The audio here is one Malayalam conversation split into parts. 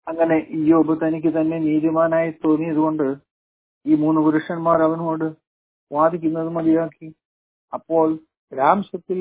അങ്ങനെ ഇയ്യോബ് തനിക്ക് തന്നെ നീതിമാനായി തോന്നിയതുകൊണ്ട് ഈ മൂന്ന് പുരുഷന്മാർ അവനോട് വാദിക്കുന്നത് മതിയാക്കി അപ്പോൾ രാംശത്തിൽ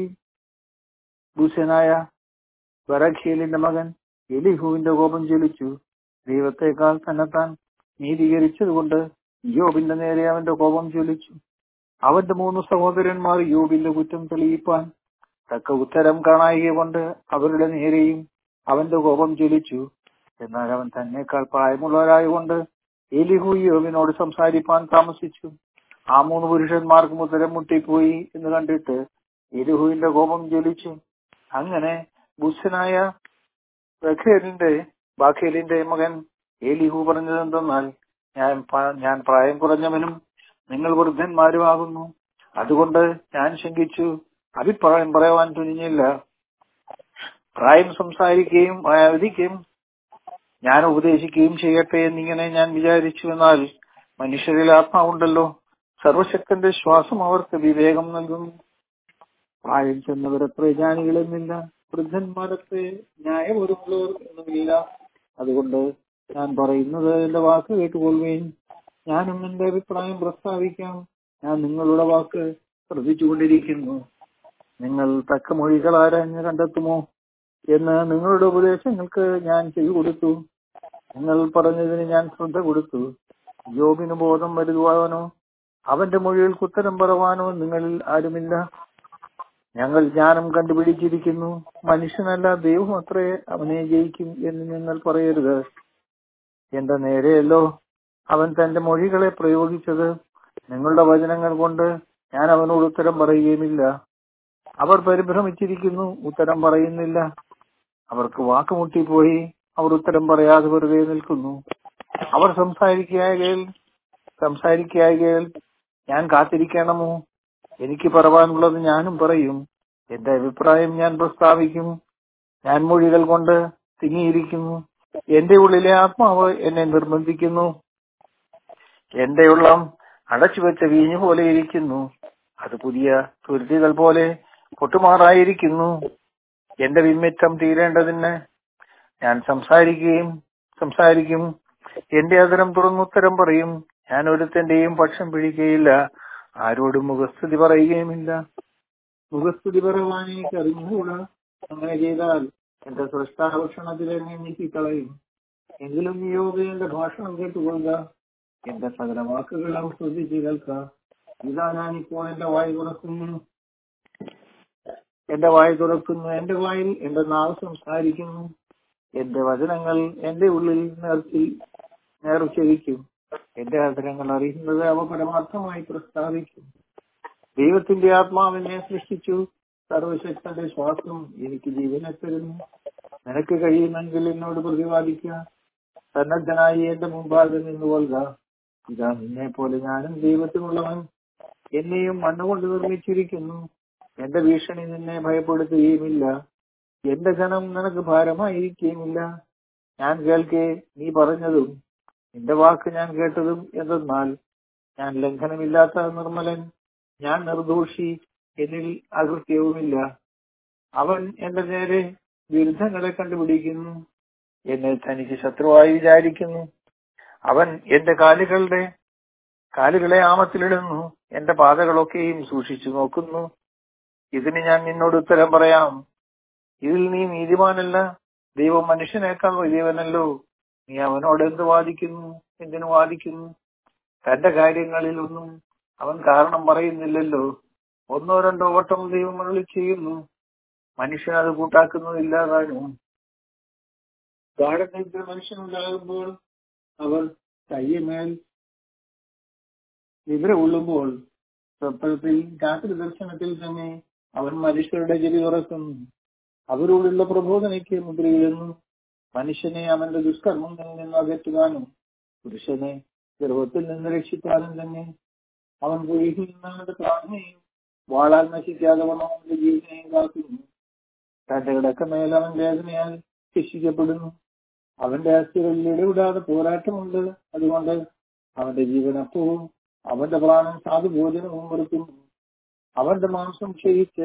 ഭൂഷനായ ബറഖേലിന്റെ മകൻ എലിഹുവിന്റെ കോപം ജ്വലിച്ചു ദൈവത്തെക്കാൾ തന്നെത്താൻ നീതീകരിച്ചതുകൊണ്ട് യോബിന്റെ നേരെ അവന്റെ കോപം ജ്വലിച്ചു അവന്റെ മൂന്ന് സഹോദരന്മാർ യോബിന്റെ കുറ്റം തെളിയിപ്പാൻ തക്ക ഉത്തരം കാണായിക കൊണ്ട് അവരുടെ നേരെയും അവന്റെ കോപം ജ്വലിച്ചു എന്നാൽ അവൻ തന്നെക്കാൾ പ്രായമുള്ളവരായതുകൊണ്ട് എലിഹു യോബിനോട് സംസാരിപ്പാൻ താമസിച്ചു ആ മൂന്ന് പുരുഷന്മാർക്കും ഉത്തരം മുട്ടിപ്പോയി എന്ന് കണ്ടിട്ട് എലിഹുവിന്റെ കോപം ജ്വലിച്ചു അങ്ങനെ ബുദ്ധനായ ബഖേലിന്റെ ബാഖേലിന്റെ മകൻ ഏലിഹു പറഞ്ഞത് എന്തെന്നാൽ ഞാൻ പ- ഞാൻ പ്രായം കുറഞ്ഞവനും നിങ്ങൾ വൃദ്ധന്മാരുമാകുന്നു അതുകൊണ്ട് ഞാൻ ശങ്കിച്ചു അഭിപ്രായം പറയുവാൻ തുനിഞ്ഞില്ല പ്രായം സംസാരിക്കുകയും വിധിക്കുകയും ഞാൻ ഉപദേശിക്കുകയും ചെയ്യട്ടെ എന്നിങ്ങനെ ഞാൻ വിചാരിച്ചു എന്നാൽ മനുഷ്യരിൽ ആത്മാവുണ്ടല്ലോ സർവശക്തന്റെ ശ്വാസം അവർക്ക് വിവേകം നൽകുന്നു പ്രായം ചെന്നവരത്ര ജ്ഞാനികളെന്നില്ല വൃദ്ധന്മാരത്ര ന്യായമൊരുമുള്ളവർ എന്നുമില്ല അതുകൊണ്ട് ഞാൻ പറയുന്നത് എന്റെ വാക്ക് കേട്ടുകൊള്ളുകയും ഞാനും എന്റെ അഭിപ്രായം പ്രസ്താവിക്കാം ഞാൻ നിങ്ങളുടെ വാക്ക് ശ്രദ്ധിച്ചുകൊണ്ടിരിക്കുന്നു നിങ്ങൾ തക്ക മൊഴികൾ ആരാഞ്ഞ് കണ്ടെത്തുമോ എന്ന് നിങ്ങളുടെ ഉപദേശങ്ങൾക്ക് ഞാൻ ചെയ്തു കൊടുത്തു നിങ്ങൾ പറഞ്ഞതിന് ഞാൻ ശ്രദ്ധ കൊടുത്തു ജോബിന് ബോധം വരുവാനോ അവന്റെ മൊഴികൾക്ക് ഉത്തരം പറവാനോ നിങ്ങളിൽ ആരുമില്ല ഞങ്ങൾ ജ്ഞാനം കണ്ടുപിടിച്ചിരിക്കുന്നു മനുഷ്യനല്ല ദൈവം അത്രേ അവനെ ജയിക്കും എന്ന് നിങ്ങൾ പറയരുത് എന്റെ നേരെയല്ലോ അവൻ തന്റെ മൊഴികളെ പ്രയോഗിച്ചത് നിങ്ങളുടെ വചനങ്ങൾ കൊണ്ട് ഞാൻ അവനോട് ഉത്തരം പറയുകയുമില്ല അവർ പരിഭ്രമിച്ചിരിക്കുന്നു ഉത്തരം പറയുന്നില്ല അവർക്ക് വാക്കുമുട്ടിപ്പോയി അവർ ഉത്തരം പറയാതെ വെറുതെ നിൽക്കുന്നു അവർ സംസാരിക്കുകയാൽ സംസാരിക്കുകയാൽ ഞാൻ കാത്തിരിക്കണമോ എനിക്ക് പറവാനുള്ളത് ഞാനും പറയും എന്റെ അഭിപ്രായം ഞാൻ പ്രസ്താവിക്കും ഞാൻ മൊഴികൾ കൊണ്ട് തിങ്ങിയിരിക്കുന്നു എന്റെ ഉള്ളിലെ ആത്മാവ് എന്നെ നിർബന്ധിക്കുന്നു എന്റെ ഉള്ളം അടച്ചുവെച്ച വീഞ്ഞു പോലെ ഇരിക്കുന്നു അത് പുതിയ തുരുത്തികൾ പോലെ പൊട്ടുമാറായിരിക്കുന്നു എന്റെ വിമ്മിറ്റം തീരേണ്ടതിന് ഞാൻ സംസാരിക്കുകയും സംസാരിക്കും എന്റെ അതിരം തുറന്നുത്തരം പറയും ഞാൻ ഒരുത്തന്റെയും പക്ഷം പിടിക്കുകയില്ല ആരോടും മുഖസ്തുതി പറയുകയുമില്ല മുഖസ്തുതി പറയുവാൻ എനിക്ക് അറിഞ്ഞുകൂടാ അങ്ങനെ ചെയ്താൽ എന്റെ സൃഷ്ടാഭക്ഷണത്തിൽ എന്നെ നീക്കിക്കളയും എങ്കിലും യോഗയുടെ ഭാഷണം കേട്ടുകൊള്ളുക എന്റെ സകല വാക്കുകളും ശ്രദ്ധിച്ച് കേൾക്ക ഇതാ ഞാനിപ്പോൾ എന്റെ വായി തുറക്കുന്നു എന്റെ വായി തുറക്കുന്നു എന്റെ വായിൽ എന്റെ നാവ് സംസാരിക്കുന്നു എന്റെ വചനങ്ങൾ എന്റെ ഉള്ളിൽ നേർത്തി നേർച്ചരിക്കും എന്റെ ആദരങ്ങൾ അറിയുന്നത് അവ പരമാർത്ഥമായി പ്രസ്താവിക്കും ദൈവത്തിന്റെ ആത്മാവിനെ സൃഷ്ടിച്ചു സർവശക്തന്റെ ശ്വാസം എനിക്ക് ജീവനെ തരുന്നു നിനക്ക് കഴിയുമെങ്കിൽ എന്നോട് പ്രതിപാദിക്കുക സന്നദ്ധനായി എന്റെ മുമ്പാകെ നിന്നുകൊള്ളുക ഇതാ നിന്നെ പോലെ ഞാനും ദൈവത്തിനുള്ളവൻ എന്നെയും മണ്ണുകൊണ്ട് നിർമ്മിച്ചിരിക്കുന്നു എന്റെ ഭീഷണി നിന്നെ ഭയപ്പെടുത്തുകയുമില്ല എന്റെ ജനം നിനക്ക് ഭാരമായിരിക്കുകയുമില്ല ഞാൻ കേൾക്കെ നീ പറഞ്ഞതും നിന്റെ വാക്ക് ഞാൻ കേട്ടതും എന്തെന്നാൽ ഞാൻ ലംഘനമില്ലാത്ത നിർമ്മലൻ ഞാൻ നിർദോഷി എന്നിൽ അകൃത്യവുമില്ല അവൻ എന്റെ നേരെ വിരുദ്ധങ്ങളെ കണ്ടുപിടിക്കുന്നു എന്നെ തനിക്ക് ശത്രുവായി വിചാരിക്കുന്നു അവൻ എന്റെ കാലുകളുടെ കാലുകളെ ആമത്തിലിടുന്നു എന്റെ പാതകളൊക്കെയും സൂക്ഷിച്ചു നോക്കുന്നു ഇതിന് ഞാൻ നിന്നോട് ഉത്തരം പറയാം ഇതിൽ നീ നീതിമാനല്ല ദൈവം മനുഷ്യനേക്കാൾ വലിയവനല്ലോ നീ അവനോട് എന്ത് വാദിക്കുന്നു എന്തിനു വാദിക്കുന്നു തന്റെ കാര്യങ്ങളിലൊന്നും അവൻ കാരണം പറയുന്നില്ലല്ലോ ഒന്നോ രണ്ടോ വട്ടം ദൈവം അരുളി ചെയ്യുന്നു മനുഷ്യൻ അത് കൂട്ടാക്കുന്നില്ല താനും ഗാഠത്തിൽ മനുഷ്യനുണ്ടാകുമ്പോൾ അവർ കയ്യമേൽ വിവരം ഉള്ളുമ്പോൾ സ്വപ്നത്തിൽ രാത്രി ദർശനത്തിൽ തന്നെ അവൻ മനുഷ്യരുടെ ചെവി തുറക്കുന്നു അവരോടുള്ള പ്രബോധനയ്ക്ക് മുദ്രയിടുന്നു മനുഷ്യനെ അവന്റെ ദുഷ്കർമ്മങ്ങളിൽ നിന്ന് അകറ്റുവാനും പുരുഷനെ ഗർഭത്തിൽ നിന്ന് രക്ഷിക്കാനും തന്നെ അവൻ കുഴിയിൽ നിന്ന് അവന്റെ പ്രാർത്ഥനയും വാളാൽ നശിക്കാതെ വണ്ണം അവന്റെ ജീവനെയും കാക്കുന്നു തന്റെ കിടക്കമേൽ അവൻ വേദനയാൽ ശിക്ഷിക്കപ്പെടുന്നു അവന്റെ അസ്ഥികളിൽ ഇടവിടാതെ പോരാട്ടമുണ്ട് അതുകൊണ്ട് അവന്റെ ജീവനപ്പവും അവന്റെ പ്രാണൻ സാധുഭോജനവും വെറുക്കുന്നു അവന്റെ മാംസം ക്ഷയിച്ച്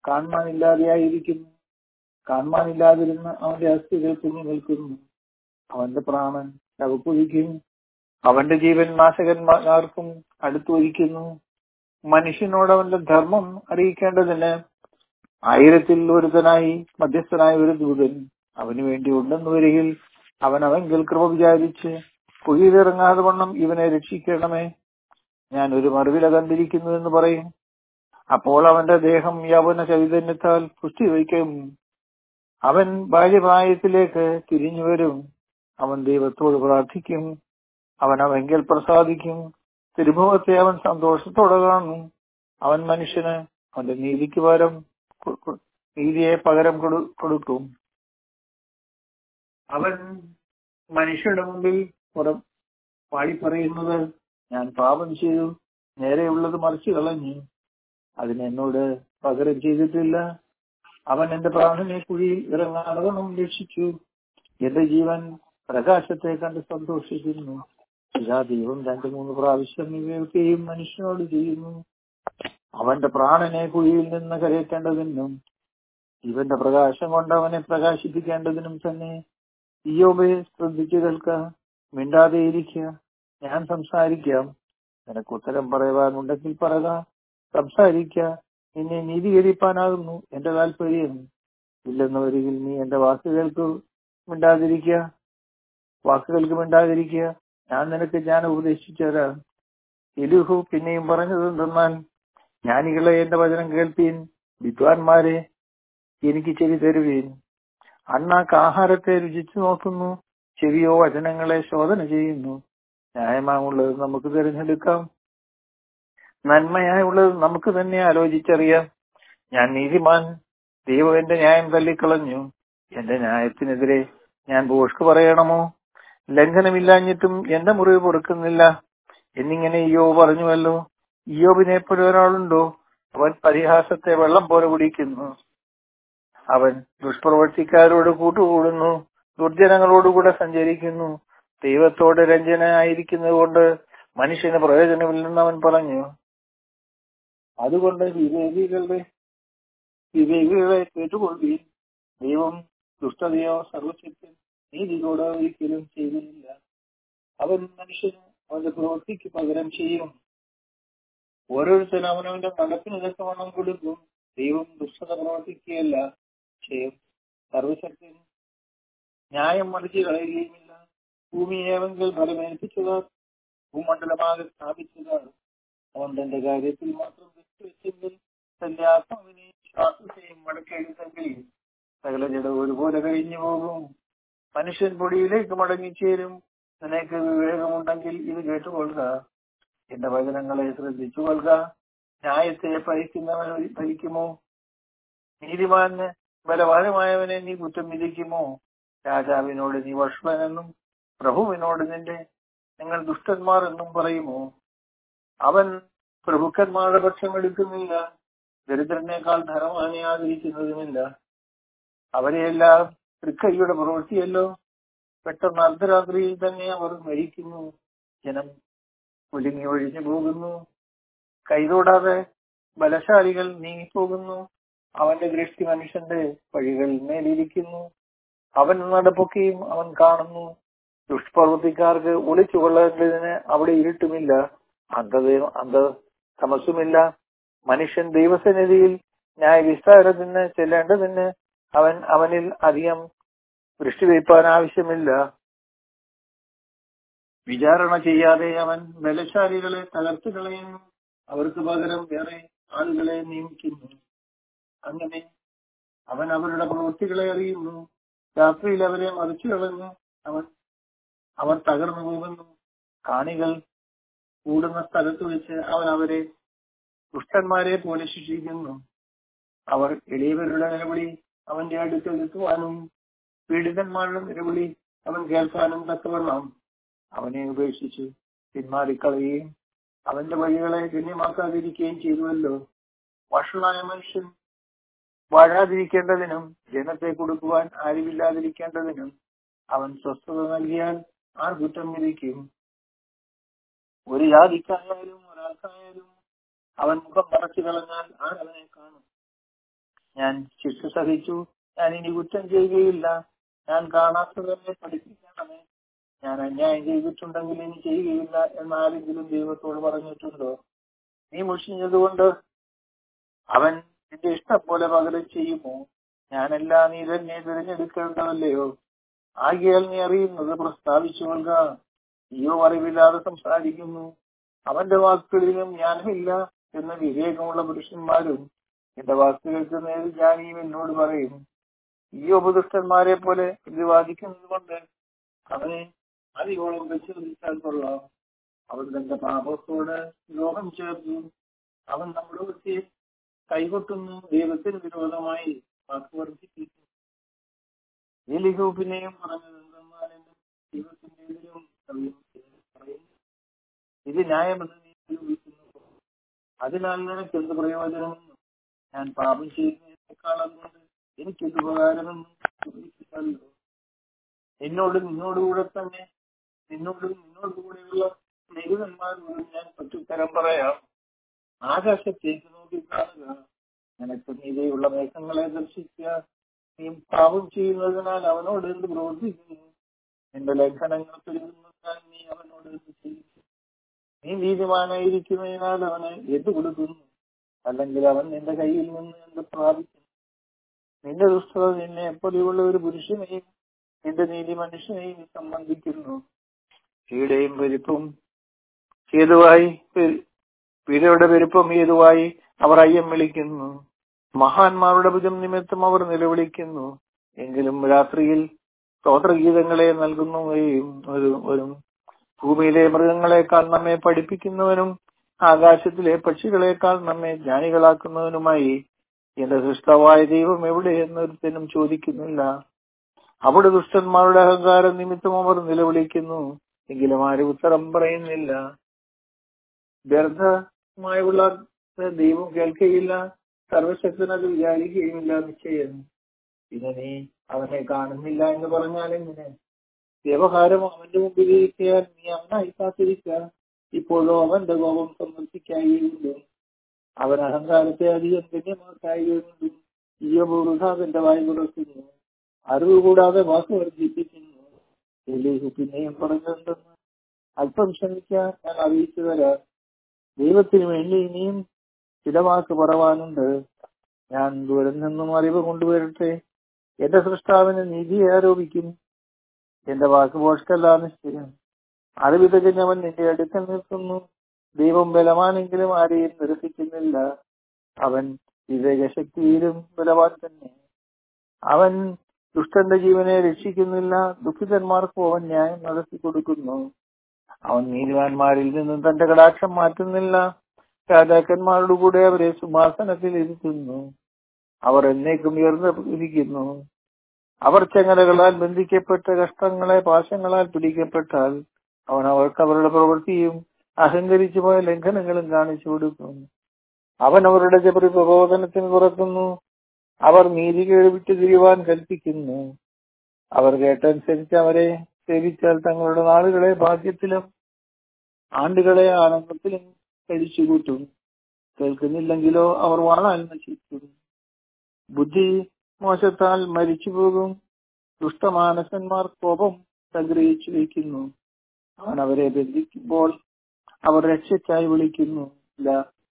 കാണാനില്ലാതെയായിരിക്കുന്നു കാണാനില്ലാതിരുന്ന അവന്റെ അസ്ഥികൾ കുഞ്ഞു നിൽക്കുന്നു അവന്റെ പ്രാണൻ ശവക്കുഴിക്കും അവന്റെ ജീവൻ നാശകന്മാർക്കും അടുത്തൊഴിക്കുന്നു മനുഷ്യനോട് അവന്റെ ധർമ്മം അറിയിക്കേണ്ടതിന് ആയിരത്തിൽ ഒരുത്തനായി മധ്യസ്ഥനായ ഒരു ദൂതൻ അവന് വേണ്ടി ഉണ്ടെന്ന് വരികിൽ അവൻ അവങ്കിൽ കൃപ വിചാരിച്ച് കുഴിയിലിറങ്ങാതെ വണ്ണം ഇവനെ രക്ഷിക്കണമേ ഞാൻ ഒരു മറുവില കണ്ടിരിക്കുന്നു എന്ന് പറയും അപ്പോൾ അവന്റെ ദേഹം യവന ചൈതന്യത്താൽ പുഷ്ടി വയ്ക്കും അവൻ ബാല്യപ്രായത്തിലേക്ക് തിരിഞ്ഞു വരും അവൻ ദൈവത്തോട് പ്രാർത്ഥിക്കും അവൻ അവങ്കിൽ പ്രസാദിക്കും തിരുഭവത്തെ അവൻ സന്തോഷത്തോടെ കാണും അവൻ മനുഷ്യന് അവന്റെ നീതിക്ക് പകരം കൊ- കൊ- നീതിയെ പകരം കൊടു- കൊടുക്കും അവൻ മനുഷ്യരുടെ മുമ്പിൽ പുറം പാടി പറയുന്നത് ഞാൻ പാപം ചെയ്തു നേരെയുള്ളത് മറിച്ചു കളഞ്ഞു അതിന് എന്നോട് പകരം ചെയ്തിട്ടില്ല അവൻ എന്റെ പ്രാണനെ കുഴിയിൽ ഇറങ്ങാതെ വണ്ണം രക്ഷിച്ചു എന്റെ ജീവൻ പ്രകാശത്തെ കണ്ട് സന്തോഷിക്കുന്നു ഇതാ ദൈവം രണ്ടു മൂന്ന് പ്രാവശ്യം ഇവയൊക്കെയും മനുഷ്യനോട് ചെയ്യുന്നു അവന്റെ പ്രാണനെ കുഴിയിൽ നിന്ന് കരയേറ്റേണ്ടതിനും ഇവന്റെ പ്രകാശം കൊണ്ട് അവനെ പ്രകാശിപ്പിക്കേണ്ടതിനും തന്നെ ഇയോബെ ശ്രദ്ധിച്ചു കേൾക്ക മിണ്ടാതെ ഇരിക്കുക ഞാൻ സംസാരിക്കാം നിനക്ക് ഉത്തരം പറയുവാനുണ്ടെങ്കിൽ പറക സംസാരിക്ക നിന്നെ നീതീകരിപ്പാനാകുന്നു എന്റെ താല്പര്യം ഇല്ലെന്ന് വരികിൽ നീ എന്റെ വാക്കുകൾക്ക് മിണ്ടാതിരിക്കുക വാക്കുകൾക്ക് മിണ്ടാതിരിക്കുക ഞാൻ നിനക്ക് ഞാൻ ഉപദേശിച്ചു തരാം എലുഹു പിന്നെയും പറഞ്ഞത് എന്തെന്നാൽ ജ്ഞാനികളെ എന്റെ വചനം കേൾപ്പീൻ വിദ്വാൻമാരെ എനിക്ക് ചെവി തരുവീൻ അണ്ണാക്ക് ആഹാരത്തെ രുചിച്ചു നോക്കുന്നു ചെവിയോ വചനങ്ങളെ ശോധന ചെയ്യുന്നു ന്യായമായുള്ളത് നമുക്ക് തിരഞ്ഞെടുക്കാം നന്മയായുള്ളത് നമുക്ക് തന്നെ ആലോചിച്ചറിയാം ഞാൻ നീതിമാൻ ദൈവം എന്റെ ന്യായം തള്ളിക്കളഞ്ഞു എന്റെ ന്യായത്തിനെതിരെ ഞാൻ ബോഷ്ക്ക് പറയണമോ ലംഘനമില്ലാഞ്ഞിട്ടും എന്റെ മുറിവ് പൊറുക്കുന്നില്ല എന്നിങ്ങനെ ഇയോ പറഞ്ഞുവല്ലോ ഇയോബിനെ പോലെ ഒരാളുണ്ടോ അവൻ പരിഹാസത്തെ വെള്ളം പോലെ കുടിക്കുന്നു അവൻ ദുഷ്പ്രവർത്തിക്കാരോട് കൂട്ടുകൂടുന്നു ദുർജനങ്ങളോടുകൂടെ സഞ്ചരിക്കുന്നു ദൈവത്തോട് രഞ്ജനായിരിക്കുന്നത് കൊണ്ട് മനുഷ്യന് പ്രയോജനമില്ലെന്ന് അവൻ പറഞ്ഞു അതുകൊണ്ട് വിവേകികളുടെ വിവേകികളെ കേട്ടുകൊള്ളുകയും ദൈവം ദുഷ്ടതയോ സർവശക്തൻ നീതിയോട് ഒരിക്കലും ചെയ്യുന്നില്ല അവൻ മനുഷ്യന് അവന്റെ പ്രവൃത്തിക്ക് പകരം ചെയ്യും ഓരോരുത്തരും അവനവന്റെ നടപ്പിന് തക്കവണ്ണം കൊടുക്കും ദൈവം ദുഷ്ടത പ്രവർത്തിക്കുകയല്ല ചെയ്യും സർവശക്തൻ ന്യായം മറിച്ച് കളയുകയുമില്ല ഭൂമിയേവെങ്കിൽ ഫലമേൽപ്പിച്ചതാർ ഭൂമണ്ഡലമാകെ സ്ഥാപിച്ചതാർ അവൻ തന്റെ കാര്യത്തിൽ മാത്രം വെച്ചെങ്കിൽ തന്റെ ആത്മാവിനെ ശ്വാസത്തെയും മടക്കെടുത്തെങ്കിൽ സകല ജഡം ഒരുപോലെ കഴിഞ്ഞു പോകും മനുഷ്യൻ പൊടിയിലേക്ക് മടങ്ങിച്ചേരും നിനക്ക് വിവേകമുണ്ടെങ്കിൽ ഇത് കേട്ടുകൊള്ളുക എന്റെ വചനങ്ങളെ ശ്രദ്ധിച്ചു കൊള്ളുക ന്യായത്തെ ഭരിക്കുന്നവൻ ഭരിക്കുമോ നീതിമാന് ബലവാനുമായവനെ നീ കുറ്റം വിധിക്കുമോ രാജാവിനോട് നീ വഷളനെന്നും പ്രഭുവിനോട് നിന്റെ നിങ്ങൾ ദുഷ്ടന്മാർ എന്നും പറയുമോ അവൻ പ്രഭുക്കന്മാരുടെ പക്ഷം എടുക്കുന്നില്ല ദരിദ്രനേക്കാൾ ധനവാനെ ആദരിക്കുന്നതുമില്ല അവരെയെല്ലാം തൃക്കൈയുടെ പ്രവൃത്തിയല്ലോ പെട്ടെന്ന് അർദ്ധരാത്രിയിൽ തന്നെ അവർ മരിക്കുന്നു ജനം ഒലുങ്ങി ഒഴിഞ്ഞു പോകുന്നു കൈതോടാതെ ബലശാലികൾ നീങ്ങിപ്പോകുന്നു അവന്റെ ദൃഷ്ടി മനുഷ്യന്റെ വഴികൾ മേലിരിക്കുന്നു അവൻ നടപ്പൊക്കെയും അവൻ കാണുന്നു ദുഷ്പ്രവൃത്തിക്കാർക്ക് ഒളിച്ചുകൊള്ളേണ്ടതിന് അവിടെ ഇരുട്ടുമില്ല അന്ധതയും അന്ധ തമസുമില്ല മനുഷ്യൻ ദൈവസന്നിധിയിൽ ന്യായവിസ്താരത്തിന് ചെല്ലേണ്ടതിന് അവൻ അവനിൽ അധികം ദൃഷ്ടി വയ്പ്പാൻ ആവശ്യമില്ല വിചാരണ ചെയ്യാതെ അവൻ ബലശാലികളെ തകർത്തു കളയുന്നു അവർക്ക് പകരം വേറെ ആളുകളെ നിയമിക്കുന്നു അങ്ങനെ അവൻ അവരുടെ പ്രവൃത്തികളെ അറിയുന്നു രാത്രിയിൽ അവരെ മറിച്ചു കളഞ്ഞു അവൻ അവർ തകർന്നു പോകുന്നു കാണികൾ കൂടുന്ന സ്ഥലത്ത് വെച്ച് അവൻ അവരെ ദുഷ്ടന്മാരെ പോലെ ശിക്ഷിക്കുന്നു അവർ എളിയവരുടെ നിലവിളി അവന്റെ അടുക്കൽ എത്തുവാനും പീഡിതന്മാരുടെ നിലവിളി അവൻ കേൾക്കാനും തക്കവണ്ണം അവനെ ഉപേക്ഷിച്ചു പിന്മാറിക്കളയുകയും അവന്റെ വഴികളെ ഗണ്യമാക്കാതിരിക്കുകയും ചെയ്തുവല്ലോ വഷളായ മനുഷ്യൻ വാഴാതിരിക്കേണ്ടതിനും ജനത്തെ കൊടുക്കുവാൻ ആരുമില്ലാതിരിക്കേണ്ടതിനും അവൻ സ്വസ്ഥത നൽകിയാൽ ആർ കുറ്റം വിധിക്കും ഒരു ജാതിക്കായാലും ഒരാൾക്കായാലും അവൻ മുഖം മറച്ചു കളഞ്ഞാൽ ആർ അവനെ കാണും ഞാൻ ശിക്ഷ സഹിച്ചു ഞാൻ ഇനി കുറ്റം ചെയ്യുകയില്ല ഞാൻ കാണാത്തതന്നെ പഠിപ്പിക്കണമേ ഞാൻ അന്യായം ചെയ്തിട്ടുണ്ടെങ്കിൽ ഇനി ചെയ്യുകയില്ല എന്നാരെങ്കിലും ദൈവത്തോട് പറഞ്ഞിട്ടുണ്ടോ നീ മുഷിഞ്ഞതുകൊണ്ട് അവൻ നിന്റെ ഇഷ്ടം പോലെ പകരം ചെയ്യുമോ ഞാനല്ല നീ തന്നെ തിരഞ്ഞെടുക്കേണ്ടതല്ലയോ ആകിയാൽ നീ അറിയുന്നത് പ്രസ്താവിച്ചു കൊള്ളുക നീയോ അറിവില്ലാതെ സംസാരിക്കുന്നു അവന്റെ വാക്കുകളിലും ജ്ഞാനമില്ല എന്ന വിവേകമുള്ള പുരുഷന്മാരും എന്റെ വാക്കുകൾക്ക് നേരിൽ ജ്ഞാനിയും എന്നോട് പറയും ഈ ഉപദുഷ്ടന്മാരെ പോലെ ഇത് വാദിക്കുന്നത് കൊണ്ട് അവനെ അതിയോളം പരിശോധിച്ചാൽ കൊള്ളാം അവൻ തന്റെ പാപത്തോട് ലോകം ചേർന്നു അവൻ നമ്മുടെ വൃത്തി കൈകൊട്ടുന്നു ദൈവത്തിന് വിരോധമായി വാക്ക് വർദ്ധിപ്പിക്കുന്നു എലിഹൂപ്പിനെയും പറഞ്ഞത് എന്തെന്നാൽ എന്റെ ദൈവത്തിന്റെ എതിരും പറയുന്നു ഇത് ന്യായമെന്ന് നീ നിരൂപിക്കുന്നു അതിനാൽ നിനക്ക് എന്ത് പ്രയോജനമെന്നും ഞാൻ പാപം ചെയ്യുന്നതിനേക്കാൾ അതുകൊണ്ട് എനിക്കെന്ത് ഉപകാരമെന്നും ചോദിച്ചിട്ടല്ലോ എന്നോട് നിന്നോടുകൂടെ തന്നെ നിന്നോടും നിന്നോട് കൂടെയുള്ള സ്നേഹിതന്മാരോടും ഞാൻ പ്രത്യുത്തരം പറയാം ആകാശത്തേക്ക് നോക്കി കാണുക നിനക്ക് നീതിയുള്ള മേഘങ്ങളെ ദർശിക്കുക നീ പാപം ചെയ്യുന്നതിനാൽ അവനോട് എന്ത് പ്രവർത്തിക്കുന്നു നിന്റെ ലംഘനങ്ങൾ പെരുകുന്നതിനാൽ നീ അവനോട് എന്ത് ചെയ്യുന്നു നീ നീതിമാനായിരിക്കുന്നതിനാൽ അവന് എന്ത് കൊടുക്കുന്നു അല്ലെങ്കിൽ അവൻ നിന്റെ കയ്യിൽ നിന്ന് എന്ത് പ്രാപിക്കുന്നു നിന്റെ ദുഷ്ടത നിന്നെ എപ്പോലെയുള്ള ഒരു പുരുഷനെയും നിന്റെ നീതി മനുഷ്യനെയും സംബന്ധിക്കുന്നു പീഡയും പെരുപ്പും ഹേതുവായി പീഡയുടെ പെരുപ്പം ഹേതുവായി അവർ അയ്യം വിളിക്കുന്നു മഹാന്മാരുടെ ഭുജം നിമിത്തം അവർ നിലവിളിക്കുന്നു എങ്കിലും രാത്രിയിൽ സ്തോത്രഗീതങ്ങളെ നൽകുന്നവയും ഒരു ഒരു ഭൂമിയിലെ മൃഗങ്ങളെക്കാൾ നമ്മെ പഠിപ്പിക്കുന്നവനും ആകാശത്തിലെ പക്ഷികളെക്കാൾ നമ്മെ ജ്ഞാനികളാക്കുന്നവനുമായി എന്റെ സൃഷ്ടവായ ദൈവം എവിടെ എന്നൊരുത്തനും ചോദിക്കുന്നില്ല അവിടെ ദുഷ്ടന്മാരുടെ അഹങ്കാരം നിമിത്തം അവർ നിലവിളിക്കുന്നു എങ്കിലും ആരും ഉത്തരം പറയുന്നില്ല വ്യർത്ഥമായുള്ള ദൈവം കേൾക്കുകയില്ല സർവശക്തനത് വിചാരിക്കുകയുമില്ല നിശ്ചയം പിന്നെ നീ അവനെ കാണുന്നില്ല എന്ന് പറഞ്ഞാൽ എങ്ങനെ വ്യവഹാരം അവന്റെ മുമ്പിൽ ഇരിക്കാൻ നീ അവനായി കാത്തിരിക്കുക ഇപ്പോഴോ അവന്റെ കോപം സമ്മർദ്ദിക്കായിട്ടുണ്ട് അവൻ അഹങ്കാരത്തെ അധികം ഗണ്യമാക്കായിട്ടുണ്ട് ഈ അപൂർവതാവിന്റെ വായി തുറക്കുന്നു അറിവ് കൂടാതെ വാക്ക് വർദ്ധിപ്പിക്കുന്നു എലീഹു പിന്നെയും പറഞ്ഞിട്ടുണ്ടെന്ന് അല്പം ശ്രമിക്കാൻ ഞാൻ അറിയിച്ചു തരാം ദൈവത്തിന് വേണ്ടി ഇനിയും ചില വാക്ക് പറവാനുണ്ട് ഞാൻ ദൂരം നിന്നും അറിവ് കൊണ്ടുവരട്ടെ എന്റെ സൃഷ്ടാവിന് നീതിയെ ആരോപിക്കും എന്റെ വാക്ക് പോഷ്ടല്ല നിശ്ചയം അറിവ് തികഞ്ഞവൻ നിന്റെ അടുക്കൽ നിൽക്കുന്നു ദൈവം ബലവാനെങ്കിലും ആരെയും നിരസിക്കുന്നില്ല അവൻ വിവേകശക്തിയിലും ബലവാൻ തന്നെ അവൻ ദുഷ്ടന്റെ ജീവനെ രക്ഷിക്കുന്നില്ല ദുഃഖിതന്മാർക്കും അവൻ ന്യായം നടത്തി കൊടുക്കുന്നു അവൻ നീതിവാന്മാരിൽ നിന്നും തന്റെ കടാക്ഷം മാറ്റുന്നില്ല രാജാക്കന്മാരുടെ കൂടെ അവരെ സിംഹാസനത്തിൽ ഇരുത്തുന്നു അവർ എന്നേക്കും ഉയർന്നു ഇരിക്കുന്നു അവർ ചങ്ങലകളാൽ ബന്ധിക്കപ്പെട്ട കഷ്ടങ്ങളെ പാശങ്ങളാൽ പിടിക്കപ്പെട്ടാൽ അവൻ അവർക്ക് അവരുടെ പ്രവൃത്തിയും അഹങ്കരിച്ചു പോയ ലംഘനങ്ങളും കാണിച്ചു കൊടുക്കും അവൻ അവരുടെ ജബറി പ്രബോധനത്തിന് തുറക്കുന്നു അവർ നീതി കേൾവിട്ട് തിരിവാൻ കൽപ്പിക്കുന്നു അവർ കേട്ടനുസരിച്ച് അവരെ സേവിച്ചാൽ തങ്ങളുടെ നാളുകളെ ഭാഗ്യത്തിലും ആണ്ടുകളെ ആനന്ദത്തിലും കഴിച്ചുകൂട്ടും കേൾക്കുന്നില്ലെങ്കിലോ അവർ വാളാൽ നശിക്കും ബുദ്ധി മോശത്താൽ മരിച്ചു പോകും ദുഷ്ടമാനസന്മാർ കോപം സംഗ്രഹിച്ചു വയ്ക്കുന്നു അവൻ അവരെ ബന്ധിക്കുമ്പോൾ അവർ രക്ഷയ്ക്കായി വിളിക്കുന്നു ഇല്ല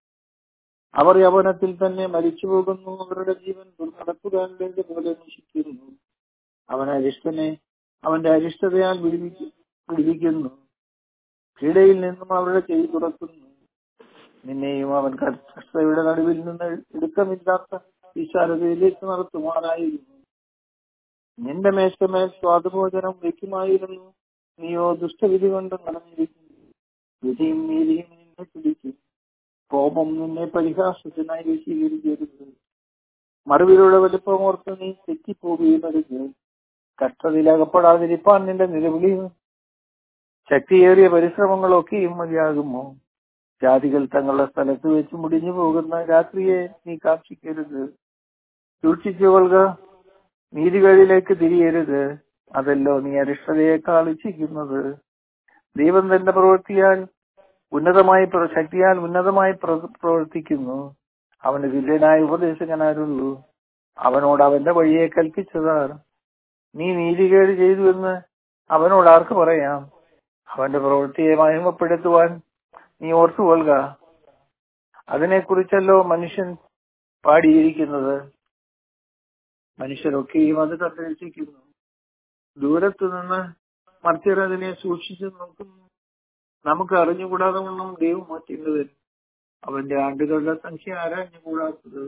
അവർ യവനത്തിൽ തന്നെ മരിച്ചു പോകുന്നു അവരുടെ ജീവൻ ദുർനടപ്പുകാരന്റെ പോലെ നശിക്കുന്നു അവൻ അരിഷ്ടനെ അവന്റെ അരിഷ്ടതയാൽ വിടുവിക്കുന്നു കീടയിൽ നിന്നും അവരുടെ ചെയ്തി തുറക്കുന്നു നിന്നെയും അവൻ കഷ്ടയുടെ നടുവിൽ നിന്ന് ഇടുക്കമില്ലാത്ത വിശാലതയിലേക്ക് നടത്തുവാനായിരുന്നു നിന്റെ മേശമേൽ സ്വാദഭോജനം വയ്ക്കുമായിരുന്നു നീയോ ദുഷ്ടവിധി കൊണ്ട് നടന്നിരിക്കുന്നു വിധിയും നീതിയും നിന്നെ പിടിക്കും കോപം നിന്നെ പരിഹാസത്തിനായി വശീകരിക്കരുത് മറുവിലുള്ള വലുപ്പമോർത്ത് നീ തെറ്റിപ്പോവുകയും അരുത് കഷ്ടതയിലകപ്പെടാതിരിപ്പാൻ നിന്റെ നിലവിളിയും ശക്തിയേറിയ പരിശ്രമങ്ങളൊക്കെയും മതിയാകുമോ ജാതികൾ തങ്ങളുടെ സ്ഥലത്ത് വെച്ച് മുടിഞ്ഞു പോകുന്ന രാത്രിയെ നീ കാക്ഷിക്കരുത് സൂക്ഷിച്ചു കൊള്ളുക നീതികളിലേക്ക് തിരിയരുത് അതല്ലോ നീ അരിഷ്ടതയേക്കാൾ ഇച്ഛിക്കുന്നത് ദൈവം തന്റെ പ്രവൃത്തിയാൽ ഉന്നതമായി ശക്തിയാൽ ഉന്നതമായി പ്രവർത്തിക്കുന്നു അവന് തുല്യനായ ഉപദേശകനാരുള്ളൂ അവനോട് അവന്റെ വഴിയെ കൽപ്പിച്ചതാണ് നീ നീതികേട് ചെയ്തു എന്ന് അവനോട് ആർക്ക് പറയാം അവന്റെ പ്രവൃത്തിയെ മഹിമപ്പെടുത്തുവാൻ നീ ഓർത്തുകൊള്ളുക അതിനെക്കുറിച്ചല്ലോ മനുഷ്യൻ പാടിയിരിക്കുന്നത് മനുഷ്യരൊക്കെയും അത് കണ്ടരസിക്കുന്നു ദൂരത്തു നിന്ന് മർത്യർ അതിനെ സൂക്ഷിച്ചു നോക്കുന്നു നമുക്ക് അറിഞ്ഞുകൂടാതെ ഒന്നും ദൈവം മാറ്റേണ്ടത് അവന്റെ ആണ്ടുകളുടെ സംഖ്യ ആരാഞ്ഞുകൂടാത്തത്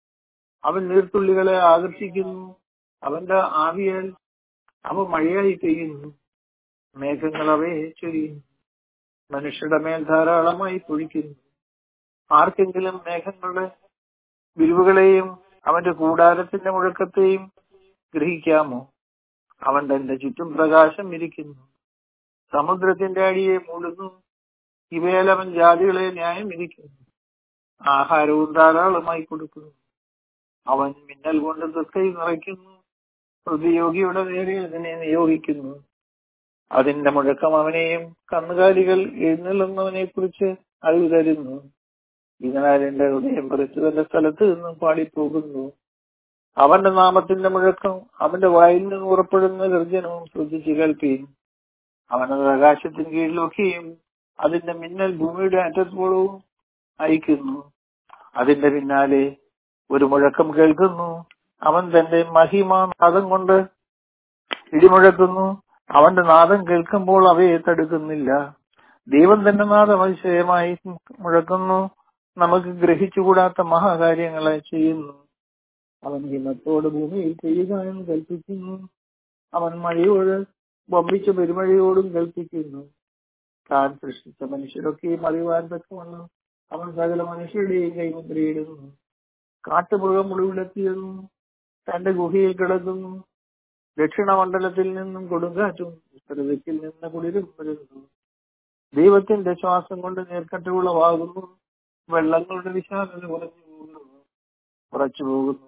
അവൻ നീർത്തുള്ളികളെ ആകർഷിക്കുന്നു അവന്റെ ആവിയാൽ അവ മഴയായി പെയ്യുന്നു മേഘങ്ങൾ അവയെ ചൊരിയുന്നു മനുഷ്യരുടെ മേൽ ധാരാളമായി പൊഴിക്കുന്നു ആർക്കെങ്കിലും മേഘങ്ങളുടെ വിരിവുകളെയും അവന്റെ കൂടാരത്തിന്റെ മുഴക്കത്തെയും ഗ്രഹിക്കാമോ അവൻ തന്റെ ചുറ്റും പ്രകാശം ഇരിക്കുന്നു സമുദ്രത്തിന്റെ അടിയെ മൂടുന്നു ഇവയാൽ അവൻ ജാതികളെ ന്യായം ഇരിക്കുന്നു ആഹാരവും ധാരാളമായി കൊടുക്കുന്നു അവൻ മിന്നൽ കൊണ്ട് തൃക്കൈ നിറയ്ക്കുന്നു പ്രതിയോഗിയുടെ നേരെ അതിനെ നിയോഗിക്കുന്നു അതിന്റെ മുഴക്കം അവനെയും കന്നുകാലികൾ എഴുന്നള്ളുന്നവനെ കുറിച്ച് അറിവ് തരുന്നു ഇതിനാൽ എന്റെ ഹൃദയം പറിച്ചു തന്റെ സ്ഥലത്ത് നിന്നും പാടിപ്പോകുന്നു അവന്റെ നാമത്തിന്റെ മുഴക്കം അവന്റെ വായിൽ നിന്ന് പുറപ്പെടുന്ന ഗർജനവും ശ്രദ്ധിച്ചു കേൾക്കുകയും അവനത് ആകാശത്തിന് കീഴിലൊക്കെയും അതിന്റെ മിന്നൽ ഭൂമിയുടെ അറ്റത്തോളവും അയക്കുന്നു അതിന്റെ പിന്നാലെ ഒരു മുഴക്കം കേൾക്കുന്നു അവൻ തന്റെ മഹിമ നാദം കൊണ്ട് ഇടിമുഴക്കുന്നു അവന്റെ നാദം കേൾക്കുമ്പോൾ അവയെ തടുക്കുന്നില്ല ദൈവം തന്റെ നാദം അതിശയമായി മുഴക്കുന്നു നമുക്ക് ഗ്രഹിച്ചുകൂടാത്ത മഹാകാര്യങ്ങളെ ചെയ്യുന്നു അവൻ ഹിമത്തോട് ഭൂമിയിൽ ചെയ്യുക എന്ന് കൽപ്പിക്കുന്നു അവൻ മഴയോട് വമ്പിച്ച പെരുമഴയോടും കൽപ്പിക്കുന്നു താൻ സൃഷ്ടിച്ച മനുഷ്യരൊക്കെയും അറിയുവാൻ തക്കവണ്ണം അവൻ സകല മനുഷ്യരുടെയും കൈമുദ്രയിടുന്നു കാട്ടുമൃഗം മുറിവിലെത്തിയെന്നു തന്റെ ഗുഹയിൽ കിടക്കുന്നു ദക്ഷിണമണ്ഡലത്തിൽ നിന്നും കൊടുങ്കാറ്റും ഉത്തരദിക്കിൽ നിന്ന് കുളിരും വരുന്നു ദൈവത്തിന്റെ ശ്വാസം കൊണ്ട് നേർക്കട്ടുകളവാകുന്നു വെള്ളങ്ങളുടെ വിശാലത കുറഞ്ഞു പോകുന്നു കുറച്ചു പോകുന്നു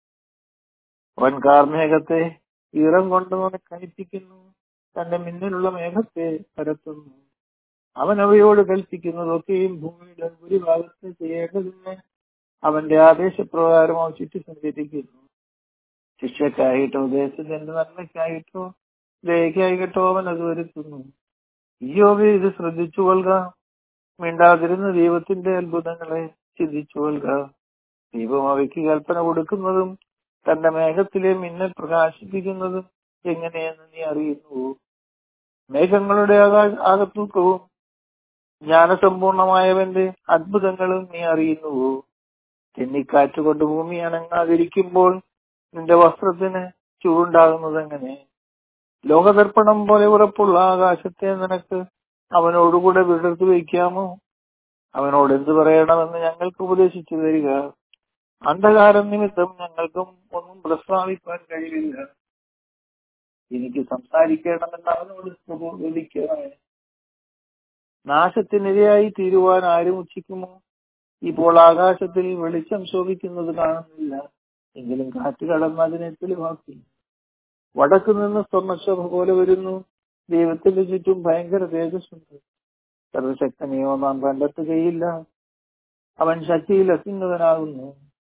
അവൻ കാർമേഘത്തെ ഈറം കൊണ്ട് കനിപ്പിക്കുന്നു തന്റെ മിന്നിലുള്ള മേഘത്തെ പരത്തുന്നു അവൻ അവയോട് കൽപ്പിക്കുന്നതൊക്കെയും ഭൂമിയുടെ ഭൂരിഭാഗത്ത് ചെയ്യേണ്ടതിന് അവന്റെ ആദേശപ്രകാരം അവ ചുറ്റി സഞ്ചരിക്കുന്നു ശിക്ഷക്കായിട്ടോ ദേശത്തിന്റെ നന്മയ്ക്കായിട്ടോ ദയക്കായിട്ടോ അവൻ അത് വരുത്തുന്നു ഈയോവെ ഇത് ശ്രദ്ധിച്ചു കൊള്ളുക മിണ്ടാതിരുന്ന ദൈവത്തിന്റെ അത്ഭുതങ്ങളെ ചിന്തിച്ചു കൊള്ളുക ദൈവം അവയ്ക്ക് കൽപ്പന കൊടുക്കുന്നതും തന്റെ മേഘത്തിലെ മിന്നൽ പ്രകാശിപ്പിക്കുന്നതും എങ്ങനെയെന്ന് നീ അറിയുന്നു മേഘങ്ങളുടെ ആകത്തൂക്കവും ജ്ഞാനസമ്പൂർണമായവന്റെ അത്ഭുതങ്ങളും നീ അറിയുന്നുവോ തെന്നിക്കാറ്റ് കൊണ്ട് ഭൂമി അനങ്ങാതിരിക്കുമ്പോൾ നിന്റെ വസ്ത്രത്തിന് ചൂടുണ്ടാകുന്നത് എങ്ങനെ ലോകദർപ്പണം പോലെ ഉറപ്പുള്ള ആകാശത്തെ നിനക്ക് അവനോടുകൂടെ വിടർത്തി വയ്ക്കാമോ അവനോട് എന്ത് പറയണമെന്ന് ഞങ്ങൾക്ക് ഉപദേശിച്ചു തരിക അന്ധകാരം നിമിത്തം ഞങ്ങൾക്കും ഒന്നും പ്രസ്താവിക്കാൻ കഴിയില്ല എനിക്ക് സംസാരിക്കണമെന്ന് അവനോട് പ്രബോധിക്കണമേ നാശത്തിനിരയായി തീരുവാൻ ആരും ഉച്ചിക്കുമോ ഇപ്പോൾ ആകാശത്തിൽ വെളിച്ചം ശോഭിക്കുന്നത് കാണുന്നില്ല എങ്കിലും കാറ്റ് കടന്ന് അതിനെ തെളിവാക്കി വടക്കു നിന്ന് സ്വർണ്ണശോഭ പോലെ വരുന്നു ദൈവത്തിന്റെ ചുറ്റും ഭയങ്കര തേജസ്സുണ്ട് സർവശക്തനെയോ നാം കണ്ടെത്തുകയില്ല അവൻ ശക്തിയിൽ അത്യുന്നതനാകുന്നു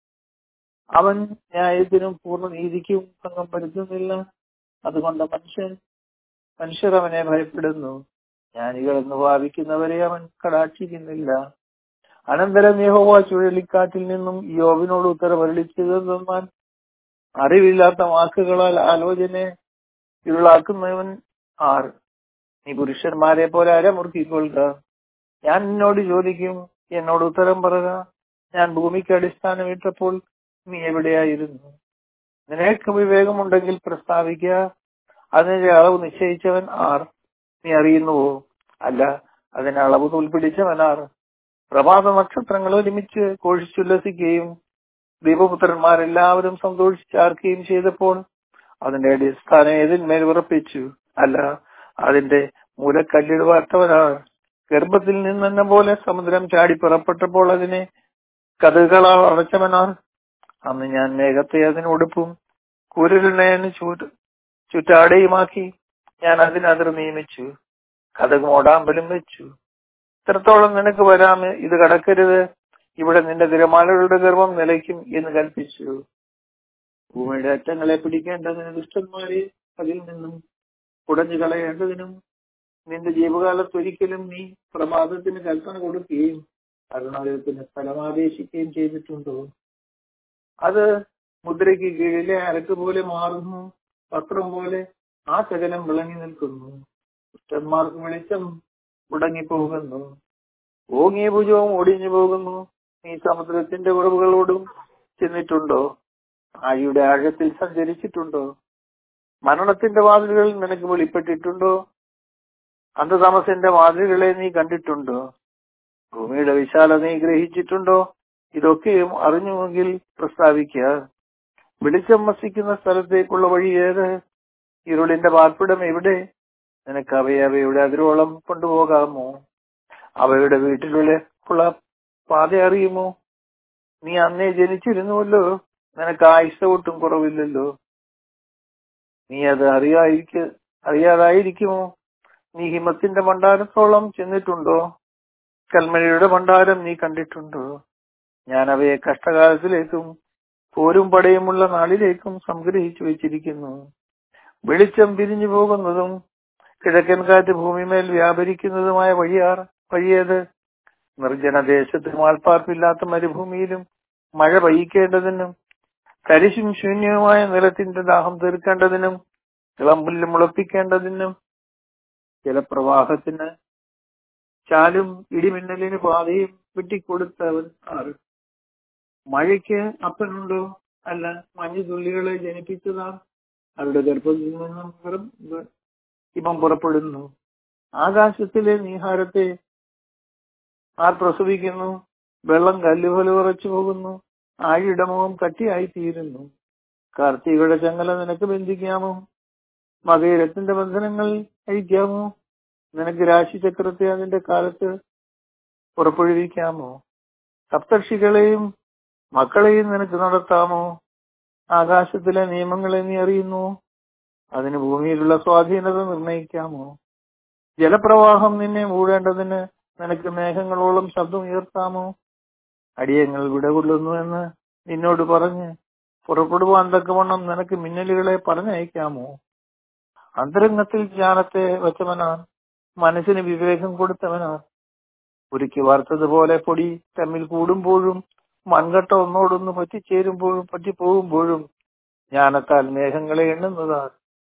അവൻ ന്യായത്തിനും പൂർണ്ണ നീതിക്കും ഭംഗം വരുത്തുന്നില്ല അതുകൊണ്ട് മനുഷ്യൻ മനുഷ്യർ അവനെ ഭയപ്പെടുന്നു ജ്ഞാനികളെന്ന് ഭാവിക്കുന്നവരെ അവൻ കടാക്ഷിക്കുന്നില്ല അനന്തരം യഹോവ ചുഴലിക്കാറ്റിൽ നിന്നും യോബിനോട് ഉത്തരവരളിച്ചതെന്നാൽ അറിവില്ലാത്ത വാക്കുകളാൽ ആലോചന ഇരുളാക്കുന്നവൻ ആർ നീ പുരുഷന്മാരെ പോലെ അരമുറുക്കിക്കൊള്ളുക ഞാൻ നിന്നോട് ചോദിക്കും എന്നോട് ഉത്തരം പറയുക ഞാൻ ഭൂമിക്ക് അടിസ്ഥാനം ഇട്ടപ്പോൾ നീ എവിടെയായിരുന്നു നിനക്ക് വിവേകമുണ്ടെങ്കിൽ പ്രസ്താവിക്കുക അതിന്റെ അളവ് നിശ്ചയിച്ചവൻ ആർ നീ അറിയുന്നുവോ അല്ല അതിന് അളവ് തോൽപ്പിടിച്ചവൻ ആർ പ്രഭാത നക്ഷത്രങ്ങൾ ഒരുമിച്ച് കോഴിച്ചുല്ലസിക്കുകയും ദൈവപുത്രന്മാരെല്ലാവരും സന്തോഷിച്ചാർക്കുകയും ചെയ്തപ്പോൾ അതിന്റെ അടിസ്ഥാനം ഏതിന്മേൽ ഉറപ്പിച്ചു അല്ല അതിന്റെ മൂലക്കല്ലിടുവാത്തവനാണ് ഗർഭത്തിൽ നിന്നെന്ന പോലെ സമുദ്രം ചാടി പുറപ്പെട്ടപ്പോൾ അതിനെ കഥകളാ അടച്ചവനാർ അന്ന് ഞാൻ മേഘത്തെ അതിനൊടുപ്പും കുരലിനെ ചൂട് ചുറ്റാടയുമാക്കി ഞാൻ അതിനതിർ നിയമിച്ചു കഥക് മോടാമ്പലും വെച്ചു ഇത്രത്തോളം നിനക്ക് വരാം ഇത് കടക്കരുത് ഇവിടെ നിന്റെ തിരമാലകളുടെ ഗർഭം നിലയ്ക്കും എന്ന് കൽപ്പിച്ചു ഭൂമിയുടെ അറ്റങ്ങളെ പിടിക്കേണ്ടതിന് ദുഷ്ടന്മാരെ അതിൽ നിന്നും കുടഞ്ഞു കളയേണ്ടതിനും നിന്റെ ജീവകാലത്ത് ഒരിക്കലും നീ പ്രമാദത്തിന് കൽപ്പന കൊടുക്കുകയും അരുണാലയത്തിന് സ്ഥലമാദേശിക്കുകയും ചെയ്തിട്ടുണ്ടോ അത് മുദ്രയ്ക്ക് കീഴിലെ അരക്ക് പോലെ മാറുന്നു പത്രം പോലെ ആ ശകലം വിളങ്ങി നിൽക്കുന്നു പുഷ്ടന്മാർക്ക് വെളിച്ചം മുടങ്ങിപ്പോകുന്നു ഓങ്ങിയ ഭുജവും ഒടിഞ്ഞു പോകുന്നു നീ സമുദ്രത്തിന്റെ ഉറവുകളോടും ചെന്നിട്ടുണ്ടോ ആഴിയുടെ ആഴത്തിൽ സഞ്ചരിച്ചിട്ടുണ്ടോ മരണത്തിന്റെ വാതിലുകൾ നിനക്ക് വെളിപ്പെട്ടിട്ടുണ്ടോ അന്ധതമസിന്റെ വാതിലുകളെ നീ കണ്ടിട്ടുണ്ടോ ഭൂമിയുടെ വിശാല നീ ഗ്രഹിച്ചിട്ടുണ്ടോ ഇതൊക്കെയും അറിഞ്ഞുവെങ്കിൽ പ്രസ്താവിക്കുക വെളിച്ചം വസിക്കുന്ന സ്ഥലത്തേക്കുള്ള വഴി ഏത് ഇരുളിന്റെ പാർപ്പിടം എവിടെ നിനക്ക് അവയെ അവയുടെ അതിരോളം കൊണ്ടുപോകാമോ അവയുടെ വീട്ടിലുള്ള ഉള്ള പാത അറിയുമോ നീ അന്നേ ജനിച്ചിരുന്നുവല്ലോ നിനക്ക് ആയുഷ ഒട്ടും കുറവില്ലല്ലോ നീ അത് അറിയാതിരിക്ക അറിയാതായിരിക്കുമോ നീ ഹിമത്തിന്റെ ഭണ്ഡാരത്തോളം ചെന്നിട്ടുണ്ടോ കൽമഴയുടെ ഭണ്ഡാരം നീ കണ്ടിട്ടുണ്ടോ ഞാൻ അവയെ കഷ്ടകാലത്തിലേക്കും പോരും പടയുമുള്ള നാളിലേക്കും സംഗ്രഹിച്ചു വെച്ചിരിക്കുന്നു വെളിച്ചം പിരിഞ്ഞു പോകുന്നതും കിഴക്കൻ കാറ്റ് ഭൂമിമേൽ വ്യാപരിക്കുന്നതുമായ വഴിയാർ വഴിയേത് നിർജ്ജന ദേശത്തും ആൾപ്പാർപ്പില്ലാത്ത മരുഭൂമിയിലും മഴ പെയ്യിക്കേണ്ടതിനും കരിശും ശൂന്യവുമായ നിലത്തിന്റെ ദാഹം തീർക്കേണ്ടതിനും ഇളമ്പുല്ല് മുളപ്പിക്കേണ്ടതിനും ജലപ്രവാഹത്തിന് ചാലും ഇടിമിന്നലിന് പാതയും വെട്ടിക്കൊടുത്തവൻ ആറ് മഴയ്ക്ക് അപ്പനുണ്ടോ അല്ല മഞ്ഞു തുള്ളികളെ ജനിപ്പിച്ചതാ അവരുടെ ഗർഭത്തിൽ നിന്നും പുറം- ഇപ്പം പുറപ്പെടുന്നു ആകാശത്തിലെ നീഹാരത്തെ ആർ പ്രസവിക്കുന്നു വെള്ളം കല്ലുപോലെ ഉറച്ചു പോകുന്നു ആഴിയുടെ മുഖം കട്ടിയായി തീരുന്നു കാർത്തികയുടെ ചങ്ങല നിനക്ക് ബന്ധിക്കാമോ മകയിരത്തിന്റെ ബന്ധനങ്ങൾ അഴിക്കാമോ നിനക്ക് രാശിചക്രത്തെ അതിന്റെ കാലത്ത് പുറപ്പെടുവിക്കാമോ സപ്തർഷികളെയും മക്കളെയും നിനക്ക് നടത്താമോ ആകാശത്തിലെ നിയമങ്ങളെ നീ അറിയുന്നു അതിന് ഭൂമിയിലുള്ള സ്വാധീനത നിർണയിക്കാമോ ജലപ്രവാഹം നിന്നെ മൂടേണ്ടതിന് നിനക്ക് മേഘങ്ങളോളം ശബ്ദം ഉയർത്താമോ അടിയങ്ങൾ വിടകൊള്ളുന്നു എന്ന് നിന്നോട് പറഞ്ഞ് പുറപ്പെടുവാൻ തക്കവണ്ണം നിനക്ക് മിന്നലുകളെ പറഞ്ഞയക്കാമോ അന്തരംഗത്തിൽ ജ്ഞാനത്തെ വെച്ചവനാ മനസ്സിന് വിവേകം കൊടുത്തവനാ ഉരുക്കി വാർത്തതുപോലെ പൊടി തമ്മിൽ കൂടുമ്പോഴും മൺകട്ട ഒന്നോടൊന്ന് പറ്റിച്ചേരുമ്പോഴും പറ്റിപ്പോകുമ്പോഴും ജ്ഞാനത്താൽ മേഘങ്ങളെ എണ്ണുന്നതാ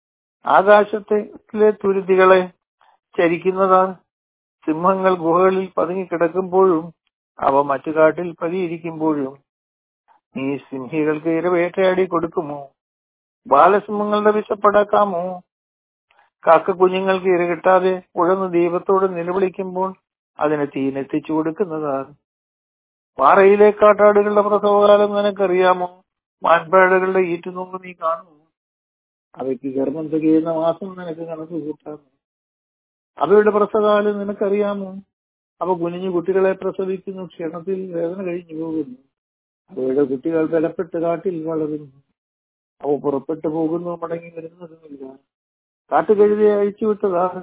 ആകാശത്തിലെ തുരുത്തികളെ ചരിക്കുന്നതാ സിംഹങ്ങൾ ഗുഹകളിൽ പതുങ്ങിക്കിടക്കുമ്പോഴും അവ മറ്റു കാട്ടിൽ പതിയിരിക്കുമ്പോഴും നീ സിംഹികൾക്ക് ഇര വേട്ടയാടി കൊടുക്കുമോ ബാലസിംഹങ്ങളുടെ വിശപ്പടക്കാമോ കാക്ക കുഞ്ഞുങ്ങൾക്ക് ഇര കിട്ടാതെ ഉഴന്ന് ദൈവത്തോട് നിലവിളിക്കുമ്പോൾ അതിന് തീനെത്തിച്ചു കൊടുക്കുന്നതാണ് പാറയിലെ കാട്ടാടുകളുടെ പ്രസവകാലം നിനക്കറിയാമോ മാൻപേടകളുടെ ഈറ്റുനോമ്പ് നീ കാണുമോ അവയ്ക്ക് ഗർഭം തികയുന്ന മാസം നിനക്ക് കണക്ക് കൂട്ടാമോ അവയുടെ പ്രസവകാലം നിനക്കറിയാമോ അവ കുഞ്ഞു കുട്ടികളെ പ്രസവിക്കുന്നു ക്ഷണത്തിൽ വേദന കഴിഞ്ഞു പോകുന്നു അവയുടെ കുട്ടികൾ ബലപ്പെട്ട് കാട്ടിൽ വളരുന്നു അവ പുറപ്പെട്ടു പോകുന്നു മടങ്ങി വരുന്നതുമില്ല കാട്ടുകഴുതിയെ അഴിച്ചുവിട്ടതാണ്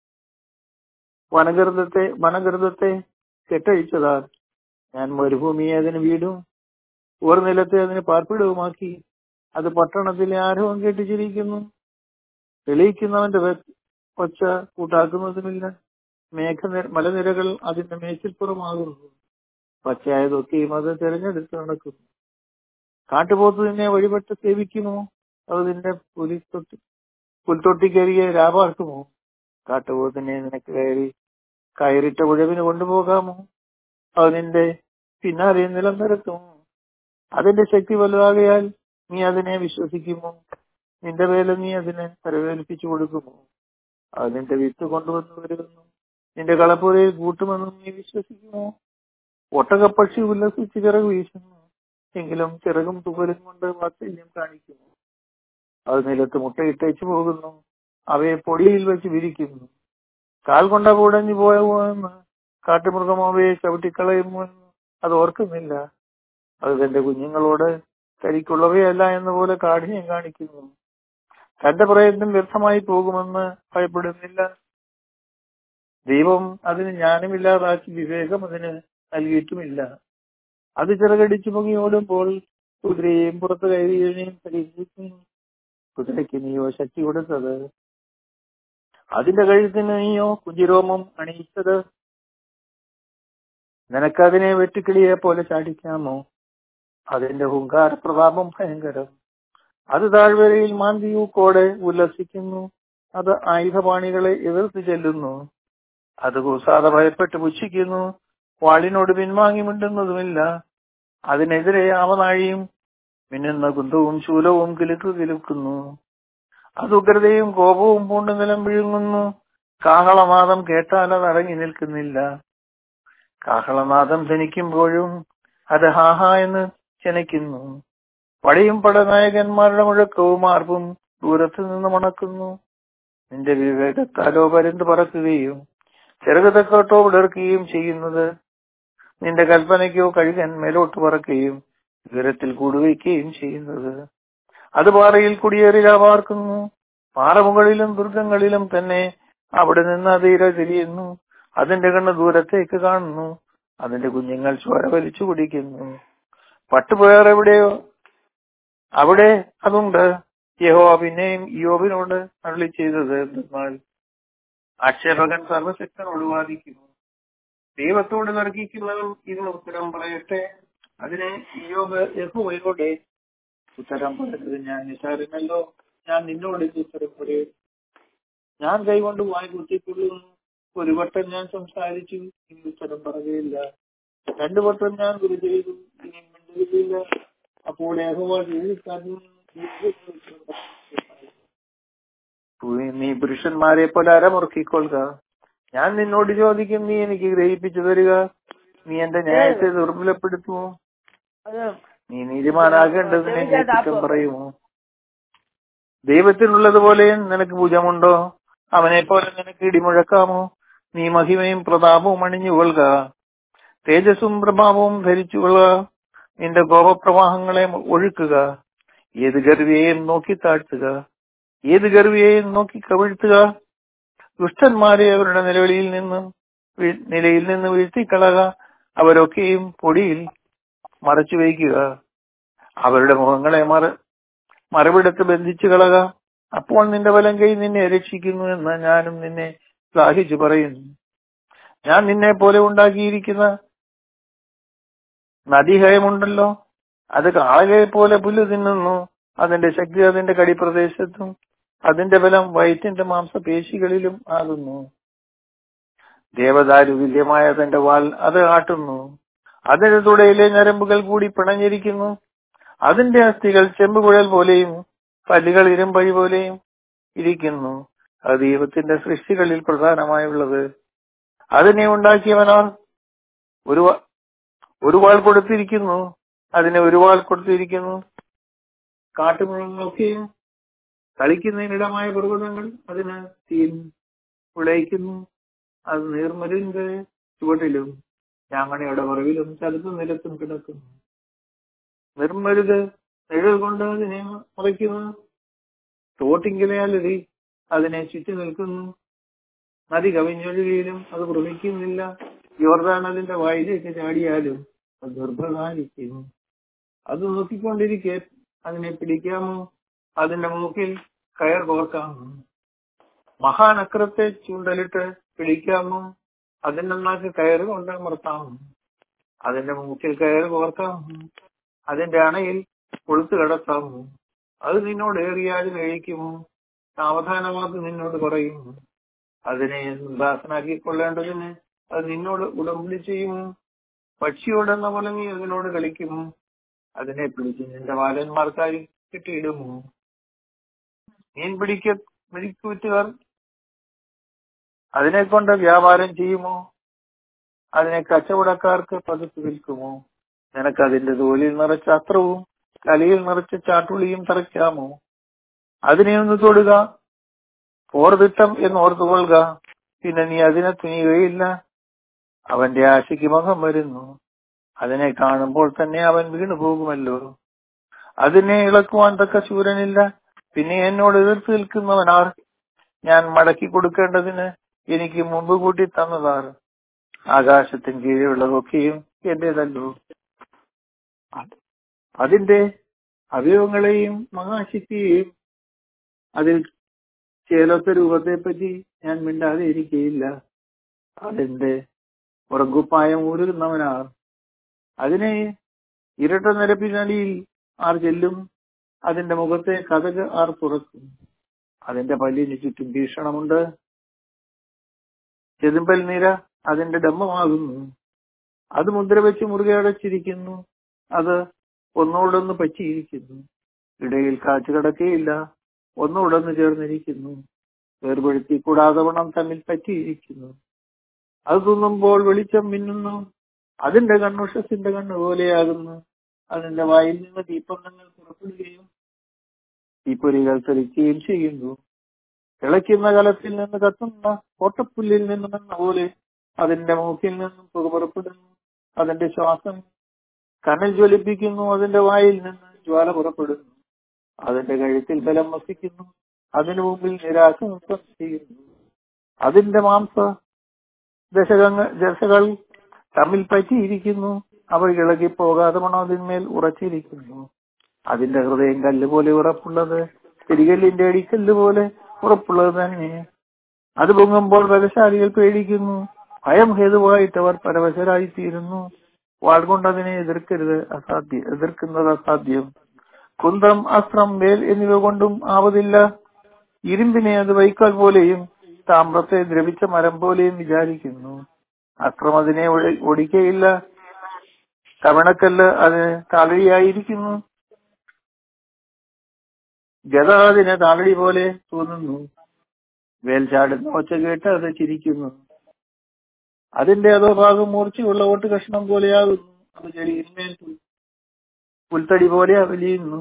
വനഗർഭത്തെ വനഗർഭത്തെ കെട്ടഴിച്ചതാണ് ഞാൻ മരുഭൂമിയെ അതിന് വീടും ഒരു നിലത്തെ അതിന് പാർപ്പിടവുമാക്കി അത് പട്ടണത്തിലെ ആരവം കേട്ടിച്ചിരിക്കുന്നു തെളിയിക്കുന്നവന്റെ വെ- ഒച്ച കൂട്ടാക്കുന്നതുമില്ല മേഘ മലനിരകൾ അതിന്റെ മേച്ചിൽപ്പുറമാകുന്നു പച്ചയായതൊക്കെയും അത് തിരഞ്ഞെടുത്ത് നടക്കുന്നു കാട്ടുപോത്ത് നിന്നെ വഴിപെട്ട് സേവിക്കുമോ അത് നിന്റെ പുലിത്തൊട്ടി പുൽത്തൊട്ടിക്കരികെ രാപാർക്കുമോ കാട്ടുപോത്തിനെ നിനക്ക് കയറി കയറിട്ട ഉഴവിന് കൊണ്ടുപോകാമോ അത് നിന്റെ പിന്നാലെ നിലം നിരത്തുമോ അതിന്റെ ശക്തി വലുതാകയാൽ നീ അതിനെ വിശ്വസിക്കുമോ നിന്റെ വേല നീ അതിനെ പരിവേൽപ്പിച്ചു കൊടുക്കുമോ അത് നിന്റെ വിത്ത് കൊണ്ടുവന്നു വരുമെന്നും നിന്റെ കളപ്പുരയിൽ കൂട്ടുമെന്നും നീ വിശ്വസിക്കുമോ ഒട്ടകപ്പക്ഷി ഉല്ലസിച്ച് ചിറക് വീശുന്നു എങ്കിലും ചിറകും തുകലും കൊണ്ട് വാത്സല്യം കാണിക്കുന്നു അത് നിലത്ത് മുട്ടയിട്ടേച്ചു പോകുന്നു അവയെ പൊടിയിൽ വെച്ച് വിരിക്കുന്നു കാൽ കൊണ്ട കുടഞ്ഞു പോയെന്ന് കാട്ടുമൃഗം അവയെ ചവിട്ടിക്കളയുമോ എന്ന് അത് ഓർക്കുന്നില്ല അത് തന്റെ കുഞ്ഞുങ്ങളോട് തനിക്കുള്ളവയല്ല എന്ന പോലെ കാഠിന്യം കാണിക്കുന്നു തന്റെ പ്രയത്നം വ്യർത്ഥമായി പോകുമെന്ന് ഭയപ്പെടുന്നില്ല ദൈവം അതിന് ജ്ഞാനമില്ലാതാക്കി വിവേകം അതിന് നൽകിയിട്ടുമില്ല അത് ചിറകടിച്ചു പൊങ്ങി ഓടുമ്പോൾ കുതിരയെയും പുറത്ത് കയറിയതിനെയും പരീക്ഷിക്കുന്നു കുതിരയ്ക്ക് നീയോ ശക്തി കൊടുത്തത് അതിന്റെ കഴുത്തിന് നീയോ കുഞ്ചിരോമം അണിയിച്ചത് നിനക്കതിനെ വെട്ടുക്കിളിയെ പോലെ ചാടിക്കാമോ അതിന്റെ ഹുങ്കാര പ്രതാപം ഭയങ്കരം അത് താഴ്വരയിൽ മാന്തിയൂക്കോടെ ഉല്ലസിക്കുന്നു അത് ആയുധപാണികളെ എതിർത്ത് ചെല്ലുന്നു അത് കൂസാതെ ഭയപ്പെട്ട് പുച്ഛിക്കുന്നു വാളിനോട് പിൻവാങ്ങി മിണ്ടുന്നതുമില്ല അതിനെതിരെ അവനാഴിയും മിന്നുന്ന കുന്തവും ശൂലവും കിലുക്കു കിലുക്കുന്നു അത് ഉഗ്രതയും കോപവും പൂണ്ട് നിലം വിഴുങ്ങുന്നു കാഹളനാദം കേട്ടാൽ അത് അടങ്ങി നിൽക്കുന്നില്ല കാഹളനാദം ധനിക്കുമ്പോഴും അത് ഹാഹ എന്ന് ചെനയ്ക്കുന്നു പടയും പടനായകന്മാരുടെ മുഴക്കവും ആർപ്പും ദൂരത്തു നിന്ന് മണക്കുന്നു നിന്റെ വിവേകത്താലോ പരുന്ത് പറക്കുകയും ചെറുകതക്കോട്ടോ വിടർക്കുകയും ചെയ്യുന്നത് നിന്റെ കൽപ്പനയ്ക്കോ കഴുകൻ മേലോട്ട് പറക്കുകയും വിവരത്തിൽ കൂടുവയ്ക്കുകയും ചെയ്യുന്നത് അത് പാറയിൽ കുടിയേറി പാർക്കുന്നു പാറമുകളിലും ദുർഗങ്ങളിലും തന്നെ അവിടെ നിന്ന് അതീര തിരിയുന്നു അതിന്റെ കണ്ണ് ദൂരത്തേക്ക് കാണുന്നു അതിന്റെ കുഞ്ഞുങ്ങൾ ചോര വലിച്ചു കുടിക്കുന്നു പട്ടുപോയാർ എവിടെയോ അവിടെ അതുണ്ട് യഹോ പിന്നെയും യോബിനോട് അരളി ചെയ്തത് എന്തെന്നാൽ ആക്ഷേപകൻ സർവശക്തനോട് വാദിക്കുന്നു ദൈവത്തോട് തർക്കിക്കുന്നവൻ ഇതിന് ഉത്തരം പറയട്ടെ അതിനെ യോബ് യഹോവയോടെ ഉത്തരം പറഞ്ഞത് ഞാൻ നിസാരമല്ലോ ഞാൻ നിന്നോട് ഇത് ഉത്തരം പറയും ഞാൻ കൈകൊണ്ട് വായി കുത്തിക്കൊള്ളുന്നു ഒരു വട്ടം ഞാൻ സംസാരിച്ചു ഇനി ഉത്തരം പറയുകയില്ല രണ്ടു വട്ടം ഞാൻ ഗുരു ചെയ്തു ഇനി മിണ്ടുകയില്ല അപ്പോൾ യഹോവ നീ പുരുഷന്മാരെ പോലെ അരമുറുക്കിക്കൊള്ളുക ഞാൻ നിന്നോട് ചോദിക്കും നീ എനിക്ക് ഗ്രഹിപ്പിച്ചു തരിക നീ എന്റെ ന്യായത്തെ ദുർബലപ്പെടുത്തുമോ നീ നീതിമാനാകേണ്ടതിനെ നീ കുറ്റം പറയുമോ ദൈവത്തിനുള്ളതുപോലെ നിനക്ക് ഭുജമുണ്ടോ അവനെ പോലെ നിനക്ക് ഇടിമുഴക്കാമോ നീ മഹിമയും പ്രതാപവും അണിഞ്ഞുകൊള്ളുക തേജസ്സും പ്രഭാവവും ധരിച്ചുകൊള്ളുക നിന്റെ കോപപ്രവാഹങ്ങളെ ഒഴുക്കുക ഏത് ഗർവിയെയും നോക്കി താഴ്ത്തുക ഏത് ഗർവിയെയും നോക്കി കവിഴ്ത്തുക ദുഷ്ടന്മാരെ അവരുടെ നിലവിളിയിൽ നിന്നും വീ- നിലയിൽ നിന്ന് വീഴ്ത്തിക്കളക അവരൊക്കെയും പൊടിയിൽ മറച്ചു വയ്ക്കുക അവരുടെ മുഖങ്ങളെ മറ മറുപിടത്ത് ബന്ധിച്ചു കളക അപ്പോൾ നിന്റെ വലം കൈ നിന്നെ രക്ഷിക്കുന്നു എന്ന് ഞാനും നിന്നെ ശ്ലാഘിച്ചു പറയുന്നു ഞാൻ നിന്നെ പോലെ ഉണ്ടാക്കിയിരിക്കുന്ന നദീഹയമുണ്ടല്ലോ അത് കാളകയെ പോലെ പുല്ല് തിന്നുന്നു അതിന്റെ ശക്തി അതിന്റെ കടിപ്രദേശത്തും അതിന്റെ ബലം വയറ്റിന്റെ മാംസപേശികളിലും ആകുന്നു ദേവദാരു തുല്യമായ തന്റെ വാൽ അത് ആട്ടുന്നു അതിന്റെ തുടയിലെ ഞരമ്പുകൾ കൂടി പിണഞ്ഞിരിക്കുന്നു അതിന്റെ അസ്ഥികൾ ചെമ്പുകുഴൽ പോലെയും പല്ലുകൾ ഇരുമ്പഴി പോലെയും ഇരിക്കുന്നു അത് ദൈവത്തിന്റെ സൃഷ്ടികളിൽ പ്രധാനമായുള്ളത് അതിനെ ഉണ്ടാക്കിയവനാൽ ഒരു വ- ഒരു വാൾ കൊടുത്തിരിക്കുന്നു അതിന് ഒരു വാൾ കൊടുത്തിരിക്കുന്നു കാട്ടുമൃഗങ്ങളൊക്കെയും കളിക്കുന്നതിനിടമായ പർവ്വതങ്ങൾ അതിന് തീൻ വിളയിക്കുന്നു അത് നീർമലിന്റെ ചുവട്ടിലും ഞാങ്ങണയുടെ പുറവിലും ചതുപ്പ് നിലത്തും കിടക്കുന്നു നിർമ്മരുത് നിഴൽ കൊണ്ട് അതിനെ മറയ്ക്കുന്നു തോട്ടിങ്കിലയാലതി അതിനെ ചുറ്റി നിൽക്കുന്നു നദി കവിഞ്ഞൊഴുകിയാലും അത് ഭ്രമിക്കുന്നില്ല യോർദാൻ അതിന്റെ വായിലേക്ക് ചാടിയാലും അത് ദുർബലായിരിക്കുന്നു അത് നോക്കിക്കൊണ്ടിരിക്കെ അതിനെ പിടിക്കാമോ അതിന്റെ മൂക്കിൽ കയർ കോർക്കാമോ മഹാനക്രത്തെ ചൂണ്ടലിട്ട് പിടിക്കാമോ അതിന്റെ നാക്ക് കയറ് കൊണ്ട് അമർത്താമോ അതിന്റെ മൂക്കിൽ കയർ കോർക്കാമോ അതിന്റെ അണയിൽ കൊളുത്ത് കിടത്താമോ അത് നിന്നോട് ഏറിയാലും കഴിക്കുമോ സാവധാനമാക്കി നിന്നോട് പറയുമോ അതിനെ ദാസനാക്കിക്കൊള്ളേണ്ടതിന് അത് നിന്നോട് ഉടമ്പടി ചെയ്യുമോ പക്ഷിയോടെന്ന പോലെ നീ അതിനോട് കളിക്കുമോ അതിനെ പിടിച്ച് നിന്റെ ബാലന്മാർക്കായി കെട്ടിയിടുമോ മീൻ പിടിക്ക പിടിക്കുറ്റുകാർ അതിനെ കൊണ്ട് വ്യാപാരം ചെയ്യുമോ അതിനെ കച്ചവടക്കാർക്ക് പതുക്കെ വിൽക്കുമോ നിനക്ക് അതിന്റെ തോലിൽ നിറച്ച അത്രവും കലയിൽ നിറച്ച ചാട്ടുളിയും തറയ്ക്കാമോ അതിനെ ഒന്ന് തൊടുക പോർതിട്ടം എന്ന് ഓർത്തുകൊള്ളുക പിന്നെ നീ അതിനെ തുനിയുകയില്ല അവന്റെ ആശയ്ക്ക് മുഖം വരുന്നു അതിനെ കാണുമ്പോൾ തന്നെ അവൻ വീണു പോകുമല്ലോ അതിനെ ഇളക്കുവാൻ തക്ക ശൂരനില്ല പിന്നെ എന്നോട് എതിർത്ത് നിൽക്കുന്നവനാർ ഞാൻ മടക്കി കൊടുക്കേണ്ടതിന് എനിക്ക് മുമ്പ് കൂട്ടി തന്നതാർ ആകാശത്തിന് കീഴിലുള്ളതൊക്കെയും എന്റേതല്ലോ അത് അതിന്റെ അവയവങ്ങളെയും മഹാശക്തിയെയും അതിൽ ചേലത്തെ രൂപത്തെ പറ്റി ഞാൻ മിണ്ടാതെ ഇരിക്കയില്ല അതെന്റെ ഉറങ്ങുപ്പായം ഊരുന്നവനാർ അതിനെ ഇരട്ട നിരപ്പിനടിയിൽ ആർ ചെല്ലും അതിന്റെ മുഖത്തെ കഥക് ആർ തുറക്കും അതിന്റെ പല്ലിന് ചുറ്റും ഭീഷണമുണ്ട് ചെതുമ്പൽ നിര അതിന്റെ ഡമ്മമാകുന്നു അത് മുദ്ര വെച്ച് മുറുകെ അടച്ചിരിക്കുന്നു അത് ഒന്നോടൊന്ന് പറ്റിയിരിക്കുന്നു ഇടയിൽ കാച്ചു കിടക്കുകയില്ല ഒന്നോടൊന്ന് ചേർന്നിരിക്കുന്നു വേർപെടുത്തി കൂടാതെ വണ്ണം തമ്മിൽ പറ്റിയിരിക്കുന്നു അത് തിന്നുമ്പോൾ വെളിച്ചം മിന്നുന്നു അതിന്റെ കണ്ണുഷത്തിന്റെ കണ്ണ് പോലെയാകുന്നു അതിന്റെ വായിൽ നിന്ന് തീപ്പന്തങ്ങൾ പുറപ്പെടുകയും തീപ്പൊരികൾ തെളിക്കുകയും ചെയ്യുന്നു തിളയ്ക്കുന്ന കലത്തിൽ നിന്ന് കത്തുന്ന കോട്ടപ്പുല്ലിൽ നിന്നും എന്ന പോലെ അതിന്റെ മൂക്കിൽ നിന്നും പുക പുറപ്പെടുന്നു അതിന്റെ ശ്വാസം കനൽ ജ്വലിപ്പിക്കുന്നു അതിന്റെ വായിൽ നിന്ന് ജ്വാല പുറപ്പെടുന്നു അതിന്റെ കഴുത്തിൽ ബലം വസിക്കുന്നു അതിനു മുമ്പിൽ നിരാശ നൃത്തം ചെയ്യുന്നു അതിന്റെ മാംസ ദശകങ്ങൾ ദശകൾ തമ്മിൽ പറ്റിയിരിക്കുന്നു അവ ഇളകി പോകാതെ മണം അതിന്മേൽ ഉറച്ചിരിക്കുന്നു അതിന്റെ ഹൃദയം കല്ല് പോലെ ഉറപ്പുള്ളത് തിരികല്ലിന്റെ അടിക്കല്ല് പോലെ ഉറപ്പുള്ളത് തന്നെ അത് പൊങ്ങുമ്പോൾ ബലശാലികൾ പേടിക്കുന്നു ഭയം ഹേതുവായിട്ട് അവർ പരവശരായിത്തീരുന്നു വാൾ കൊണ്ട് അതിനെ എതിർക്കരുത് അസാധ്യം എതിർക്കുന്നത് അസാധ്യം കുന്തം അസ്ത്രം വേൽ എന്നിവ കൊണ്ടും ആവതില്ല ഇരുമ്പിനെ അത് വൈക്കോൽ പോലെയും താമ്രത്തെ ദ്രവിച്ച മരം പോലെയും വിചാരിക്കുന്നു അസ്ത്രം അതിനെ ഒഴി- ഒടിക്കയില്ല കവണക്കല്ല് അതിന് താളടിയായിരിക്കുന്നു ഗത അതിന് താളടി പോലെ തോന്നുന്നു വേൽ ചാടുന്ന ഒച്ച കേട്ട് അത് ചിരിക്കുന്നു അതിന്റെ അതോ ഭാഗം മൂർച്ചയുള്ള ഓട്ട് കഷ്ണം പോലെയാകുന്നു അത് ചെടിയിന്മേൽ പുൽ- പുൽത്തടി പോലെ അവലിയുന്നു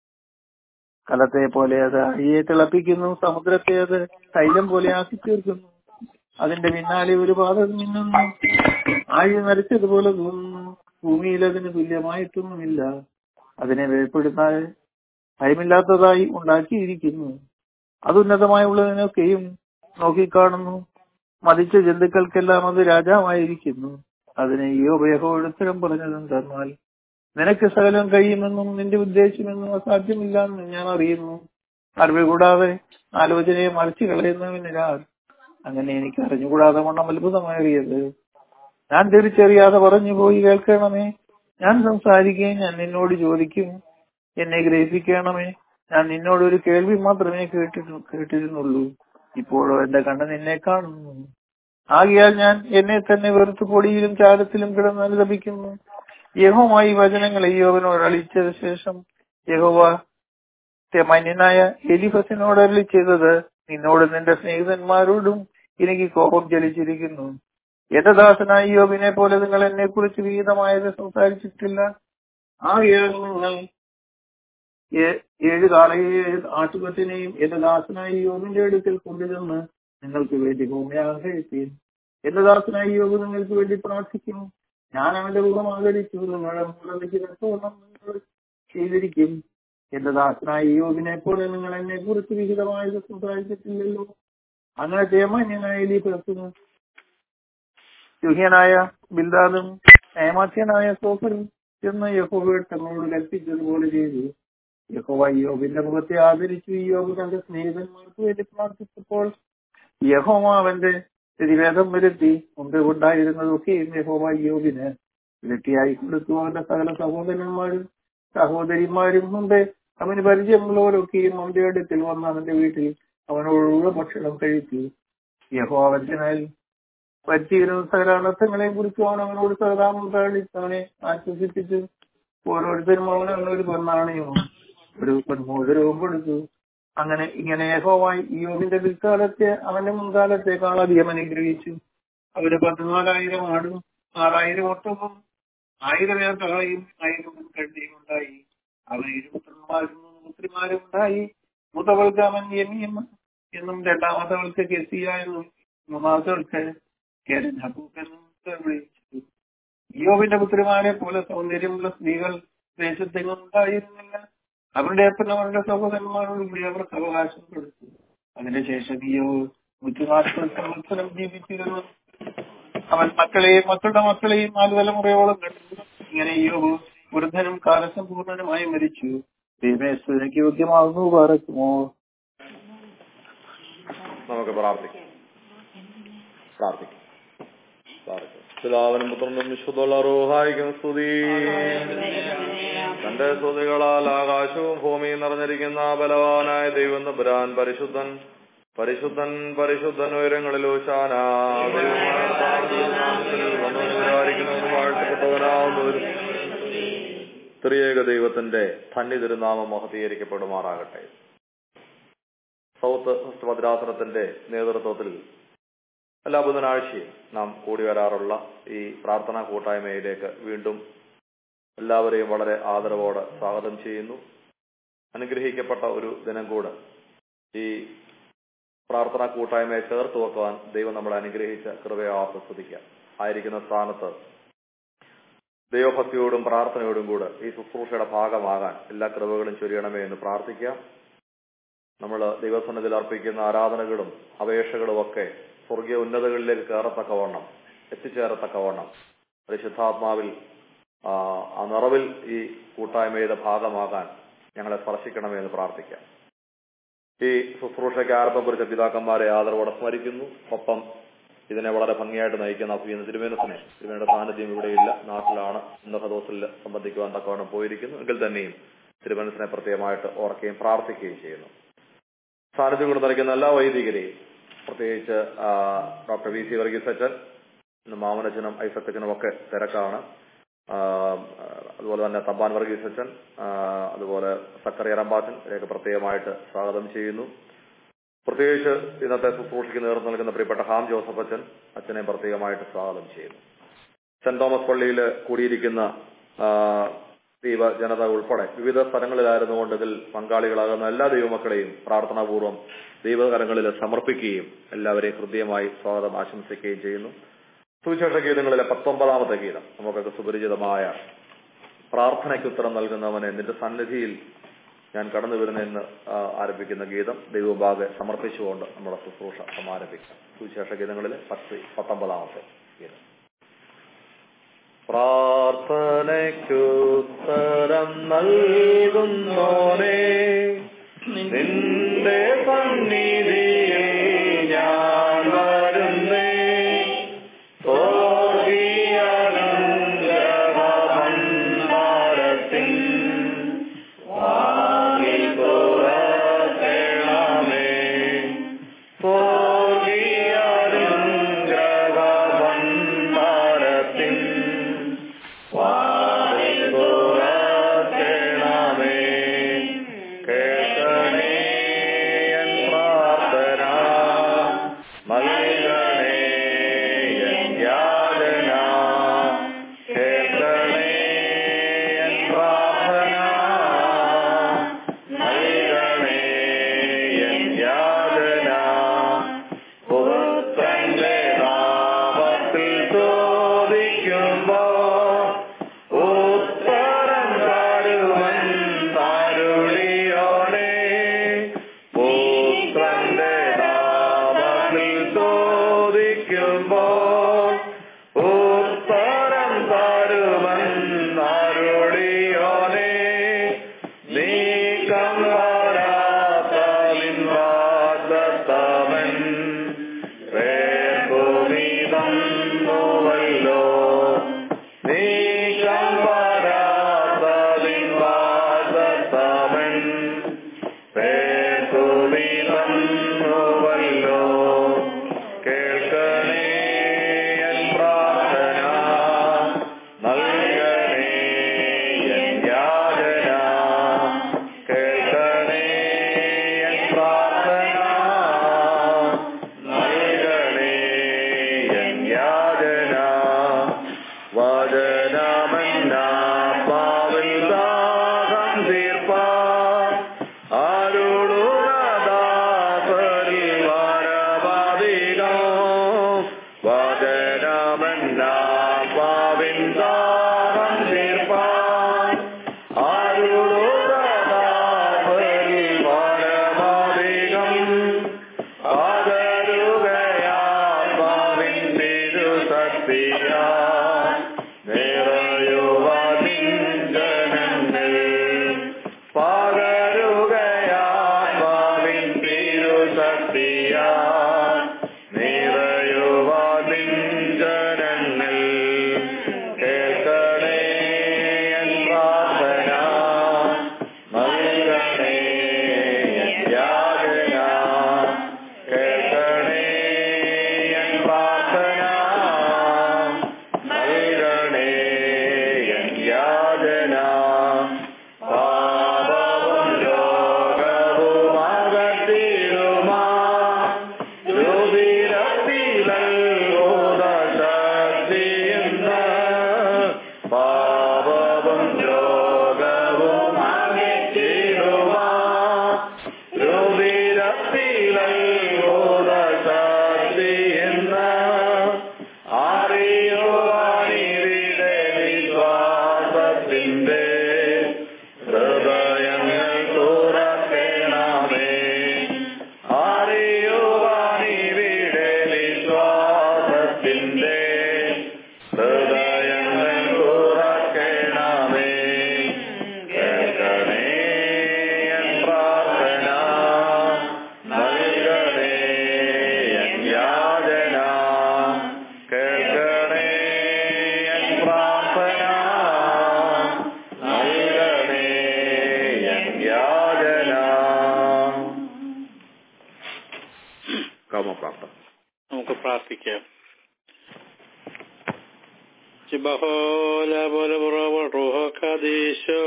കലത്തെ പോലെ അത് അഴിയെ തിളപ്പിക്കുന്നു സമുദ്രത്തെ അത് തൈലം പോലെ ആക്കി തീർക്കുന്നു അതിന്റെ പിന്നാലെ ഒരു പാത മിന്നുന്നു ആഴി നരച്ചതുപോലെ തോന്നുന്നു ഭൂമിയിൽ അതിന് തുല്യമായിട്ടൊന്നുമില്ല അതിനെ വേർപ്പെടുത്താൻ ഭയമില്ലാത്തതായി ഉണ്ടാക്കിയിരിക്കുന്നു അതുന്നതമായുള്ളതിനൊക്കെയും നോക്കിക്കാണുന്നു മതിച്ച ജന്തുക്കൾക്കെല്ലാം അത് രാജാവായിരിക്കുന്നു അതിനെ ഈ ഉപയോഗം പറഞ്ഞതെന്തെന്നാൽ നിനക്ക് സകലം കഴിയുമെന്നും നിന്റെ ഉദ്ദേശമെന്നും അസാധ്യമില്ലെന്ന് ഞാൻ അറിയുന്നു അറിവ് കൂടാതെ ആലോചനയെ മറിച്ചു കളയുന്നവനാർ അങ്ങനെ എനിക്ക് അറിഞ്ഞുകൂടാതെ വണ്ണം അത്ഭുതമേറിയത് ഞാൻ തിരിച്ചറിയാതെ പറഞ്ഞു പോയി കേൾക്കണമേ ഞാൻ സംസാരിക്കുകയും ഞാൻ നിന്നോട് ചോദിക്കും എന്നെ ഗ്രഹിപ്പിക്കണമേ ഞാൻ നിന്നോട് ഒരു കേൾവി മാത്രമേ കേട്ടിട്ടു കേട്ടിരുന്നുള്ളൂ ഇപ്പോഴോ എന്റെ കണ്ണ് നിന്നെ കാണുന്നു ആകിയാൽ ഞാൻ എന്നെ തന്നെ വെറുത്ത് പൊടിയിലും ചാരത്തിലും കിടന്ന് അനുദപിക്കുന്നു യഹോമായി വചനങ്ങൾ യോവനോട് അളിച്ചത് ശേഷം യഹോവ തെമന്യനായ എലിഫസിനോട് അരളി ചെയ്തത് നിന്നോട് നിന്റെ സ്നേഹിതന്മാരോടും എനിക്ക് കോപം ചലിച്ചിരിക്കുന്നു എന്റെ ദാസനായ യോബിനെ പോലെ നിങ്ങൾ എന്നെ കുറിച്ച് വിഹിതമായത് സംസാരിച്ചിട്ടില്ല ആകയാൽ നിങ്ങൾ ഏ- ഏഴ് കാളയെ ആട്ടുകൊറ്റനെയും എന്റെ ദാസനായ യോബിന്റെ അടുക്കൽ കൊണ്ടുചെന്ന് നിങ്ങൾക്ക് വേണ്ടി ഭൂമിയാകാൻ കഴിപ്പീൻ എന്റെ ദാസനായ യോബ് നിങ്ങൾക്ക് വേണ്ടി പ്രാർത്ഥിക്കും ഞാൻ അവന്റെ മുഖം ആദരിച്ചു നിങ്ങളുടെ മുകളിലേക്ക് രസവണ്ണം നിങ്ങൾ ചെയ്തിരിക്കും എന്റെ ദാസനായ യോബിനെ പോലെ നിങ്ങൾ എന്നെ കുറിച്ച് വിഹിതമായത് സംസാരിച്ചിട്ടില്ലല്ലോ അങ്ങനെ തേമാന്യനായ എലീഫസും യുഹ്യനായ ബിൽദാദും ഏമാത്യനായ സോഫരും ചെന്ന് യഹോവയോട് തങ്ങളോട് കൽപ്പിച്ചതുപോലെ ചെയ്തു യഹോവ യോബിന്റെ മുഖത്തെ ആദരിച്ചു ഈ യോബ് തന്റെ സ്നേഹിതന്മാർക്ക് വേണ്ടി പ്രാർത്ഥിച്ചപ്പോൾ യഹോവ അവന്റെ സ്ഥിതിവേദം വരുത്തി മുമ്പ് ഉണ്ടായിരുന്നതൊക്കെയും യഹോവ യോബിന് ഇരട്ടിയായി കൊടുത്തു അവന്റെ സകല സഹോദരന്മാരും സഹോദരിമാരും മുമ്പേ അവന് പരിചയമുള്ളവരൊക്കെയും അവന്റെ അടുത്തിൽ വന്ന് അവന്റെ വീട്ടിൽ അവനോടുള്ള ഭക്ഷണം കഴിച്ചു യഹോ അവന്റെ മേൽ പറ്റിയിരുന്ന സകല അനർത്ഥങ്ങളെ കുറിച്ച് അവൻ അവനോട് സഹതാപം പ്രകടിച്ച് അവനെ ആശ്വസിപ്പിച്ചു ഓരോരുത്തരും അവന് ഒരു പൊന്നാണയവും ഒരു പൊന്മോദരവും കൊടുത്തു അങ്ങനെ ഇങ്ങനെ യഹോവായി യോബിന്റെ പിൽക്കാലത്തെ അവന്റെ മുൻകാലത്തെക്കാൾ അധികം അനുഗ്രഹിച്ചു അവര് പതിനാലായിരം ആടും ആറായിരം ഒട്ടവും ആയിരം ഏർക്കളയും ആയിരം കണ്ടിയും ഉണ്ടായി അവന് ഇരുപത്തിരണ്ടുമാരും മൂന്ന് പുത്രിമാരും ഉണ്ടായി മൂത്തവൾക്ക് അവൻ യമിയം എന്നും രണ്ടാമത്തവൾക്ക് കെസിയ എന്നും മൂന്നാമത്തവൾക്ക് കെരഞ്ഞൂക്ക് എന്നും പേർ വിളിച്ചു യോബിന്റെ പുത്രിമാരെ പോലെ സൗന്ദര്യമുള്ള സ്ത്രീകൾ ദേശത്തെങ്ങും ഉണ്ടായിരുന്നില്ല അവരുടെ അപ്പൻ അവരുടെ സഹോദരന്മാരോട് കൂടി അവർക്ക് അവകാശം കൊടുത്തു അതിനുശേഷം യോ നൂറ്റിനാൽപ്പത് സംവത്സരം ജീവിച്ചിരുന്നു അവൻ മക്കളെയും മക്കളുടെ മക്കളെയും നാല് തലമുറയോളം കണ്ടു ഇങ്ങനെ യോബ് വൃദ്ധനും കാലസമ്പൂർണനുമായി മരിച്ചു ദൈവേശ്വരയ്ക്ക് യോഗ്യമാകുന്നു പാറക്കുമോ നമുക്ക് പ്രാർത്ഥിക്കാം പ്രാർത്ഥിക്കും പ്രാർത്ഥിക്കും പിതാവിനും പുത്രനും വിശുദ്ധുള്ള റൂഹായിക്കും സ്തുതി തന്റെ സ്തുതികളാൽ ആകാശവും ഭൂമിയും നിറഞ്ഞിരിക്കുന്ന ബലവാനായ ദൈവം തമ്പുരാൻ പരിശുദ്ധൻ പരിശുദ്ധൻ പരിശുദ്ധൻ ഉയരങ്ങളിൽ വാഴ്ത്തപ്പെട്ടവനാവുന്നവരും ത്രിയേക ദൈവത്തിന്റെ ധന്യ തിരുനാമം മഹതീകരിക്കപ്പെടുമാറാകട്ടെ സൗത്ത് ഭദ്രാസനത്തിന്റെ നേതൃത്വത്തിൽ എല്ലാ ബുധനാഴ്ചയും നാം കൂടി വരാറുള്ള ഈ പ്രാർത്ഥനാ കൂട്ടായ്മയിലേക്ക് വീണ്ടും എല്ലാവരെയും വളരെ ആദരവോടെ സ്വാഗതം ചെയ്യുന്നു അനുഗ്രഹിക്കപ്പെട്ട ഒരു ദിനം കൂടെ ഈ പ്രാർത്ഥനാ കൂട്ടായ്മയെ ചേർത്ത് വെക്കുവാൻ ദൈവം നമ്മളെ അനുഗ്രഹിച്ച കൃപയെ ആസ്വദിക്കാം ആയിരിക്കുന്ന സ്ഥാനത്ത് ദൈവഭക്തിയോടും പ്രാർത്ഥനയോടും കൂടെ ഈ ശുശ്രൂഷയുടെ ഭാഗമാകാൻ എല്ലാ കൃപകളും ചൊരിയണമേ എന്ന് പ്രാർത്ഥിക്കാം നമ്മൾ ദൈവസന്നിധിയിൽ അർപ്പിക്കുന്ന ആരാധനകളും അപേക്ഷകളും ഒക്കെ സ്വർഗീയ ഉന്നതകളിലേക്ക് കയറത്തക്കവണ്ണം എത്തിച്ചേരത്തക്കവണ്ണം പരിശുദ്ധാത്മാവിൽ ആ നിറവിൽ ഈ കൂട്ടായ്മയുടെ ഭാഗമാകാൻ ഞങ്ങളെ സ്പർശിക്കണമേ എന്ന് പ്രാർത്ഥിക്കാം ഈ ശുശ്രൂഷയ്ക്ക് ആരംഭം കുറിച്ച പിതാക്കന്മാരെ ആദരവോടെ സ്മരിക്കുന്നു ഒപ്പം ഇതിനെ വളരെ ഭംഗിയായിട്ട് നയിക്കുന്ന അഭിയുന്ന തിരുമേനസിനെ തിരുമേനയുടെ സാന്നിധ്യം ഇവിടെയില്ല നാട്ടിലാണ് ഇന്നഹദോസിൽ സംബന്ധിക്കുവാൻ തക്കവണ്ണം പോയിരിക്കുന്നു എങ്കിൽ തന്നെയും തിരുമനസിനെ പ്രത്യേകമായിട്ട് ഓർക്കുകയും പ്രാർത്ഥിക്കുകയും ചെയ്യുന്നു സാന്നിധ്യം കൊണ്ട് നൽകുന്ന എല്ലാ വൈദികരെയും പ്രത്യേകിച്ച് ഡോക്ടർ വി സി വർഗീസ് അച്ഛൻ ഇന്ന് മാമനച്ചനും ഐസക്കച്ചനും ഒക്കെ തിരക്കാണ് അതുപോലെ തന്നെ തമ്പാൻ വർഗീസ് അച്ഛൻ അതുപോലെ സക്കറിയ റമ്പാച്ചൻ ഇവരെയൊക്കെ പ്രത്യേകമായിട്ട് സ്വാഗതം ചെയ്യുന്നു പ്രത്യേകിച്ച് ഇന്നത്തെ ശുശ്രൂഷയ്ക്ക് നേതൃത്വം നൽകുന്ന പ്രിയപ്പെട്ട ഹാം ജോസഫ് അച്ഛൻ അച്ഛനെ പ്രത്യേകമായിട്ട് സ്വാഗതം ചെയ്യുന്നു സെന്റ് തോമസ് പള്ളിയിൽ കൂടിയിരിക്കുന്ന ദൈവ ജനത ഉൾപ്പെടെ വിവിധ സ്ഥലങ്ങളിലായിരുന്നുകൊണ്ട് ഇതിൽ പങ്കാളികളാകുന്ന എല്ലാ ദൈവമക്കളെയും പ്രാർത്ഥനാപൂർവ്വം ദൈവകരങ്ങളിൽ സമർപ്പിക്കുകയും എല്ലാവരെയും ഹൃദയമായി സ്വാഗതം ആശംസിക്കുകയും ചെയ്യുന്നു സുവിശേഷ ഗീതങ്ങളിലെ പത്തൊമ്പതാമത്തെ ഗീതം നമുക്കൊക്കെ സുപരിചിതമായ പ്രാർത്ഥനയ്ക്ക് ഉത്തരം നൽകുന്നവനെ നിന്റെ സന്നിധിയിൽ ഞാൻ കടന്നു വരുന്നതെന്ന് ആരംഭിക്കുന്ന ഗീതം ദൈവഭാഗെ സമർപ്പിച്ചുകൊണ്ട് നമ്മുടെ ശുശ്രൂഷ സമാരംഭിക്കാം സുവിശേഷ ഗീതങ്ങളിലെ പത്ത് പത്തൊമ്പതാമത്തെ ഗീതം പ്രാർത്ഥനയ്ക്കുത്തരം നൽകുന്നോനെ നിന്റെ സന്നിധിയിൽ ഞാൻ വരുന്നേ സ്വർഗീയനന്ദമന്ദാരത്തിൻ വാതിൽ തുറക്കണമേ സ്വർഗീയനന്ദമന്ദാരത്തിൻ വാതിൽ തുറക്കണമേ കേൾക്കണേ എൻ പ്രാർത്ഥന നൽകണേ എൻ യാതന കേൾക്കണേ എൻ പ്രാർത്ഥന നൽകണേ എൻ യാതന പുത്രന്റെ നാമത്തിൽ ചോദിക്കുമ്പോ ഉത്തരം തരുമെന്നരുളിയോടെ പുത്രന്റെ നാമത്തിൽ ചോദിക്കുമ്പോൾ ഉത്തരം തരുമെന്നരുളിയോടെ നീക്കം വരാത്തവിൻ വാദത്തവൻ വേദുവിതന്നുവല്ലോ നീക്കം വരാത്തവിൻ വാദത്തവൻ വേദുവിതന്നുവല്ലോ കേൾക്കണേ എൻ പ്രാർത്ഥന നൽകണേ എൻ യാചന കേൾക്കണേ എൻ പ്രാർത്ഥന നൽകണേ എൻ യാചന വചനമന്നാത്മാവിൽ ദാഹം തീർപ്പാൻ ആരുണുദാസരിൽ വരവാദികം വചനമന്നാത്മാവിൻ ദാഹം തീർപ്പാൻ ആരുണുദാസരിൽ വരവാദികം പകരുകയാത്മാവിൻ തിരുസക്തിയാൽ നിറയുവതിഞ്ചനങ്ങൾ പകരുകയാത്മാവിൻ തിരുസക്തിയാൽ നിറയുവതിഞ്ചനങ്ങൾ കാമപ്രാർത്ഥന നമുക്ക് പ്രാർത്ഥിക്കാം ചിബഹോല പോലെ റൂഹോക്കാദീശോ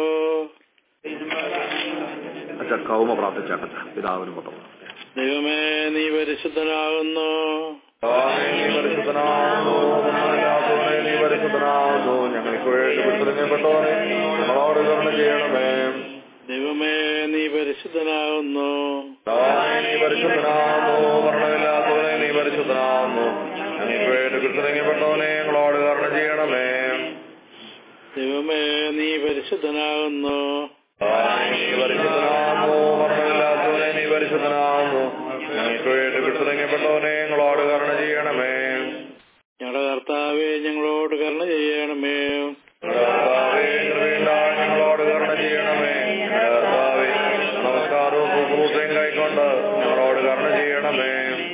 അച്ഛൻ കൗമ പ്രാർത്ഥിച്ചാട്ട പിതാവിനും പുത്രനും ദൈവമേ നീ പരിശുദ്ധനാകുന്നു നീ പരിശുദ്ധനാകുന്നു ഒന്നുമില്ലാത്തവനെ നീ പരിശുദ്ധനാകുന്നു ഞങ്ങൾക്ക് വേണ്ടി വിട്ടുതങ്ങപ്പെട്ടവനെ നമ്മളോട് കരുണ ചെയ്യണമേ ദൈവമേ നീ പരിശുദ്ധനാകുന്നു കർത്താവേ, നീ പരിശുദ്ധനാകുന്നു മരണമില്ലാത്തവനെ നീ പരിശുദ്ധനാകുന്നു ഞങ്ങൾക്ക് വേണ്ടി വിട്ടുതങ്ങപ്പെട്ടവനെ ഞങ്ങളോട് കരുണ ചെയ്യണമേ ദൈവമേ നീ പരിശുദ്ധനാകുന്നു കർത്താവേ, നീ പരിശുദ്ധനാകുന്നു മരണമില്ലാത്തവനെ നീ പരിശുദ്ധനാകുന്നു ഞങ്ങൾക്ക് വേണ്ടി വിട്ടുതങ്ങപ്പെട്ടവനെ ഞങ്ങളോട് കരുണ ചെയ്യണമേ ഞങ്ങളുടെ കർത്താവെ ഞങ്ങളോട് കരുണ ചെയ്യണമേ കർത്താവേ, കൃപയുണ്ടായി ഞങ്ങളോട് കരുണ ചെയ്യണമേ കർത്താവേ, നമസ്കാരവും ശുശ്രൂഷയും കൈക്കൊണ്ട് ഞങ്ങളോട് കരുണ ചെയ്യണമേ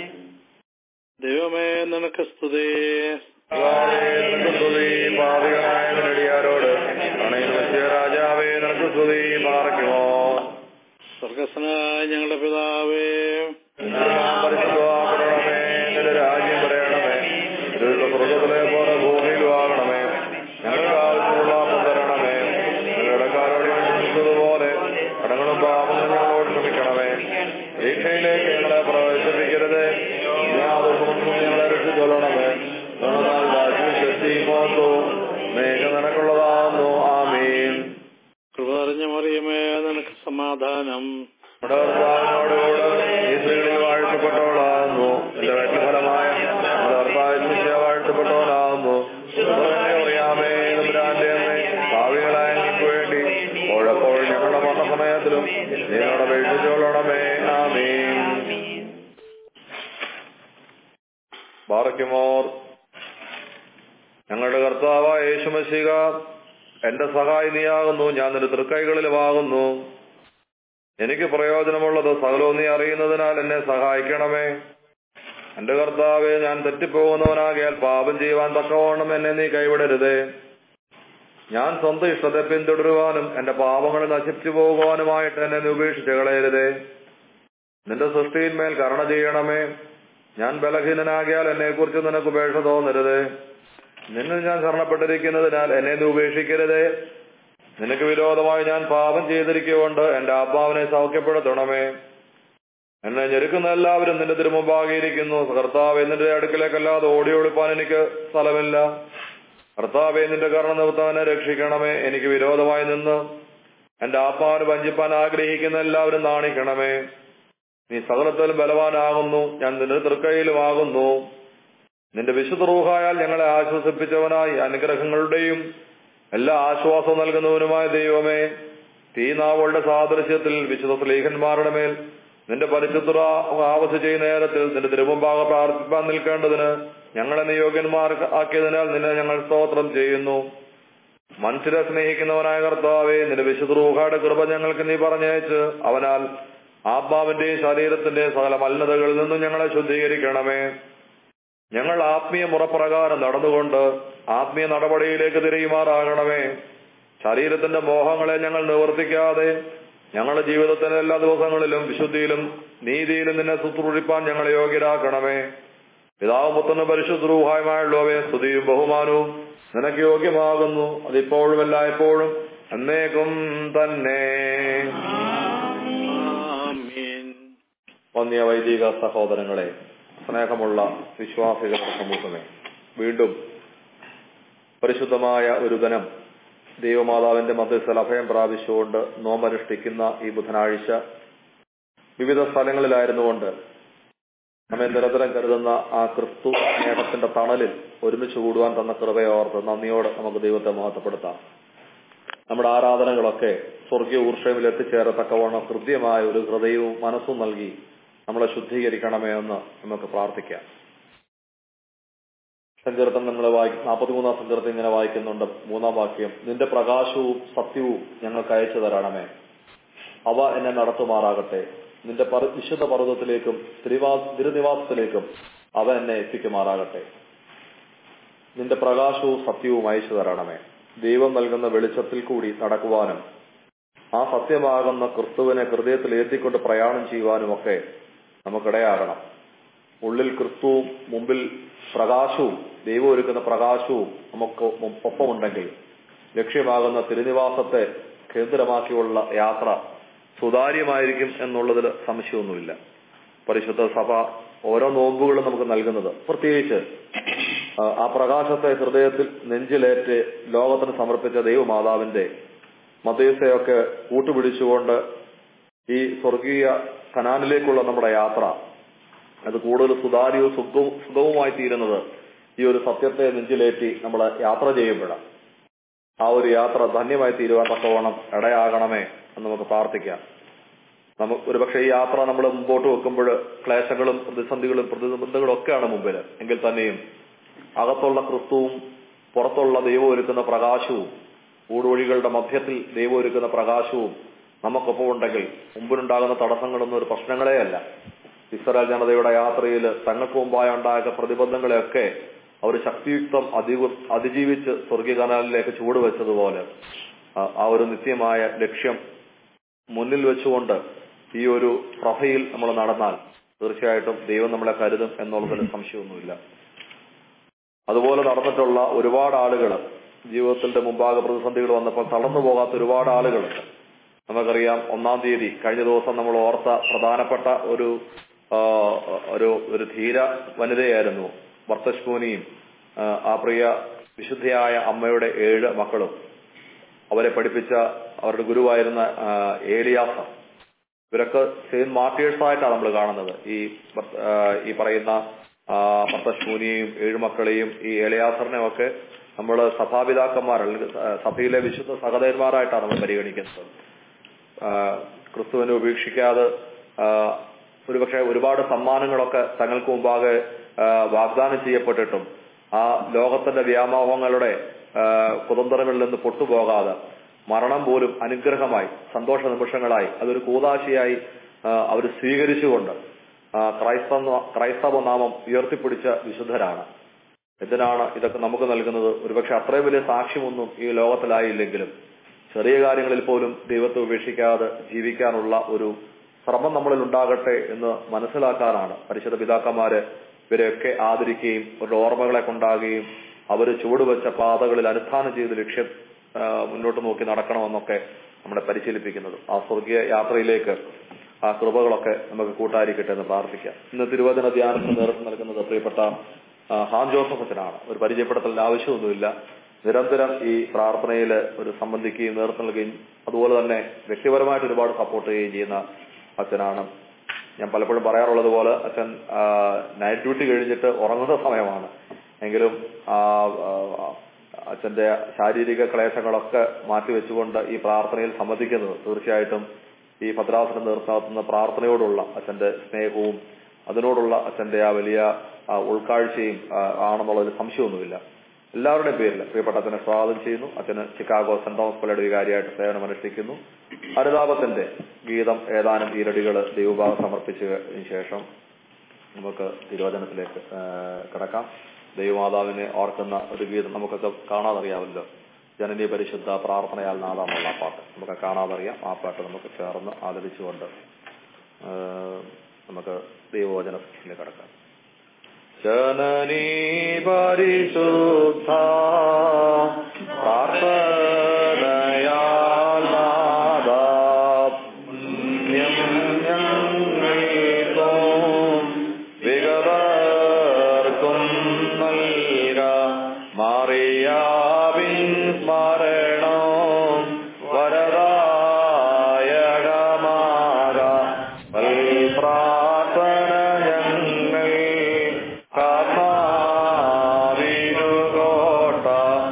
ദൈവമേ നിനക്ക് സ്തുതി കർത്താവേ, നിനക്ക് സ്തുതി പാപികളായ നെടിയാരോട് കണയിൽ വെച്ച രാജാവേ നിനക്ക് സ്തുതി പാർക്കുമോ സ്വർഗസ്നായ ഞങ്ങളുടെ പിതാവേ പരിശുദ്ധമാക്കണമേ നിന്റെ രാജ്യം പറയണമേ ഇത് സ്വർഗത്തിലെ പോലെ ഭൂമിയിലും ആകണമേ ഞങ്ങൾക്ക് ആവശ്യമുള്ള അപ്പം തരണമേ ഞങ്ങളുടെ കാരോട് ക്ഷമിച്ചതുപോലെ കടങ്ങളും പാപങ്ങളും ഞങ്ങളോട് ക്ഷമിക്കണമേ പരീക്ഷയിലേക്ക് ഞങ്ങളെ പ്രവേശിപ്പിക്കരുത് യാതൊന്നും ഞങ്ങളെ രക്ഷിച്ചൊല്ലണമേ എന്നാൽ രാജ്യം ശക്തി മോത്തവും മേഘ നിനക്കുള്ളതാകുന്നു ആമീൻ കൃപ നിറഞ്ഞ മറിയമേ നിനക്ക് സമാധാനം നമ്മുടെ കർത്താവിനോടുകൂടെ ഈ സ്ത്രീകളിൽ വാഴ്ത്തപ്പെട്ടവളാകുന്നു എന്റെ വയറ്റുഫലമായ നമ്മുടെ കർത്താവിന്റെ വാഴ്ത്തപ്പെട്ടവനാകുന്നു അറിയാമേ നമ്പുരാന്റെ അമ്മേ ഭാവികളായ നിങ്ങൾക്ക് വേണ്ടി ഓഴപ്പോഴും ഞങ്ങളുടെ മരണസമയത്തിലും നിങ്ങളുടെ വീഴ്ചയോളണമേ ആമീൻ ബാറയ്ക്കുമോർ ഞങ്ങളുടെ കർത്താവായ യേശുമശിക എന്റെ സഹായി നീയാകുന്നു ഞാൻ നിന്റെ തൃക്കൈകളിലുമാകുന്നു എനിക്ക് പ്രയോജനമുള്ളത് സകലവും നീ അറിയുന്നതിനാൽ എന്നെ സഹായിക്കണമേ എന്റെ കർത്താവെ ഞാൻ തെറ്റിപ്പോകുന്നവനാകിയാൽ പാപം ചെയ്യുവാൻ തക്കവണ്ണം എന്നെ നീ കൈവിടരുതേ ഞാൻ സ്വന്തം ഇഷ്ടത്തെ പിന്തുടരുവാനും എന്റെ പാപങ്ങൾ നശിച്ചു പോകുവാനുമായിട്ട് എന്നെ നീ ഉപേക്ഷിച്ച് കളയരുതേ നിന്റെ സൃഷ്ടിയിന്മേൽ കരുണ ചെയ്യണമേ ഞാൻ ബലഹീനനാകിയാൽ എന്നെ കുറിച്ച് നിനക്ക് ഉപേക്ഷ തോന്നരുതേ നിന്നിൽ ഞാൻ ശരണപ്പെട്ടിരിക്കുന്നതിനാൽ എന്നെ നീ ഉപേക്ഷിക്കരുതേ നിനക്ക് വിരോധമായി ഞാൻ പാപം ചെയ്തിരിക്കുകൊണ്ട് എന്റെ ആത്മാവിനെ സൗഖ്യപ്പെടുത്തണമേ എന്നെ ഞെരുക്കുന്ന എല്ലാവരും നിന്റെ തിരുമുമ്പാകിയിരിക്കുന്നു കർത്താവ് നിന്റെ അടുക്കലേക്കല്ലാതെ ഓടി ഒളിപ്പാൻ എനിക്ക് സ്ഥലമില്ല കർത്താവെ നിന്റെ കർണ നിർത്തവനെ രക്ഷിക്കണമേ എനിക്ക് വിരോധമായി നിന്ന് എന്റെ ആത്മാവിന് വഞ്ചിപ്പാൻ ആഗ്രഹിക്കുന്ന എല്ലാവരും നാണിക്കണമേ നീ സകലത്തിലും ബലവാനാകുന്നു ഞാൻ നിന്റെ തൃക്കൈയിലുമാകുന്നു നിന്റെ വിശുദ്ധ റൂഹായാൽ ഞങ്ങളെ ആശ്വസിപ്പിച്ചവനായി അനുഗ്രഹങ്ങളുടെയും എല്ലാ ആശ്വാസവും നൽകുന്നവനുമായ ദൈവമേ തീനാവളുടെ സാദൃശ്യത്തിൽ വിശുദ്ധ സ്ലീഹന്മാരുടെ മേൽ നിന്റെ പരിശുദ്ധ ആവസ് ചെയ്യുന്ന നേരത്തിൽ നിന്റെ തിരുമുമ്പാക പ്രാർത്ഥിപ്പാൻ നിൽക്കേണ്ടതിന് ഞങ്ങളെ നിയോഗ്യന്മാർ ആക്കിയതിനാൽ നിന്നെ ഞങ്ങൾ സ്തോത്രം ചെയ്യുന്നു മനുഷ്യരെ സ്നേഹിക്കുന്നവനായ കർത്താവെ നിന്റെ വിശുദ്ധ റൂഹായുടെ കൃപ ഞങ്ങൾക്ക് നീ പറഞ്ഞയച്ച് അവനാൽ ആത്മാവിന്റെയും ശരീരത്തിന്റെയും സകല മലിനതകളിൽ നിന്നും ഞങ്ങളെ ശുദ്ധീകരിക്കണമേ ഞങ്ങൾ ആത്മീയ മുറപ്രകാരം നടന്നുകൊണ്ട് ആത്മീയ നടപടിയിലേക്ക് തിരിയുമാറാകണമേ ശരീരത്തിന്റെ മോഹങ്ങളെ ഞങ്ങൾ നിവർത്തിക്കാതെ ഞങ്ങളുടെ ജീവിതത്തിന്റെ എല്ലാ ദിവസങ്ങളിലും വിശുദ്ധിയിലും നീതിയിലും നിന്നെ ശുശ്രൂഷിപ്പാൻ ഞങ്ങളെ യോഗ്യരാക്കണമേ പിതാവും പുത്രനും പരിശുദ്ധരൂഹായുമായുള്ളവയെ സ്തുതിയും ബഹുമാനവും നിനക്ക് യോഗ്യമാകുന്നു അതിപ്പോഴും എല്ലായ്പ്പോഴും എന്നേക്കും തന്നെ ആമീൻ വന്യ വൈദിക സഹോദരങ്ങളെ സ്നേഹമുള്ള വിശ്വാസികളുടെ സമൂഹമേ വീണ്ടും പരിശുദ്ധമായ ഒരു ദിനം ദൈവമാതാവിന്റെ മധ്യസ്ഥൽ അഭയം പ്രാപിച്ചുകൊണ്ട് നോമ്പനുഷ്ഠിക്കുന്ന ഈ ബുധനാഴ്ച വിവിധ സ്ഥലങ്ങളിലായിരുന്നുകൊണ്ട് നമ്മെ നിരന്തരം കരുതുന്ന ആ ക്രിസ്തു സ്നേഹത്തിന്റെ തണലിൽ ഒരുമിച്ച് കൂടുവാൻ തന്ന കൃപയോർത്ത് നന്ദിയോട് നമുക്ക് ദൈവത്തെ മഹത്വപ്പെടുത്താം നമ്മുടെ ആരാധനകളൊക്കെ സ്വർഗീയ ഊർഷയിൽ എത്തിച്ചേരത്തക്കവണ്ണം ഹൃദ്യമായ ഒരു ഹൃദയവും മനസ്സും നൽകി നമ്മളെ ശുദ്ധീകരിക്കണമേ എന്ന് നമുക്ക് പ്രാർത്ഥിക്കാം സങ്കീർത്തനം നമ്മൾ വായി നാൽപ്പത്തിമൂന്നാം സങ്കീർത്തം ഇങ്ങനെ വായിക്കുന്നുണ്ട് മൂന്നാം വാക്യം നിന്റെ പ്രകാശവും സത്യവും ഞങ്ങൾക്ക് അയച്ചു തരണമേ അവ എന്നെ നടത്തുമാറാകട്ടെ നിന്റെ പർ- വിശുദ്ധ പർവ്വതത്തിലേക്കും തിരുവാ- തിരുനിവാസത്തിലേക്കും അവ എന്നെ എത്തിക്കുമാറാകട്ടെ നിന്റെ പ്രകാശവും സത്യവും അയച്ചു തരണമേ ദൈവം നൽകുന്ന വെളിച്ചത്തിൽ കൂടി നടക്കുവാനും ആ സത്യമാകുന്ന ക്രിസ്തുവിനെ ഹൃദയത്തിൽ ഏറ്റിക്കൊണ്ട് പ്രയാണം ചെയ്യുവാനുമൊക്കെ നമുക്കിടയാകണം ഉള്ളിൽ ക്രിസ്തുവും മുമ്പിൽ പ്രകാശവും ദൈവം ഒരുക്കുന്ന പ്രകാശവും നമുക്ക് ഒപ്പമുണ്ടെങ്കിൽ ലക്ഷ്യമാകുന്ന തിരുനിവാസത്തെ കേന്ദ്രമാക്കിയുള്ള യാത്ര സുതാര്യമായിരിക്കും എന്നുള്ളതിൽ സംശയമൊന്നുമില്ല പരിശുദ്ധ സഭ ഓരോ നോമ്പുകളും നമുക്ക് നൽകുന്നത് പ്രത്യേകിച്ച് ആ, ആ പ്രകാശത്തെ ഹൃദയത്തിൽ നെഞ്ചിലേറ്റ് ലോകത്തിന് സമർപ്പിച്ച ദൈവമാതാവിന്റെ മതേസയൊക്കെ കൂട്ടുപിടിച്ചുകൊണ്ട് ഈ സ്വർഗീയ കനാനിലേക്കുള്ള നമ്മുടെ യാത്ര അത് കൂടുതൽ സുതാര്യവും സുഖവും സുഖവുമായി തീരുന്നത് ഈ ഒരു സത്യത്തെ നെഞ്ചിലേറ്റി നമ്മൾ യാത്ര ചെയ്യുമ്പോഴാണ് ആ ഒരു യാത്ര ധന്യമായി തീരുവാൻ തക്കവണ്ണം ഇടയാകണമേ എന്ന് നമുക്ക് പ്രാർത്ഥിക്കാം നമുക്ക് ഒരുപക്ഷെ ഈ യാത്ര നമ്മൾ മുമ്പോട്ട് വെക്കുമ്പോൾ ക്ലേശങ്ങളും പ്രതിസന്ധികളും പ്രതിബന്ധങ്ങളും ഒക്കെയാണ് മുമ്പിൽ എങ്കിൽ തന്നെയും അകത്തുള്ള ക്രിസ്തുവും പുറത്തുള്ള ദൈവം ഒരുക്കുന്ന പ്രകാശവും ഊടുവഴികളുടെ മധ്യത്തിൽ ദൈവം ഒരുക്കുന്ന പ്രകാശവും നമുക്കൊപ്പം ഉണ്ടെങ്കിൽ മുമ്പിലുണ്ടാകുന്ന തടസ്സങ്ങളൊന്നും ഒരു പ്രശ്നങ്ങളേ അല്ല ഇസ്രായേൽ ജനതയുടെ യാത്രയിൽ തങ്ങൾക്ക് മുമ്പായി ഉണ്ടായ പ്രതിബന്ധങ്ങളെയൊക്കെ അവർ ശക്തിയുക്തം അതി- അതിജീവിച്ച് സ്വർഗീയ കനാലിലേക്ക് ചുവടുവെച്ചതുപോലെ ആ- ആ ഒരു നിത്യമായ ലക്ഷ്യം മുന്നിൽ വെച്ചുകൊണ്ട് ഈ ഒരു പ്രഭയിൽ നമ്മൾ നടന്നാൽ തീർച്ചയായിട്ടും ദൈവം നമ്മളെ കരുതും എന്നുള്ളതിൽ സംശയമൊന്നുമില്ല അതുപോലെ നടന്നിട്ടുള്ള ഒരുപാട് ആളുകൾ ജീവിതത്തിന്റെ മുമ്പാകെ പ്രതിസന്ധികൾ വന്നപ്പോൾ തളർന്നു പോകാത്ത ഒരുപാട് ആളുകളുണ്ട് നമുക്കറിയാം ഒന്നാം തീയതി കഴിഞ്ഞ ദിവസം നമ്മൾ ഓർത്ത പ്രധാനപ്പെട്ട ഒരു ആ, ഒരു ഒരു ധീര വനിതയായിരുന്നു വർത്തശ്മൂനിയും ആ, ആ പ്രിയ വിശുദ്ധയായ അമ്മയുടെ ഏഴ് മക്കളും അവരെ പഠിപ്പിച്ച അവരുടെ ഗുരുവായിരുന്ന ആ, ഏലിയാസ ഇവരൊക്കെ സെയിന്റ് മാർട്ടിയേഴ്സ് ആയിട്ടാണ് നമ്മൾ കാണുന്നത് ഈ ഭർത്ത- ആ, ഈ പറയുന്ന ഭർത്തശ്മൂനിയെയും ഏഴുമക്കളെയും ഈ ഏലയാസറിനെയും ഒക്കെ നമ്മൾ സഭാപിതാക്കന്മാർ അല്ലെങ്കിൽ ആ, സഭയിലെ വിശുദ്ധ സഹോദരന്മാരായിട്ടാണ് നമ്മൾ പരിഗണിക്കുന്നത് ആ, ക്രിസ്തുവിനെ ഉപേക്ഷിക്കാതെ ആ, ഒരുപക്ഷെ ഒരുപാട് സമ്മാനങ്ങളൊക്കെ തങ്ങൾക്ക് മുമ്പാകെ ആ, വാഗ്ദാനം ചെയ്യപ്പെട്ടിട്ടും ആ ലോകത്തിന്റെ വ്യാമോഹങ്ങളുടെ ആ, കുതന്ത്രങ്ങളിൽ നിന്ന് പൊട്ടുപോകാതെ മരണം പോലും അനുഗ്രഹമായി സന്തോഷ നിമിഷങ്ങളായി അതൊരു കൂതാശയായി അവർ സ്വീകരിച്ചുകൊണ്ട് ആ, ക്രൈസ്തവ ക്രൈസ്തവ നാമം ഉയർത്തിപ്പിടിച്ച വിശുദ്ധരാണ് എന്തിനാണ് ഇതൊക്കെ നമുക്ക് നൽകുന്നത് ഒരുപക്ഷെ അത്രയും വലിയ സാക്ഷ്യമൊന്നും ഈ ലോകത്തിലായില്ലെങ്കിലും ചെറിയ കാര്യങ്ങളിൽ പോലും ദൈവത്തെ ഉപേക്ഷിക്കാതെ ജീവിക്കാനുള്ള ഒരു ശ്രമം നമ്മളിൽ ഉണ്ടാകട്ടെ എന്ന് മനസ്സിലാക്കാനാണ് പരിശുദ്ധ പിതാക്കന്മാര് ഇവരെയൊക്കെ ആദരിക്കുകയും അവരുടെ ഓർമ്മകളെ കൊണ്ടാകുകയും അവർ ചുവടുവെച്ച പാതകളിൽ അനുഷ്ഠാനം ചെയ്ത് ലക്ഷ്യം ആ, മുന്നോട്ട് നോക്കി നടക്കണമെന്നൊക്കെ നമ്മളെ പരിശീലിപ്പിക്കുന്നത് ആ സ്വർഗീയ യാത്രയിലേക്ക് ആ കൃപകളൊക്കെ നമുക്ക് കൂട്ടായിരിക്കട്ടെ എന്ന് പ്രാർത്ഥിക്കാം ഇന്ന് തിരുവചന ധ്യാനത്തിന് നേതൃത്വം നൽകുന്നത് പ്രിയപ്പെട്ട ആ, ഹാൻ ജോസഫ് അച്ഛനാണ് ഒരു പരിചയപ്പെടുത്തലിന്റെ ആവശ്യമൊന്നുമില്ല നിരന്തരം ഈ പ്രാർത്ഥനയിൽ ഒരു സംബന്ധിക്കുകയും നേതൃത്വം നൽകുകയും അതുപോലെ തന്നെ വ്യക്തിപരമായിട്ട് ഒരുപാട് സപ്പോർട്ട് ചെയ്യുകയും ചെയ്യുന്ന അച്ഛനാണ് ഞാൻ പലപ്പോഴും പറയാറുള്ളത് പോലെ അച്ഛൻ നൈറ്റ് ഡ്യൂട്ടി കഴിഞ്ഞിട്ട് ഉറങ്ങുന്ന സമയമാണ് എങ്കിലും ആ, ആ, അച്ഛന്റെ ശാരീരിക ക്ലേശങ്ങളൊക്കെ മാറ്റിവെച്ചുകൊണ്ട് ഈ പ്രാർത്ഥനയിൽ സംബന്ധിക്കുന്നത് തീർച്ചയായിട്ടും ഈ ഭദ്രാസനം നേതൃത്വ പ്രാർത്ഥനയോടുള്ള അച്ഛന്റെ സ്നേഹവും അതിനോടുള്ള അച്ഛന്റെ ആ വലിയ ആ, ഉൾക്കാഴ്ചയും ആ, ആണെന്നുള്ളതിൽ സംശയമൊന്നുമില്ല എല്ലാവരുടെയും പേരിൽ പ്രിയപ്പെട്ട അച്ഛനെ സ്വാഗതം ചെയ്യുന്നു അച്ഛന് ചിക്കാഗോ സെന്റ് തോമസ് പള്ളിയുടെ വികാരിയായിട്ട് സേവനം അനുഷ്ഠിക്കുന്നു അനുതാപത്തിന്റെ ഗീതം ഏതാനും ഈരടികൾ ദൈവഭാഗം സമർപ്പിച്ചതിന് ശേഷം നമുക്ക് തിരുവചനത്തിലേക്ക് ആ, കിടക്കാം ദൈവമാതാവിനെ ഓർക്കുന്ന ഒരു ഗീതം നമുക്കൊക്കെ കാണാതറിയാമല്ലോ ജനനീയ പരിശുദ്ധ പ്രാർത്ഥനയാൽ നാദാമുള്ള ആ പാട്ട് നമുക്ക് കാണാതറിയാം ആ പാട്ട് നമുക്ക് ചേർന്ന് ആലപിച്ചുകൊണ്ട് ആ, നമുക്ക് ദൈവവചനത്തിലേക്ക് കിടക്കാം ജനനീ പരിശുദ്ധ പ്രാർത്ഥനയാൽ നാദാ പുണ്യം ഞങ്ങൾക്കും വിഗതർക്കും നൽക മറിയാവിൻ സ്മരണം വരദായകമാക പ്രാർത്ഥന ഞങ്ങൾ കാമാവിനുകോട്ട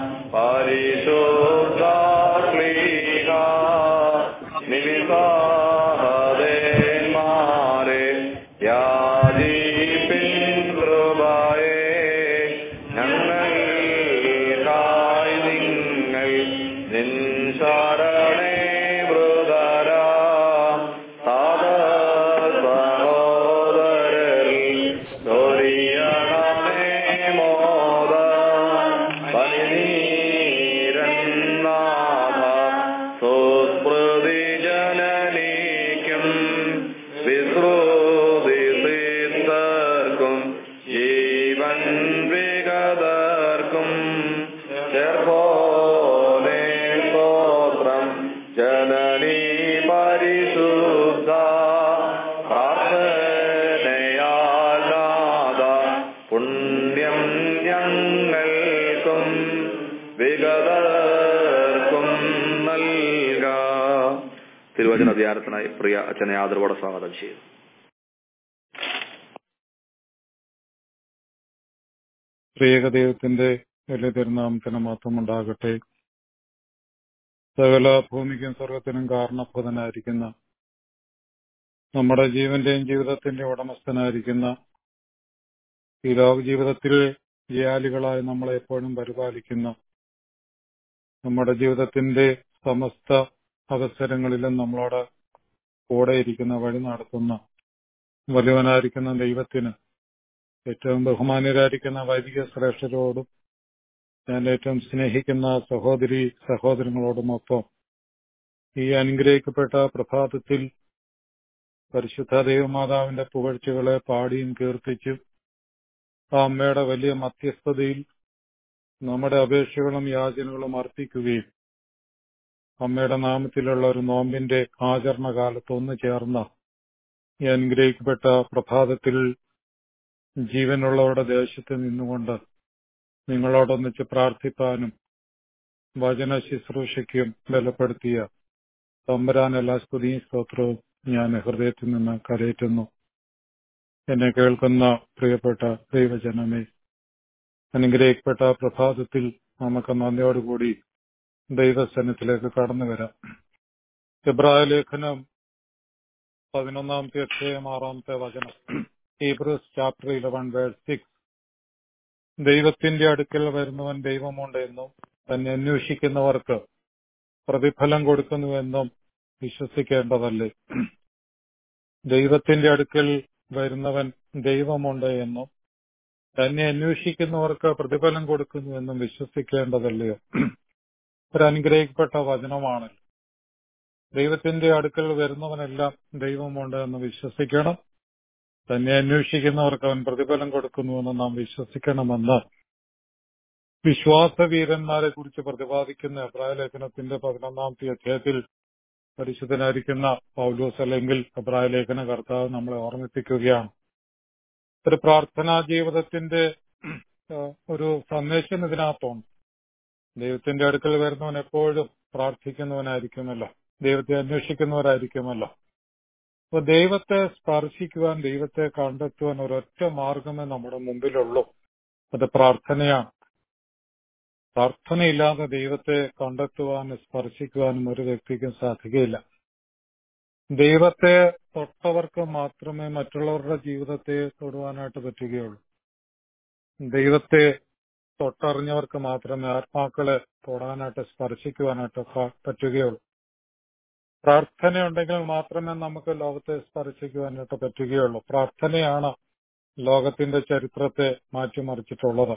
ദൈവവചന ധ്യാനത്തിനായി പ്രിയ അച്ഛനെ ആദരവോടെ സ്വാഗതം ചെയ്യുന്നു പ്രിയക ദൈവത്തിന്റെ വലിയ തിരുനാമത്തിന് മാത്രം ഉണ്ടാകട്ടെ സകല ഭൂമിക്കും സ്വർഗത്തിനും കാരണപ്രദനായിരിക്കുന്ന നമ്മുടെ ജീവന്റെയും ജീവിതത്തിന്റെയും ഉടമസ്ഥനായിരിക്കുന്ന ഈ ലോക ജീവിതത്തിൽ ജയാലികളായി നമ്മളെ എപ്പോഴും പരിപാലിക്കുന്ന നമ്മുടെ ജീവിതത്തിന്റെ സമസ്ത അവസരങ്ങളിലും നമ്മളോട് കൂടെ ഇരിക്കുന്ന വഴി നടത്തുന്ന വലിയവനായിരിക്കുന്ന ദൈവത്തിന് ഏറ്റവും ബഹുമാനരായിരിക്കുന്ന വൈദിക ശ്രേഷ്ഠരോടും ഞാൻ ഏറ്റവും സ്നേഹിക്കുന്ന സഹോദരി സഹോദരങ്ങളോടുമൊപ്പം ഈ അനുഗ്രഹിക്കപ്പെട്ട പ്രഭാതത്തിൽ പരിശുദ്ധ ദൈവമാതാവിന്റെ പുകഴ്ചകളെ പാടിയും കീർത്തിച്ചും ആ അമ്മയുടെ വലിയ മധ്യസ്ഥതയിൽ നമ്മുടെ അപേക്ഷകളും യാചനകളും അർപ്പിക്കുകയും അമ്മയുടെ നാമത്തിലുള്ള ഒരു നോമ്പിന്റെ ആചരണ കാലത്ത് ഒന്ന് ചേർന്ന ഈ അനുഗ്രഹിക്കപ്പെട്ട പ്രഭാതത്തിൽ ജീവനുള്ളവരുടെ ദേശത്ത് നിന്നുകൊണ്ട് നിങ്ങളോടൊന്നിച്ച് പ്രാർത്ഥിപ്പാനും വചന ശുശ്രൂഷയ്ക്കും ബലപ്പെടുത്തിയ തമ്പരാൻ എല്ലാ സ്തുതിയും സ്തോത്രവും ഞാൻ ഹൃദയത്തിൽ നിന്ന് കരയറ്റുന്നു എന്നെ കേൾക്കുന്ന പ്രിയപ്പെട്ട ദൈവജനമേ അനുഗ്രഹിക്കപ്പെട്ട പ്രഭാതത്തിൽ നമുക്ക് നന്ദിയോടുകൂടി ദൈവസനത്തിലേക്ക് കടന്നു വരാം ഇബ്രാഹിം ലേഖനം പതിനൊന്നാമത്തെ അക്ഷയം ആറാമത്തെ വചനം Hebrews chapter eleven verse six ദൈവത്തിന്റെ അടുക്കൽ വരുന്നവൻ ദൈവമുണ്ട് എന്നും തന്നെ അന്വേഷിക്കുന്നവർക്ക് പ്രതിഫലം കൊടുക്കുന്നുവെന്നും വിശ്വസിക്കേണ്ടതല്ലേ ദൈവത്തിന്റെ അടുക്കൽ വരുന്നവൻ ദൈവമുണ്ട് എന്നും തന്നെ അന്വേഷിക്കുന്നവർക്ക് പ്രതിഫലം കൊടുക്കുന്നുവെന്നും വിശ്വസിക്കേണ്ടതല്ലയോ ഒരു അനുഗ്രഹിക്കപ്പെട്ട വചനമാണ് ദൈവത്തിന്റെ അടുക്കൽ വരുന്നവനെല്ലാം ദൈവമുണ്ട് എന്ന് വിശ്വസിക്കണം തന്നെ അന്വേഷിക്കുന്നവർക്ക് അവൻ പ്രതിഫലം കൊടുക്കുന്നുവെന്ന് നാം വിശ്വസിക്കണമെന്ന് വിശ്വാസവീരന്മാരെ കുറിച്ച് പ്രതിപാദിക്കുന്ന അബ്രായ ലേഖനത്തിന്റെ പതിനൊന്നാമത്തെ അധ്യായത്തിൽ പരിശുദ്ധനായിരിക്കുന്ന പൗലോസ് അല്ലെങ്കിൽ അബ്രായ ലേഖന കർത്താവ് നമ്മളെ ഓർമ്മിപ്പിക്കുകയാണ് ഒരു പ്രാർത്ഥനാ ജീവിതത്തിന്റെ ഒരു സന്ദേശം ഇതിനകത്തുണ്ട് ദൈവത്തിന്റെ അടുക്കൽ വരുന്നവൻ എപ്പോഴും പ്രാർത്ഥിക്കുന്നവനായിരിക്കുമല്ലോ ദൈവത്തെ അന്വേഷിക്കുന്നവരായിരിക്കുമല്ലോ അപ്പൊ ദൈവത്തെ സ്പർശിക്കുവാൻ ദൈവത്തെ കണ്ടെത്തുവാൻ ഒരൊറ്റ മാർഗമേ നമ്മുടെ മുമ്പിലുള്ളൂ അത് പ്രാർത്ഥനയാണ് പ്രാർത്ഥനയില്ലാതെ ദൈവത്തെ കണ്ടെത്തുവാനും സ്പർശിക്കുവാനും ഒരു വ്യക്തിക്കും സാധിക്കുകയില്ല ദൈവത്തെ തൊട്ടവർക്ക് മാത്രമേ മറ്റുള്ളവരുടെ ജീവിതത്തെ തൊടുവാനായിട്ട് പറ്റുകയുള്ളൂ ദൈവത്തെ തൊട്ടറിഞ്ഞവർക്ക് മാത്രമേ ആത്മാക്കളെ തൊടാനായിട്ട് സ്പർശിക്കുവാനായിട്ട് പറ്റുകയുള്ളൂ പ്രാർത്ഥനയുണ്ടെങ്കിൽ മാത്രമേ നമുക്ക് ലോകത്തെ സ്പർശിക്കുവാനായിട്ട് പറ്റുകയുള്ളൂ പ്രാർത്ഥനയാണ് ലോകത്തിന്റെ ചരിത്രത്തെ മാറ്റിമറിച്ചിട്ടുള്ളത്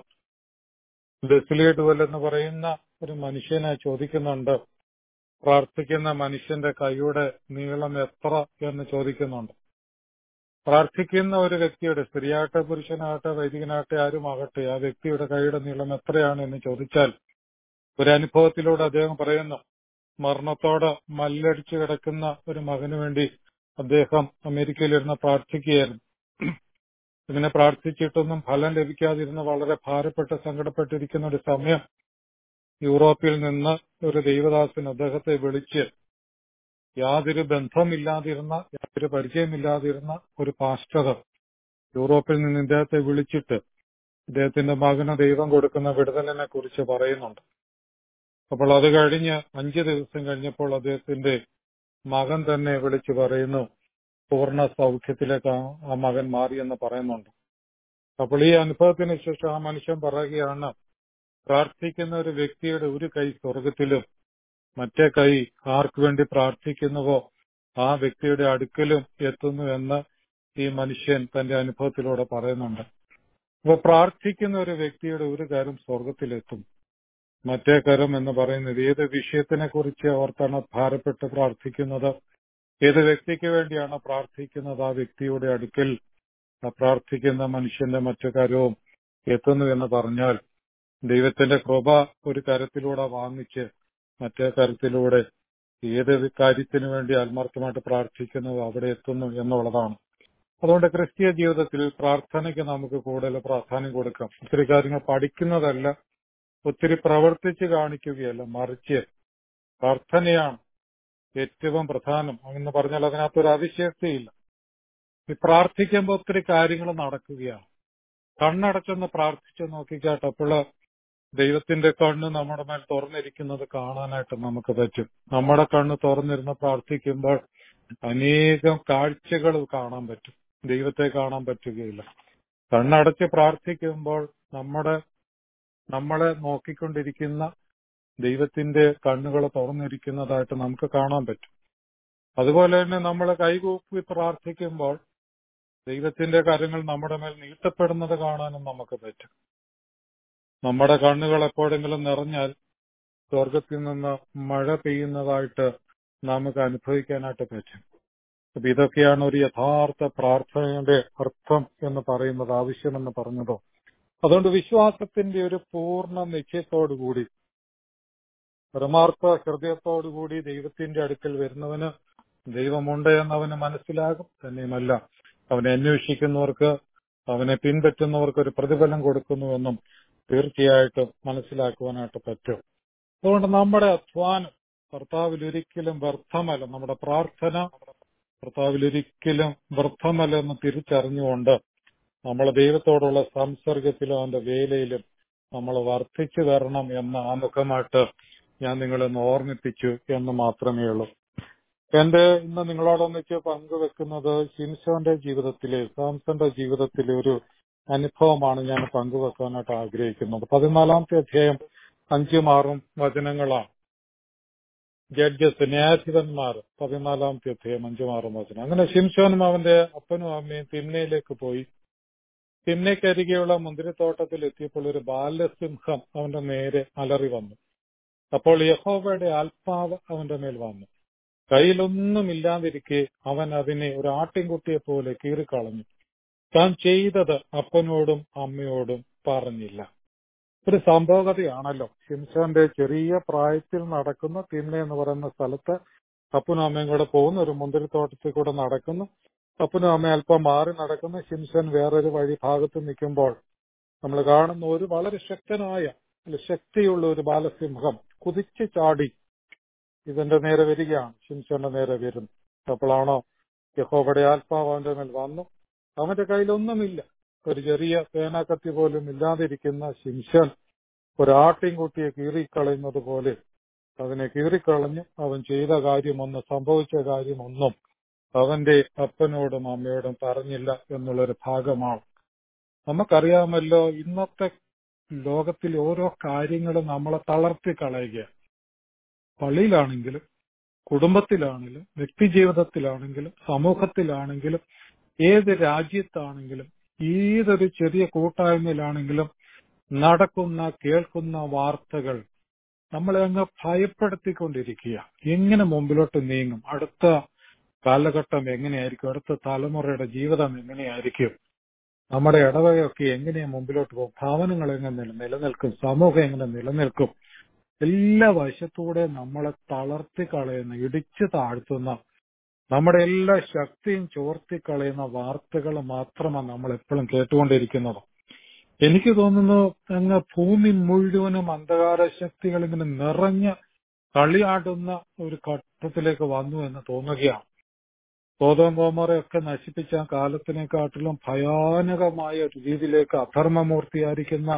ബെസിലി ഡുവൽ എന്ന് പറയുന്ന ഒരു മനുഷ്യനെ ചോദിക്കുന്നുണ്ട് പ്രാർത്ഥിക്കുന്ന മനുഷ്യന്റെ കൈയുടെ നീളം എത്ര എന്ന് ചോദിക്കുന്നുണ്ട് പ്രാർത്ഥിക്കുന്ന ഒരു വ്യക്തിയുടെ സ്ത്രീയാകട്ടെ പുരുഷനാകട്ടെ വൈദികനാകട്ടെ ആരുമാകട്ടെ ആ വ്യക്തിയുടെ കൈയുടെ നീളം എത്രയാണ് എന്ന് ചോദിച്ചാൽ ഒരു അനുഭവത്തിലൂടെ അദ്ദേഹം പറയുന്നു മരണത്തോട് മല്ലടിച്ചു കിടക്കുന്ന ഒരു മകന് വേണ്ടി അദ്ദേഹം അമേരിക്കയിലിരുന്ന് പ്രാർത്ഥിക്കുകയായിരുന്നു ഇങ്ങനെ പ്രാർത്ഥിച്ചിട്ടൊന്നും ഫലം ലഭിക്കാതിരുന്ന വളരെ ഭാരപ്പെട്ട് സങ്കടപ്പെട്ടിരിക്കുന്ന ഒരു സമയം യൂറോപ്പിൽ നിന്ന് ഒരു ദൈവദാസൻ അദ്ദേഹത്തെ വിളിച്ച് യാതൊരു ബന്ധമില്ലാതിരുന്ന യാതൊരു പരിചയമില്ലാതിരുന്ന ഒരു പാസ്റ്റർ യൂറോപ്പിൽ നിന്ന് ഇദ്ദേഹത്തെ വിളിച്ചിട്ട് ഇദ്ദേഹത്തിന്റെ മകന് ദൈവം കൊടുക്കുന്ന വിടുതലിനെ കുറിച്ച് പറയുന്നുണ്ട് അപ്പോൾ അത് കഴിഞ്ഞ് അഞ്ചു ദിവസം കഴിഞ്ഞപ്പോൾ അദ്ദേഹത്തിന്റെ മകൻ തന്നെ വിളിച്ചു പറയുന്നു പൂർണ്ണ സൗഖ്യത്തിലേക്ക് ആ മകൻ മാറിയെന്ന് പറയുന്നുണ്ട് അപ്പോൾ ഈ അനുഭവത്തിന് ശേഷം ആ മനുഷ്യൻ പറയുകയാണ് പ്രാർത്ഥിക്കുന്ന ഒരു വ്യക്തിയുടെ ഒരു കൈ സ്വർഗത്തിലും മറ്റേ കൈ ആർക്കു വേണ്ടി പ്രാർത്ഥിക്കുന്നുവോ ആ വ്യക്തിയുടെ അടുക്കലും എത്തുന്നു എന്ന് ഈ മനുഷ്യൻ തന്റെ അനുഭവത്തിലൂടെ പറയുന്നുണ്ട് അപ്പൊ പ്രാർത്ഥിക്കുന്ന ഒരു വ്യക്തിയുടെ ഒരു കാര്യം സ്വർഗത്തിലെത്തും മറ്റേ കരം എന്ന് പറയുന്നത് ഏത് വിഷയത്തിനെ കുറിച്ച് ഓർത്താണ് ഭാരപ്പെട്ട് പ്രാർത്ഥിക്കുന്നത് ഏത് വ്യക്തിക്ക് വേണ്ടിയാണ് പ്രാർത്ഥിക്കുന്നത് ആ വ്യക്തിയുടെ അടുക്കൽ ആ പ്രാർത്ഥിക്കുന്ന മനുഷ്യന്റെ മറ്റു കരവും എത്തുന്നു എന്ന് പറഞ്ഞാൽ ദൈവത്തിന്റെ കൃപ ഒരു കരത്തിലൂടെ വാങ്ങിച്ച് മറ്റേ കരത്തിലൂടെ ഏത് കാര്യത്തിനു വേണ്ടി ആത്മാർത്ഥമായിട്ട് പ്രാർത്ഥിക്കുന്നത് അവിടെ എത്തുന്നു എന്നുള്ളതാണ് അതുകൊണ്ട് ക്രിസ്തീയ ജീവിതത്തിൽ പ്രാർത്ഥനയ്ക്ക് നമുക്ക് കൂടുതൽ പ്രാധാന്യം കൊടുക്കാം ഒത്തിരി കാര്യങ്ങൾ പഠിക്കുന്നതല്ല ഒത്തിരി പ്രവർത്തിച്ച് കാണിക്കുകയല്ല മറിച്ച് പ്രാർത്ഥനയാണ് ഏറ്റവും പ്രധാനം എന്ന് പറഞ്ഞാൽ അതിനകത്തൊരു അതിശയക്തിയില്ല ഈ പ്രാർത്ഥിക്കുമ്പോൾ ഒത്തിരി കാര്യങ്ങൾ നടക്കുകയാണ് കണ്ണടച്ചൊന്ന് പ്രാർത്ഥിച്ച് നോക്കിക്കാട്ടെ അപ്പോൾ ദൈവത്തിന്റെ കണ്ണ് നമ്മുടെ മേൽ തുറന്നിരിക്കുന്നത് കാണാനായിട്ട് നമുക്ക് പറ്റും നമ്മുടെ കണ്ണ് തുറന്നിരുന്ന് പ്രാർത്ഥിക്കുമ്പോൾ അനേകം കാഴ്ചകൾ കാണാൻ പറ്റും ദൈവത്തെ കാണാൻ പറ്റുകയില്ല കണ്ണടച്ച് പ്രാർത്ഥിക്കുമ്പോൾ നമ്മുടെ നമ്മളെ നോക്കിക്കൊണ്ടിരിക്കുന്ന ദൈവത്തിന്റെ കണ്ണുകൾ തുറന്നിരിക്കുന്നതായിട്ട് നമുക്ക് കാണാൻ പറ്റും അതുപോലെ തന്നെ നമ്മൾ കൈകൂപ്പി പ്രാർത്ഥിക്കുമ്പോൾ ദൈവത്തിന്റെ കാര്യങ്ങൾ നമ്മുടെ മേൽ നീട്ടപ്പെടുന്നത് കാണാനും നമുക്ക് പറ്റും നമ്മുടെ കണ്ണുകൾ എപ്പോഴെങ്കിലും നിറഞ്ഞാൽ സ്വർഗത്തിൽ നിന്ന് മഴ പെയ്യുന്നതായിട്ട് നമുക്ക് അനുഭവിക്കാനായിട്ട് പറ്റും അപ്പൊ ഇതൊക്കെയാണ് ഒരു യഥാർത്ഥ പ്രാർത്ഥനയുടെ അർത്ഥം എന്ന് പറയുന്നത് ആവശ്യമെന്ന് പറഞ്ഞതോ അതുകൊണ്ട് വിശ്വാസത്തിന്റെ ഒരു പൂർണ്ണ നിശ്ചയത്തോടുകൂടി പരമാർത്ഥ ഹൃദയത്തോടുകൂടി ദൈവത്തിന്റെ അടുക്കൽ വരുന്നവന് ദൈവമുണ്ട് എന്നവന് മനസ്സിലാകും തന്നെയുമല്ല അവനെ അന്വേഷിക്കുന്നവർക്ക് അവനെ പിൻപറ്റുന്നവർക്ക് ഒരു പ്രതിഫലം കൊടുക്കുന്നുവെന്നും തീർച്ചയായിട്ടും മനസ്സിലാക്കുവാനായിട്ട് പറ്റും അതുകൊണ്ട് നമ്മുടെ അധ്വാനം കർത്താവിൽ ഒരിക്കലും വ്യർത്ഥമല്ല നമ്മുടെ പ്രാർത്ഥന കർത്താവിൽ ഒരിക്കലും വ്യർത്ഥമല്ല എന്ന് തിരിച്ചറിഞ്ഞുകൊണ്ട് നമ്മൾ ദൈവത്തോടുള്ള സംസർഗത്തിലും അവന്റെ വേലയിലും നമ്മൾ വർദ്ധിച്ചു വരണം എന്ന ആമുഖമായിട്ട് ഞാൻ നിങ്ങളെ ഒന്ന് ഓർമ്മിപ്പിച്ചു എന്ന് മാത്രമേ ഉള്ളൂ എന്റെ ഇന്ന് നിങ്ങളോടൊന്നിച്ച് പങ്കുവെക്കുന്നത് ഷിംസോന്റെ ജീവിതത്തിലെ സാംസന്റെ ജീവിതത്തിലെ ഒരു അനുഭവമാണ് ഞാൻ പങ്കുവെക്കാനായിട്ട് ആഗ്രഹിക്കുന്നത് പതിനാലാമത്തെ അധ്യായം അഞ്ചും ആറും വചനങ്ങളാണ് ജഡ്ജസ് ന്യായാധിപന്മാർ പതിനാലാമത്തെ അധ്യായം അഞ്ചും ആറും വചനം അങ്ങനെ ഷിംഷോനും അവന്റെ അപ്പനും അമ്മയും തിമ്നയിലേക്ക് പോയി തിമ്നയ്ക്കരികെയുള്ള മുന്തിരിത്തോട്ടത്തിൽ എത്തിയപ്പോൾ ഒരു ബാലസിംഹം അവന്റെ നേരെ അലറി വന്നു അപ്പോൾ യഹോവയുടെ ആത്മാവ് അവന്റെ മേൽ വന്നു കയ്യിലൊന്നുമില്ലാതിരിക്കെ അവൻ അതിനെ ഒരു ആട്ടിൻകുട്ടിയെ പോലെ കീറിക്കളഞ്ഞു താൻ ചെയ്തത് അപ്പനോടും അമ്മയോടും പറഞ്ഞില്ല ഒരു സംഭവകതയാണല്ലോ ഷിംഷോന്റെ ചെറിയ പ്രായത്തിൽ നടക്കുന്ന തിന്ന എന്ന് പറയുന്ന സ്ഥലത്ത് അപ്പനും അമ്മയും കൂടെ പോകുന്നു ഒരു മുന്തിരിത്തോട്ടത്തിൽ കൂടെ നടക്കുന്നു അപ്പനും അമ്മയും അല്പം മാറി നടക്കുന്ന ഷിംഷൻ വേറൊരു വഴി ഭാഗത്ത് നിൽക്കുമ്പോൾ നമ്മൾ കാണുന്ന ഒരു വളരെ ശക്തനായ അല്ല ശക്തിയുള്ള ഒരു ബാലസിംഹം കുതിച്ചു ചാടി ഇതിന്റെ നേരെ വരികയാണ് ഷിംഷന്റെ നേരെ വരുന്നു അപ്പോഴാണോ യഹോബയുടെ ആത്മാവ് അവന്റെ മേൽ വന്നു അവന്റെ കയ്യിലൊന്നുമില്ല ഒരു ചെറിയ പേനാക്കത്തി പോലും ഇല്ലാതിരിക്കുന്ന ശിംശൻ ഒരാട്ടിൻകുട്ടിയെ കീറിക്കളയുന്നത് പോലെ അതിനെ കീറിക്കളഞ്ഞ് അവൻ ചെയ്ത കാര്യമൊന്നും സംഭവിച്ച കാര്യമൊന്നും അവന്റെ അപ്പനോടും അമ്മയോടും പറഞ്ഞില്ല എന്നുള്ളൊരു ഭാഗമാണ് നമുക്കറിയാമല്ലോ ഇന്നത്തെ ലോകത്തിൽ ഓരോ കാര്യങ്ങളും നമ്മളെ തളർത്തി കളയുക പള്ളിയിലാണെങ്കിലും കുടുംബത്തിലാണെങ്കിലും വ്യക്തിജീവിതത്തിലാണെങ്കിലും സമൂഹത്തിലാണെങ്കിലും ഏത് രാജ്യത്താണെങ്കിലും ഏതൊരു ചെറിയ കൂട്ടായ്മയിലാണെങ്കിലും നടക്കുന്ന കേൾക്കുന്ന വാർത്തകൾ നമ്മളെ അങ്ങ് ഭയപ്പെടുത്തിക്കൊണ്ടിരിക്കുക എങ്ങനെ മുമ്പിലോട്ട് നീങ്ങും അടുത്ത കാലഘട്ടം എങ്ങനെയായിരിക്കും അടുത്ത തലമുറയുടെ ജീവിതം എങ്ങനെയായിരിക്കും നമ്മുടെ ഇടവകയൊക്കെ എങ്ങനെ മുമ്പിലോട്ട് പോകും ഭാവനങ്ങൾ എങ്ങനെ നിലനിൽക്കും സമൂഹം എങ്ങനെ നിലനിൽക്കും എല്ലാ വശത്തൂടെ നമ്മളെ തളർത്തി കളയുന്ന ഇടിച്ചു താഴ്ത്തുന്ന നമ്മുടെ എല്ലാ ശക്തിയും ചോർത്തിക്കളയുന്ന വാർത്തകൾ മാത്രമാണ് നമ്മൾ എപ്പോഴും കേട്ടുകൊണ്ടിരിക്കുന്നത് എനിക്ക് തോന്നുന്നു അങ്ങ് ഭൂമി മുഴുവനും അന്ധകാര ശക്തികൾ ഇങ്ങനെ നിറഞ്ഞ് കളിയാടുന്ന ഒരു ഘട്ടത്തിലേക്ക് വന്നു എന്ന് തോന്നുകയാണ് സ്വതം കോമറയൊക്കെ നശിപ്പിച്ച ആ കാലത്തിനെക്കാട്ടിലും ഭയാനകമായ ഒരു രീതിയിലേക്ക് അധർമ്മമൂർത്തിയായിരിക്കുന്ന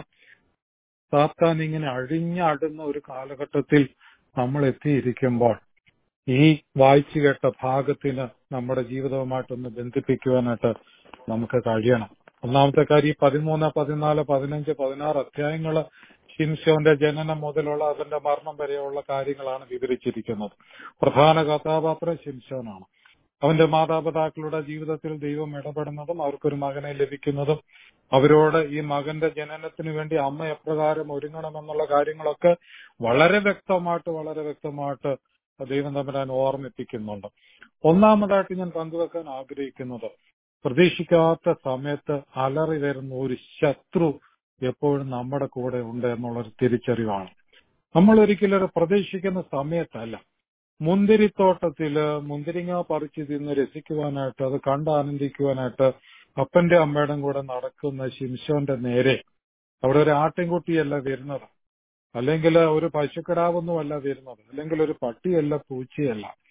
സാത്താൻ ഇങ്ങനെ അഴിഞ്ഞാടുന്ന ഒരു കാലഘട്ടത്തിൽ നമ്മൾ എത്തിയിരിക്കുമ്പോൾ ഈ വായിച്ചു കേട്ട ഭാഗത്തിന് നമ്മുടെ ജീവിതവുമായിട്ടൊന്ന് ബന്ധിപ്പിക്കുവാനായിട്ട് നമുക്ക് കഴിയണം ഒന്നാമത്തെ കാര്യം പതിമൂന്ന് പതിനാല് പതിനഞ്ച് പതിനാറ് അധ്യായങ്ങള് ഷിംഷോന്റെ ജനനം മുതലുള്ള അതിന്റെ മരണം വരെയുള്ള കാര്യങ്ങളാണ് വിവരിച്ചിരിക്കുന്നത് പ്രധാന കഥാപാത്രം ഷിംഷോനാണ് അവന്റെ മാതാപിതാക്കളുടെ ജീവിതത്തിൽ ദൈവം ഇടപെടുന്നതും അവർക്കൊരു മകനെ ലഭിക്കുന്നതും അവരോട് ഈ മകന്റെ ജനനത്തിന് വേണ്ടി അമ്മ എപ്രകാരം ഒരുങ്ങണമെന്നുള്ള കാര്യങ്ങളൊക്കെ വളരെ വ്യക്തമായിട്ട് വളരെ വ്യക്തമായിട്ട് ദൈവം തമ്പുരാൻ ഓർമ്മിപ്പിക്കുന്നുണ്ട് ഒന്നാമതായിട്ട് ഞാൻ പങ്കുവെക്കാൻ ആഗ്രഹിക്കുന്നത് പ്രതീക്ഷിക്കാത്ത സമയത്ത് അലറി വരുന്ന ഒരു ശത്രു എപ്പോഴും നമ്മുടെ കൂടെ ഉണ്ട് എന്നുള്ളൊരു തിരിച്ചറിവാണ് നമ്മൾ ഒരിക്കലും ഒരു പ്രതീക്ഷിക്കുന്ന സമയത്തല്ല മുന്തിരിത്തോട്ടത്തില് മുന്തിരിങ്ങ പറിച്ചു തിന്ന് രസിക്കുവാനായിട്ട് അത് കണ്ട് ആനന്ദിക്കുവാനായിട്ട് അപ്പന്റെ അമ്മയുടെയും കൂടെ നടക്കുന്ന ശിംശോന്റെ നേരെ അവിടെ ഒരു ആട്ടിൻകുട്ടിയല്ല വരുന്നത് അല്ലെങ്കിൽ ഒരു പശുക്കിടാവൊന്നുമല്ല വരുന്നത് അല്ലെങ്കിൽ ഒരു പട്ടിയല്ല പൂച്ചയല്ല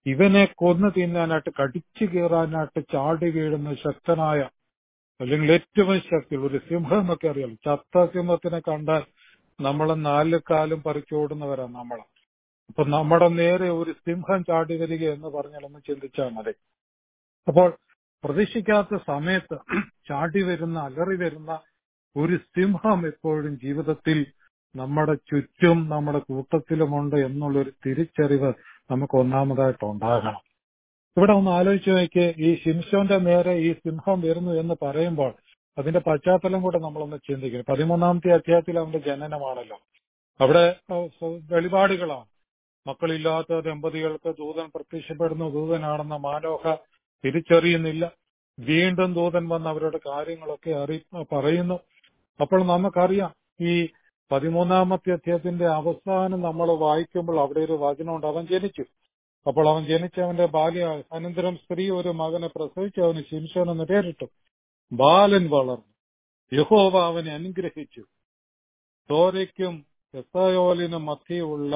ഇവനെ കൊന്നു തിന്നാനായിട്ട് കടിച്ചു കീറാനായിട്ട് ചാടി വീഴുന്ന ശക്തനായ അല്ലെങ്കിൽ ഏറ്റവും ശക്തി ഒരു സിംഹം എന്നൊക്കെ അറിയാം ചത്ത സിംഹത്തിനെ കണ്ടാൽ നമ്മൾ നാല് കാലും പറിച്ചോടുന്നവരാ നമ്മള് അപ്പൊ നമ്മുടെ നേരെ ഒരു സിംഹം ചാടി വരിക എന്ന് പറഞ്ഞാൽ ഒന്ന് ചിന്തിച്ചാൽ മതി അപ്പോൾ പ്രതീക്ഷിക്കാത്ത സമയത്ത് ചാടി വരുന്ന അലറി വരുന്ന ഒരു സിംഹം എപ്പോഴും ജീവിതത്തിൽ നമ്മുടെ ചുറ്റും നമ്മുടെ കൂട്ടത്തിലുമുണ്ട് എന്നുള്ളൊരു തിരിച്ചറിവ് നമുക്ക് ഒന്നാമതായിട്ട് ഉണ്ടാകണം ഇവിടെ ഒന്ന് ആലോചിച്ച് നോക്കിയേ ഈ ശിംശോന്റെ നേരെ ഈ സിംഹം വരുന്നു എന്ന് പറയുമ്പോൾ അതിന്റെ പശ്ചാത്തലം കൂടെ നമ്മളൊന്ന് ചിന്തിക്കണം പതിമൂന്നാമത്തെ അധ്യായത്തിൽ അവന്റെ ജനനമാണല്ലോ അവിടെ ഏഹ്, സ്വ- വെളിപാടുകളാണ് മക്കളില്ലാത്ത ദമ്പതികൾക്ക് ദൂതൻ പ്രത്യക്ഷപ്പെടുന്നു ദൂതനാണെന്ന മാനോഹ തിരിച്ചറിയുന്നില്ല വീണ്ടും ദൂതൻ വന്ന് അവരുടെ കാര്യങ്ങളൊക്കെ അറി പറയുന്നു അപ്പോൾ നമുക്കറിയാം ഈ പതിമൂന്നാമത്തെ അധ്യായത്തിന്റെ അവസാനം നമ്മൾ വായിക്കുമ്പോൾ അവിടെ ഒരു വചനമുണ്ട് അവൻ ജനിച്ചു അപ്പോൾ അവൻ ജനിച്ചവന്റെ ബാല്യ അനന്തരം സ്ത്രീ ഒരു മകനെ പ്രസവിച്ചു അവന് ശിംശോൻ എന്ന് പേരിട്ടു ബാലൻ വളർന്നു യഹോവ അവനെ അനുഗ്രഹിച്ചു തോരയ്ക്കും എസ്തയോലിനും മധ്യയുള്ള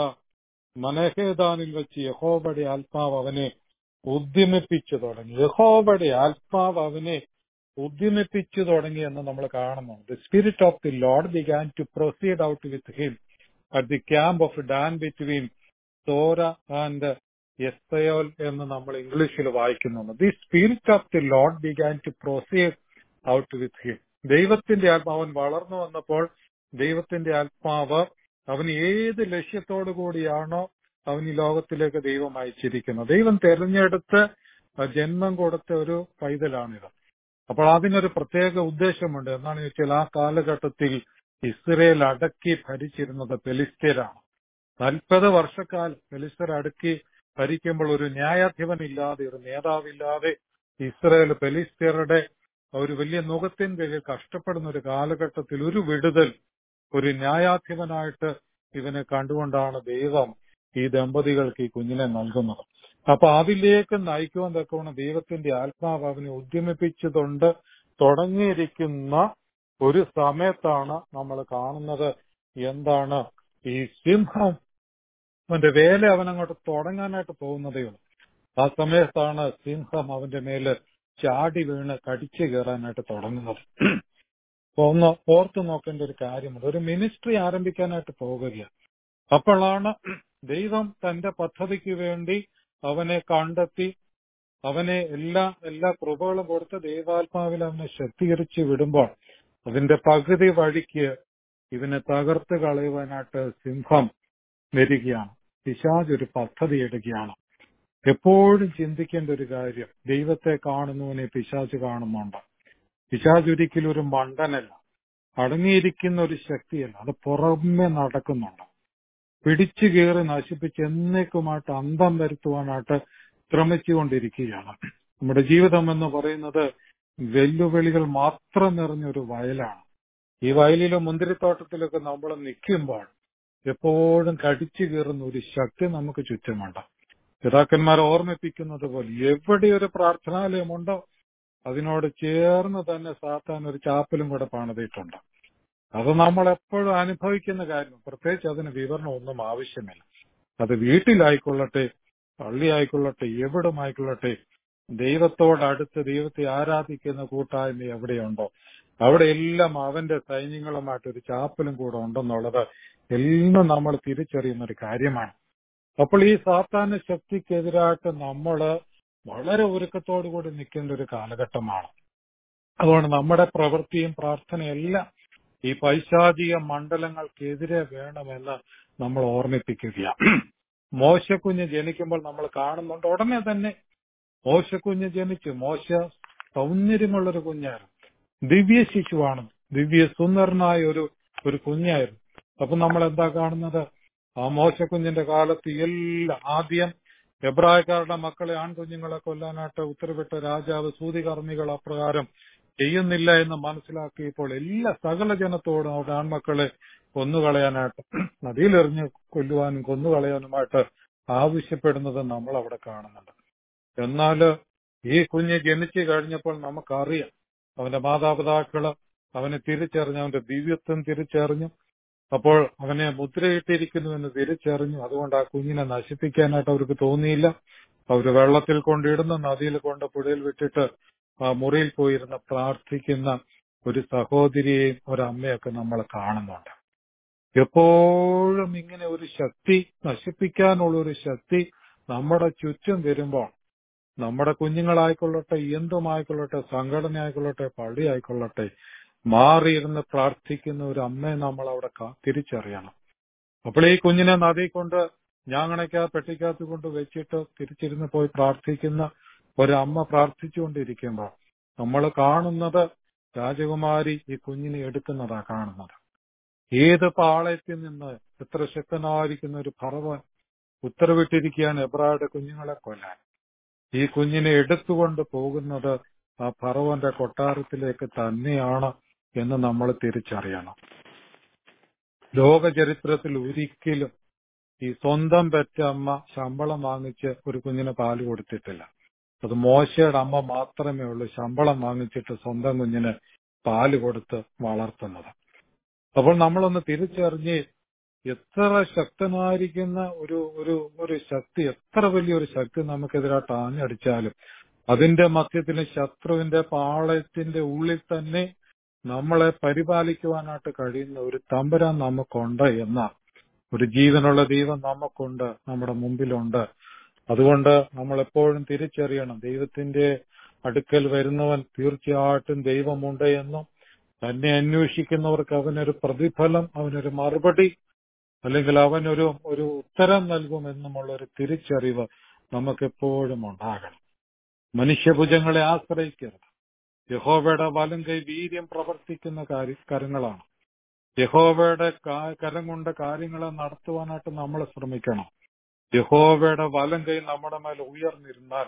മനഹേദാനിൽ വെച്ച് യഹോബയുടെ ആത്മാവ് അവനെ ഉദ്യമിപ്പിച്ചു തുടങ്ങി യഹോബയുടെ ആത്മാവ് അവനെ ഉദ്യമിപ്പിച്ചു തുടങ്ങി എന്ന് നമ്മൾ കാണുന്നു the spirit of the Lord began to proceed out with him at the camp of Dan between Zorah and Eshtaol എന്ന് നമ്മൾ ഇംഗ്ലീഷിൽ വായിക്കുന്നുണ്ട് the spirit of the Lord began to proceed out with him ദൈവത്തിന്റെ ആത്മാവൻ വളർന്നു വന്നപ്പോൾ ദൈവത്തിന്റെ ആത്മാവ് അവൻ ഏത് ലക്ഷ്യത്തോടു കൂടിയാണോ അവൻ ഈ ലോകത്തിലേക്ക് ദൈവം അയച്ചിരിക്കുന്നത് ദൈവം തെരഞ്ഞെടുത്ത് ജന്മം കൊടുത്ത ഒരു പൈതലാണിത് അപ്പോൾ അതിനൊരു പ്രത്യേക ഉദ്ദേശമുണ്ട് എന്നാണ് ചോദിച്ചാൽ ആ കാലഘട്ടത്തിൽ ഇസ്രയേൽ അടക്കി ഭരിച്ചിരുന്നത് പെലിസ്തീനാണ് നാൽപ്പത് വർഷക്കാലം പെലിസ്തർ അടക്കി ഭരിക്കുമ്പോൾ ഒരു ന്യായാധിപനില്ലാതെ ഒരു നേതാവില്ലാതെ ഇസ്രയേൽ പെലിസ്തീറുടെ ഒരു വലിയ നുഖത്തിൻ കീഴിൽ കഷ്ടപ്പെടുന്ന ഒരു കാലഘട്ടത്തിൽ ഒരു വിടുതൽ ഒരു ന്യായാധിപനായിട്ട് ഇവനെ കണ്ടുകൊണ്ടാണ് ദൈവം ഈ ദമ്പതികൾക്ക് ഈ കുഞ്ഞിനെ നൽകുന്നത് അപ്പൊ അതിലേക്ക് നയിക്കുവാൻ തക്കവണ്ണം ദൈവത്തിന്റെ ആത്മാവ് അവനെ ഉദ്യമിപ്പിച്ചതുകൊണ്ട് തുടങ്ങിയിരിക്കുന്ന ഒരു സമയത്താണ് നമ്മൾ കാണുന്നത് എന്താണ് ഈ സിംഹം അവന്റെ വേല അവനങ്ങോട്ട് തുടങ്ങാനായിട്ട് പോകുന്നതേ ഉള്ളൂ ആ സമയത്താണ് സിംഹം അവന്റെ മേല് ചാടി വീണ് കടിച്ചു കയറാനായിട്ട് തുടങ്ങുന്നത് അപ്പൊ ഒന്ന് ഓർത്തു നോക്കേണ്ട ഒരു കാര്യമുണ്ട് ഒരു മിനിസ്ട്രി ആരംഭിക്കാനായിട്ട് പോകുകയാണ് അപ്പോഴാണ് ദൈവം തന്റെ പദ്ധതിക്ക് വേണ്ടി അവനെ കണ്ടെത്തി അവനെ എല്ലാ എല്ലാ കൃപകളും കൊടുത്ത് ദൈവാത്മാവിൽ അവനെ ശക്തീകരിച്ച് വിടുമ്പോൾ അതിന്റെ പകുതി വഴിക്ക് ഇവനെ തകർത്ത് കളയുവാനായിട്ട് സിംഹം വരികയാണ് പിശാജ് ഒരു പദ്ധതി എടുക്കുകയാണ് എപ്പോഴും ചിന്തിക്കേണ്ട ഒരു കാര്യം ദൈവത്തെ കാണുന്നവനെ പിശാജ് കാണുന്നുണ്ട് പിശാജ് ഒരിക്കലും ഒരു മണ്ടനല്ല അടങ്ങിയിരിക്കുന്ന ഒരു ശക്തിയല്ല അത് പുറമെ നടക്കുന്നുണ്ട് പിടിച്ചു കയറി നശിപ്പിച്ച് എന്നേക്കുമായിട്ട് അന്തം വരുത്തുവാനായിട്ട് ശ്രമിച്ചുകൊണ്ടിരിക്കുകയാണ് നമ്മുടെ ജീവിതം എന്ന് പറയുന്നത് വെല്ലുവിളികൾ മാത്രം നിറഞ്ഞൊരു വയലാണ് ഈ വയലിലും മുന്തിരിത്തോട്ടത്തിലൊക്കെ നമ്മൾ നിൽക്കുമ്പോൾ എപ്പോഴും കടിച്ചു കയറുന്ന ഒരു ശക്തി നമുക്ക് ചുറ്റുമുണ്ട് പിതാക്കന്മാർ ഓർമ്മിപ്പിക്കുന്നത് പോലെ എവിടെ ഒരു പ്രാർത്ഥനാലയമുണ്ടോ അതിനോട് ചേർന്ന് തന്നെ സാത്താൻ ഒരു ചാപ്പലും കൂടെ പണിതിട്ടുണ്ട് അത് നമ്മൾ എപ്പോഴും അനുഭവിക്കുന്ന കാര്യം പ്രത്യേകിച്ച് അതിന് വിവരണം ഒന്നും ആവശ്യമില്ല അത് വീട്ടിലായിക്കൊള്ളട്ടെ പള്ളിയായിക്കൊള്ളട്ടെ എവിടുമായിക്കൊള്ളട്ടെ ദൈവത്തോടടുത്ത് ദൈവത്തെ ആരാധിക്കുന്ന കൂട്ടായ്മ എവിടെയുണ്ടോ അവിടെ എല്ലാം അവന്റെ സൈന്യങ്ങളുമായിട്ട് ഒരു ചാപ്പലും കൂടെ ഉണ്ടെന്നുള്ളത് എല്ലാം നമ്മൾ തിരിച്ചറിയുന്ന ഒരു കാര്യമാണ് അപ്പോൾ ഈ സാത്താന ശക്തിക്കെതിരായിട്ട് നമ്മള് വളരെ ഒരുക്കത്തോടു കൂടി നിൽക്കേണ്ട ഒരു കാലഘട്ടമാണ് അതുകൊണ്ട് നമ്മുടെ പ്രവൃത്തിയും പ്രാർത്ഥനയെല്ലാം ഈ പൈശാചിക മണ്ഡലങ്ങൾക്കെതിരെ വേണമെന്ന് നമ്മൾ ഓർമ്മിപ്പിക്കുകയാണ് മോശക്കുഞ്ഞ് ജനിക്കുമ്പോൾ നമ്മൾ കാണുന്നുണ്ട് ഉടനെ തന്നെ മോശക്കുഞ്ഞ് ജനിച്ചു മോശ സൗന്ദര്യമുള്ളൊരു കുഞ്ഞായിരുന്നു ദിവ്യ ശിശുവാണ് ദിവ്യ സുന്ദരനായ ഒരു ഒരു കുഞ്ഞായിരുന്നു അപ്പൊ നമ്മൾ എന്താ കാണുന്നത് ആ മോശക്കുഞ്ഞിന്റെ കാലത്ത് എല്ലാം ആദ്യം എബ്രായക്കാരുടെ മക്കളെ ആൺകുഞ്ഞുങ്ങളെ കൊല്ലാനായിട്ട് ഉത്തരവിട്ട രാജാവ് സൂതികർമ്മികൾ അപ്രകാരം ചെയ്യുന്നില്ല എന്ന് മനസ്സിലാക്കിയപ്പോൾ എല്ലാ സകല ജനത്തോടും അവിടെ ആൺമക്കളെ കൊന്നുകളയാനായിട്ട് നദിയിലെറിഞ്ഞ് കൊല്ലുവാനും കൊന്നുകളയാനുമായിട്ട് ആവശ്യപ്പെടുന്നത് നമ്മൾ അവിടെ കാണുന്നുണ്ട് എന്നാൽ ഈ കുഞ്ഞ് ജനിച്ചു കഴിഞ്ഞപ്പോൾ നമുക്കറിയാം അവന്റെ മാതാപിതാക്കള് അവനെ തിരിച്ചറിഞ്ഞു അവന്റെ ദിവ്യത്വം തിരിച്ചറിഞ്ഞു അപ്പോൾ അവനെ മുദ്രയിട്ടിരിക്കുന്നുവെന്ന് തിരിച്ചറിഞ്ഞു അതുകൊണ്ട് ആ കുഞ്ഞിനെ നശിപ്പിക്കാനായിട്ട് അവർക്ക് തോന്നിയില്ല അവര് വെള്ളത്തിൽ കൊണ്ടിടുന്ന നദിയിൽ കൊണ്ട് പുഴയിൽ വിട്ടിട്ട് ആ മുറിയിൽ പോയിരുന്ന് പ്രാർത്ഥിക്കുന്ന ഒരു സഹോദരിയെയും ഒരമ്മയൊക്കെ നമ്മൾ കാണുന്നുണ്ട് എപ്പോഴും ഇങ്ങനെ ഒരു ശക്തി നശിപ്പിക്കാനുള്ള ഒരു ശക്തി നമ്മുടെ ചുറ്റും വരുമ്പോൾ നമ്മുടെ കുഞ്ഞുങ്ങളായിക്കൊള്ളട്ടെ എന്തുമായിക്കൊള്ളട്ടെ സംഘടന ആയിക്കൊള്ളട്ടെ പള്ളി ആയിക്കൊള്ളട്ടെ മാറിയിരുന്ന് പ്രാർത്ഥിക്കുന്ന ഒരു അമ്മയെ നമ്മൾ അവിടെ കാ- തിരിച്ചറിയണം അപ്പോൾ ഈ കുഞ്ഞിനെ നദി കൊണ്ട് ഞാങ്ങണയ്ക്കാ പെട്ടിക്കകത്ത് കൊണ്ട് വെച്ചിട്ട് തിരിച്ചിരുന്ന് പോയി പ്രാർത്ഥിക്കുന്ന ഒരമ്മ പ്രാർത്ഥിച്ചുകൊണ്ടിരിക്കുമ്പോൾ നമ്മൾ കാണുന്നത് രാജകുമാരി ഈ കുഞ്ഞിനെ എടുക്കുന്നതാ കാണുന്നത് ഏത് പാളയത്തിൽ നിന്ന് എത്ര ശക്തനായിരിക്കുന്ന ഒരു ഭർവൻ ഉത്തരവിട്ടിരിക്കുകയാണ് എബ്രായുടെ കുഞ്ഞുങ്ങളെ കൊല്ലാൻ ഈ കുഞ്ഞിനെ എടുത്തുകൊണ്ട് പോകുന്നത് ആ ഫറവന്റെ കൊട്ടാരത്തിലേക്ക് തന്നെയാണ് എന്ന് നമ്മൾ തിരിച്ചറിയണം ലോക ചരിത്രത്തിൽ ഒരിക്കലും ഈ സ്വന്തം പെറ്റ അമ്മ ശമ്പളം വാങ്ങിച്ച് ഒരു കുഞ്ഞിന് പാല് കൊടുത്തിട്ടില്ല അത് മോശയുടെ അമ്മ മാത്രമേ ഉള്ളൂ ശമ്പളം വാങ്ങിച്ചിട്ട് സ്വന്തം കുഞ്ഞിന് പാല് കൊടുത്ത് വളർത്തുന്നത് അപ്പോൾ നമ്മളൊന്ന് തിരിച്ചറിഞ്ഞ് എത്ര ശക്തനായിരിക്കുന്ന ഒരു ഒരു ഒരു ശക്തി എത്ര വലിയൊരു ശക്തി നമുക്കെതിരായിട്ട് ആഞ്ഞടിച്ചാലും അതിന്റെ മധ്യത്തിന് ശത്രുവിന്റെ പാളയത്തിന്റെ ഉള്ളിൽ തന്നെ നമ്മളെ പരിപാലിക്കുവാനായിട്ട് കഴിയുന്ന ഒരു തമ്പുരാൻ നമുക്കുണ്ട് എന്ന ഒരു ജീവനുള്ള ദൈവം നമുക്കുണ്ട് നമ്മുടെ മുമ്പിലുണ്ട് അതുകൊണ്ട് നമ്മൾ എപ്പോഴും തിരിച്ചറിയണം ദൈവത്തിന്റെ അടുക്കൽ വരുന്നവൻ തീർച്ചയായിട്ടും ദൈവമുണ്ട് എന്നും തന്നെ അന്വേഷിക്കുന്നവർക്ക് അവനൊരു പ്രതിഫലം അവനൊരു മറുപടി അല്ലെങ്കിൽ അവനൊരു ഒരു ഉത്തരം നൽകുമെന്നുമുള്ള ഒരു തിരിച്ചറിവ് നമുക്കെപ്പോഴും ഉണ്ടാകണം മനുഷ്യഭുജങ്ങളെ ആശ്രയിക്കരുത് യഹോവയുടെ വലം കൈ വീര്യം പ്രവർത്തിക്കുന്ന കാര്യ കരങ്ങളാണ് യഹോവയുടെ കാ- കരം കൊണ്ട് കാര്യങ്ങളെ നടത്തുവാനായിട്ട് നമ്മൾ ശ്രമിക്കണം യഹോവയുടെ വലം കൈ നമ്മുടെ മേൽ ഉയർന്നിരുന്നാൽ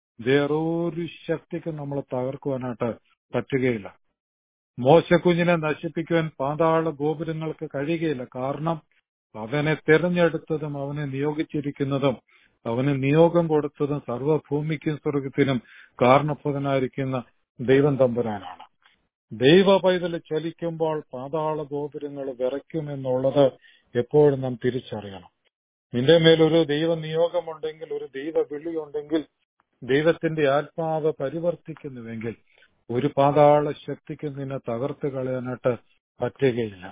വേറൊരു ശക്തിക്ക് നമ്മൾ തകർക്കുവാനായിട്ട് പറ്റുകയില്ല മോശക്കുഞ്ഞിനെ നശിപ്പിക്കുവാൻ പാതാള ഗോപുരങ്ങൾക്ക് കഴിയുകയില്ല കാരണം അവനെ തിരഞ്ഞെടുത്തതും അവനെ നിയോഗിച്ചിരിക്കുന്നതും അവന് നിയോഗം കൊടുത്തതും സർവ്വഭൂമിക്കും സ്വർഗത്തിനും കാരണപ്രദനായിരിക്കുന്ന ദൈവം തമ്പുരാനാണ് ദൈവ പൈതൽ ചലിക്കുമ്പോൾ പാതാള ഗോപുരങ്ങൾ വിറയ്ക്കുമെന്നുള്ളത് എപ്പോഴും നാം തിരിച്ചറിയണം നിന്റെ മേലൊരു ദൈവ നിയോഗമുണ്ടെങ്കിൽ ഒരു ദൈവ വിളിയുണ്ടെങ്കിൽ ദൈവത്തിന്റെ ആത്മാവ് പരിവർത്തിക്കുന്നുവെങ്കിൽ ഒരു പാതാള ശക്തിക്ക് നിന്നെ തകർത്ത് കളയാനായിട്ട് പറ്റുകയില്ല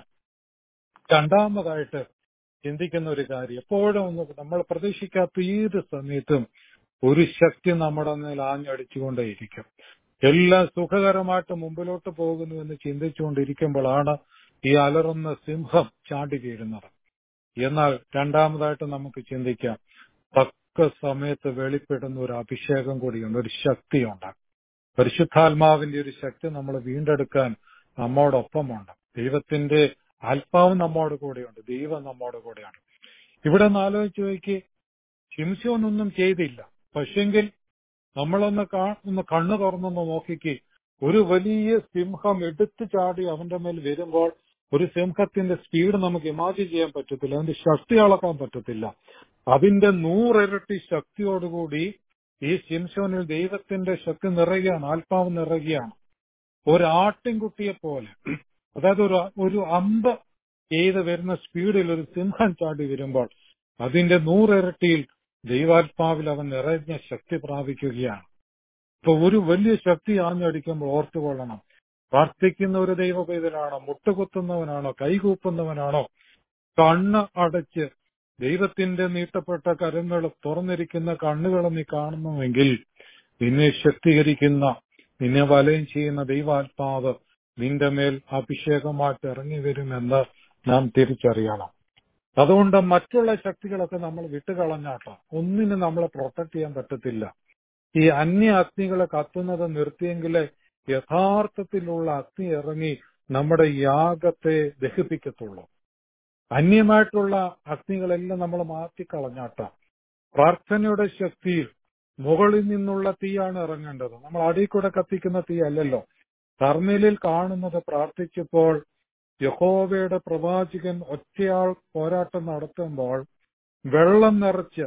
രണ്ടാമതായിട്ട് ചിന്തിക്കുന്ന ഒരു കാര്യം എപ്പോഴും ഒന്ന് നമ്മൾ പ്രതീക്ഷിക്കാത്ത ഏത് സമയത്തും ഒരു ശക്തി നമ്മുടെ മേൽ ആഞ്ഞടിച്ചുകൊണ്ടേയിരിക്കും എല്ലാം സുഖകരമായിട്ട് മുമ്പിലോട്ട് പോകുന്നു എന്ന് ചിന്തിച്ചുകൊണ്ടിരിക്കുമ്പോഴാണ് ഈ അലറുന്ന സിംഹം ചാടി വീഴുന്നത് എന്നാൽ രണ്ടാമതായിട്ട് നമുക്ക് ചിന്തിക്കാം തക്ക സമയത്ത് വെളിപ്പെടുന്ന ഒരു അഭിഷേകം കൂടിയുണ്ട് ഒരു ശക്തിയുണ്ട് പരിശുദ്ധാത്മാവിന്റെ ഒരു ശക്തി നമ്മൾ വീണ്ടെടുക്കാൻ നമ്മോടൊപ്പമുണ്ട് ദൈവത്തിന്റെ ആത്മാവ് നമ്മോട് കൂടെയുണ്ട് ദൈവം നമ്മോട് കൂടെയാണ് ഇവിടെ ഒന്ന് ആലോചിച്ച് നോക്കി ശിംശോനൊന്നും ചെയ്തില്ല പക്ഷെങ്കിൽ നമ്മളൊന്ന് കാ- ഒന്ന് കണ്ണു തുറന്നൊന്ന് നോക്കിക്ക് ഒരു വലിയ സിംഹം എടുത്തു ചാടി അവന്റെ മേൽ വരുമ്പോൾ ഒരു സിംഹത്തിന്റെ സ്പീഡ് നമുക്ക് ഇമാജിൻ ചെയ്യാൻ പറ്റത്തില്ല അതിന്റെ ശക്തി അളക്കാൻ പറ്റത്തില്ല അതിന്റെ നൂറിരട്ടി ശക്തിയോടുകൂടി ഈ ശിംശോനിൽ ദൈവത്തിന്റെ ശക്തി നിറയുകയാണ് ആത്മാവ് നിറയുകയാണ് ഒരാട്ടിൻകുട്ടിയെ പോലെ അതായത് ഒരു ഒരു അമ്പ് ചെയ്ത് വരുന്ന സ്പീഡിൽ ഒരു സിംഹം ചാടി വരുമ്പോൾ അതിന്റെ നൂറിരട്ടിയിൽ ദൈവാത്മാവിൽ അവൻ നിറഞ്ഞ ശക്തി പ്രാപിക്കുകയാണ് ഇപ്പൊ ഒരു വലിയ ശക്തി ആഞ്ഞടിക്കുമ്പോൾ ഓർത്തുകൊള്ളണം പ്രാർത്ഥിക്കുന്ന ഒരു ദൈവപൈതലാണോ മുട്ടുകുത്തുന്നവനാണോ കൈകൂപ്പുന്നവനാണോ കണ്ണ് അടച്ച് ദൈവത്തിന്റെ നീട്ടപ്പെട്ട കരങ്ങൾ തുറന്നിരിക്കുന്ന കണ്ണുകൾ നീ കാണുന്നുവെങ്കിൽ നിന്നെ ശക്തീകരിക്കുന്ന നിന്നെ വലയം ചെയ്യുന്ന ദൈവാത്മാവ് നിന്റെ മേൽ അഭിഷേകമായിട്ട് ഇറങ്ങി വരുമെന്ന് നാം തിരിച്ചറിയണം അതുകൊണ്ട് മറ്റുള്ള ശക്തികളൊക്കെ നമ്മൾ വിട്ടുകളഞ്ഞാട്ടോ ഒന്നിനും നമ്മളെ പ്രൊട്ടക്ട് ചെയ്യാൻ പറ്റത്തില്ല ഈ അന്യ അഗ്നികളെ കത്തുന്നത് നിർത്തിയെങ്കിലേ യഥാർത്ഥത്തിലുള്ള അഗ്നി ഇറങ്ങി നമ്മുടെ യാഗത്തെ ദഹിപ്പിക്കത്തുള്ളൂ അന്യമായിട്ടുള്ള അഗ്നികളെല്ലാം നമ്മൾ മാറ്റിക്കളഞ്ഞാട്ട പ്രാർത്ഥനയുടെ ശക്തിയിൽ മുകളിൽ നിന്നുള്ള തീയാണ് ഇറങ്ങേണ്ടത് നമ്മൾ അടിയിൽ കൂടെ കത്തിക്കുന്ന തീ അല്ലല്ലോ കർമ്മേലിൽ കാണുന്നത് പ്രാർത്ഥിച്ചപ്പോൾ യഹോവയുടെ പ്രവാചകൻ ഒറ്റയാൾ പോരാട്ടം നടത്തുമ്പോൾ വെള്ളം നിറച്ച്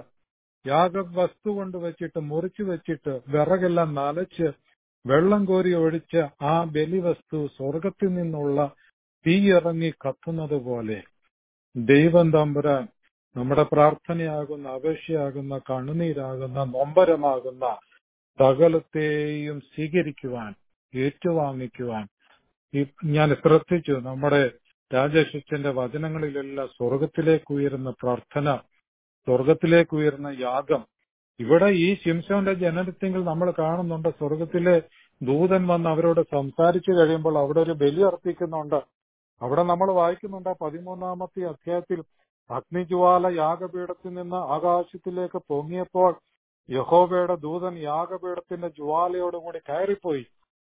യാഗ വസ്തു കൊണ്ട് വെച്ചിട്ട് മുറിച്ചു വെച്ചിട്ട് വിറകെല്ലാം നനച്ച് വെള്ളം കോരി ഒഴിച്ച് ആ ബലിവസ്തു സ്വർഗത്തിൽ നിന്നുള്ള തീ ഇറങ്ങി കത്തുന്നത് പോലെ ദൈവം തമ്പുരാൻ നമ്മുടെ പ്രാർത്ഥനയാകുന്ന അപേക്ഷയാകുന്ന കണ്ണുനീരാകുന്ന നൊമ്പരമാകുന്ന സകലത്തെയും സ്വീകരിക്കുവാൻ ഏറ്റുവാങ്ങിക്കുവാൻ ഈ ഞാൻ ശ്രദ്ധിച്ചു നമ്മുടെ രാജേഷച്ചന്റെ വചനങ്ങളിലെല്ലാം സ്വർഗത്തിലേക്ക് ഉയരുന്ന പ്രാർത്ഥന സ്വർഗത്തിലേക്ക് ഉയരുന്ന യാഗം ഇവിടെ ഈ ശിംശോന്റെ ജനനത്തെങ്കിൽ നമ്മൾ കാണുന്നുണ്ട് സ്വർഗത്തിലെ ദൂതൻ വന്ന് അവരോട് സംസാരിച്ചു കഴിയുമ്പോൾ അവിടെ ഒരു ബലി അർപ്പിക്കുന്നുണ്ട് അവിടെ നമ്മൾ വായിക്കുന്നുണ്ട് ആ പതിമൂന്നാമത്തെ അധ്യായത്തിൽ അഗ്നിജ്വാല യാഗപീഠത്തിൽ നിന്ന് ആകാശത്തിലേക്ക് പൊങ്ങിയപ്പോൾ യഹോവയുടെ ദൂതൻ യാഗപീഠത്തിന്റെ ജ്വാലയോടുകൂടി കയറിപ്പോയി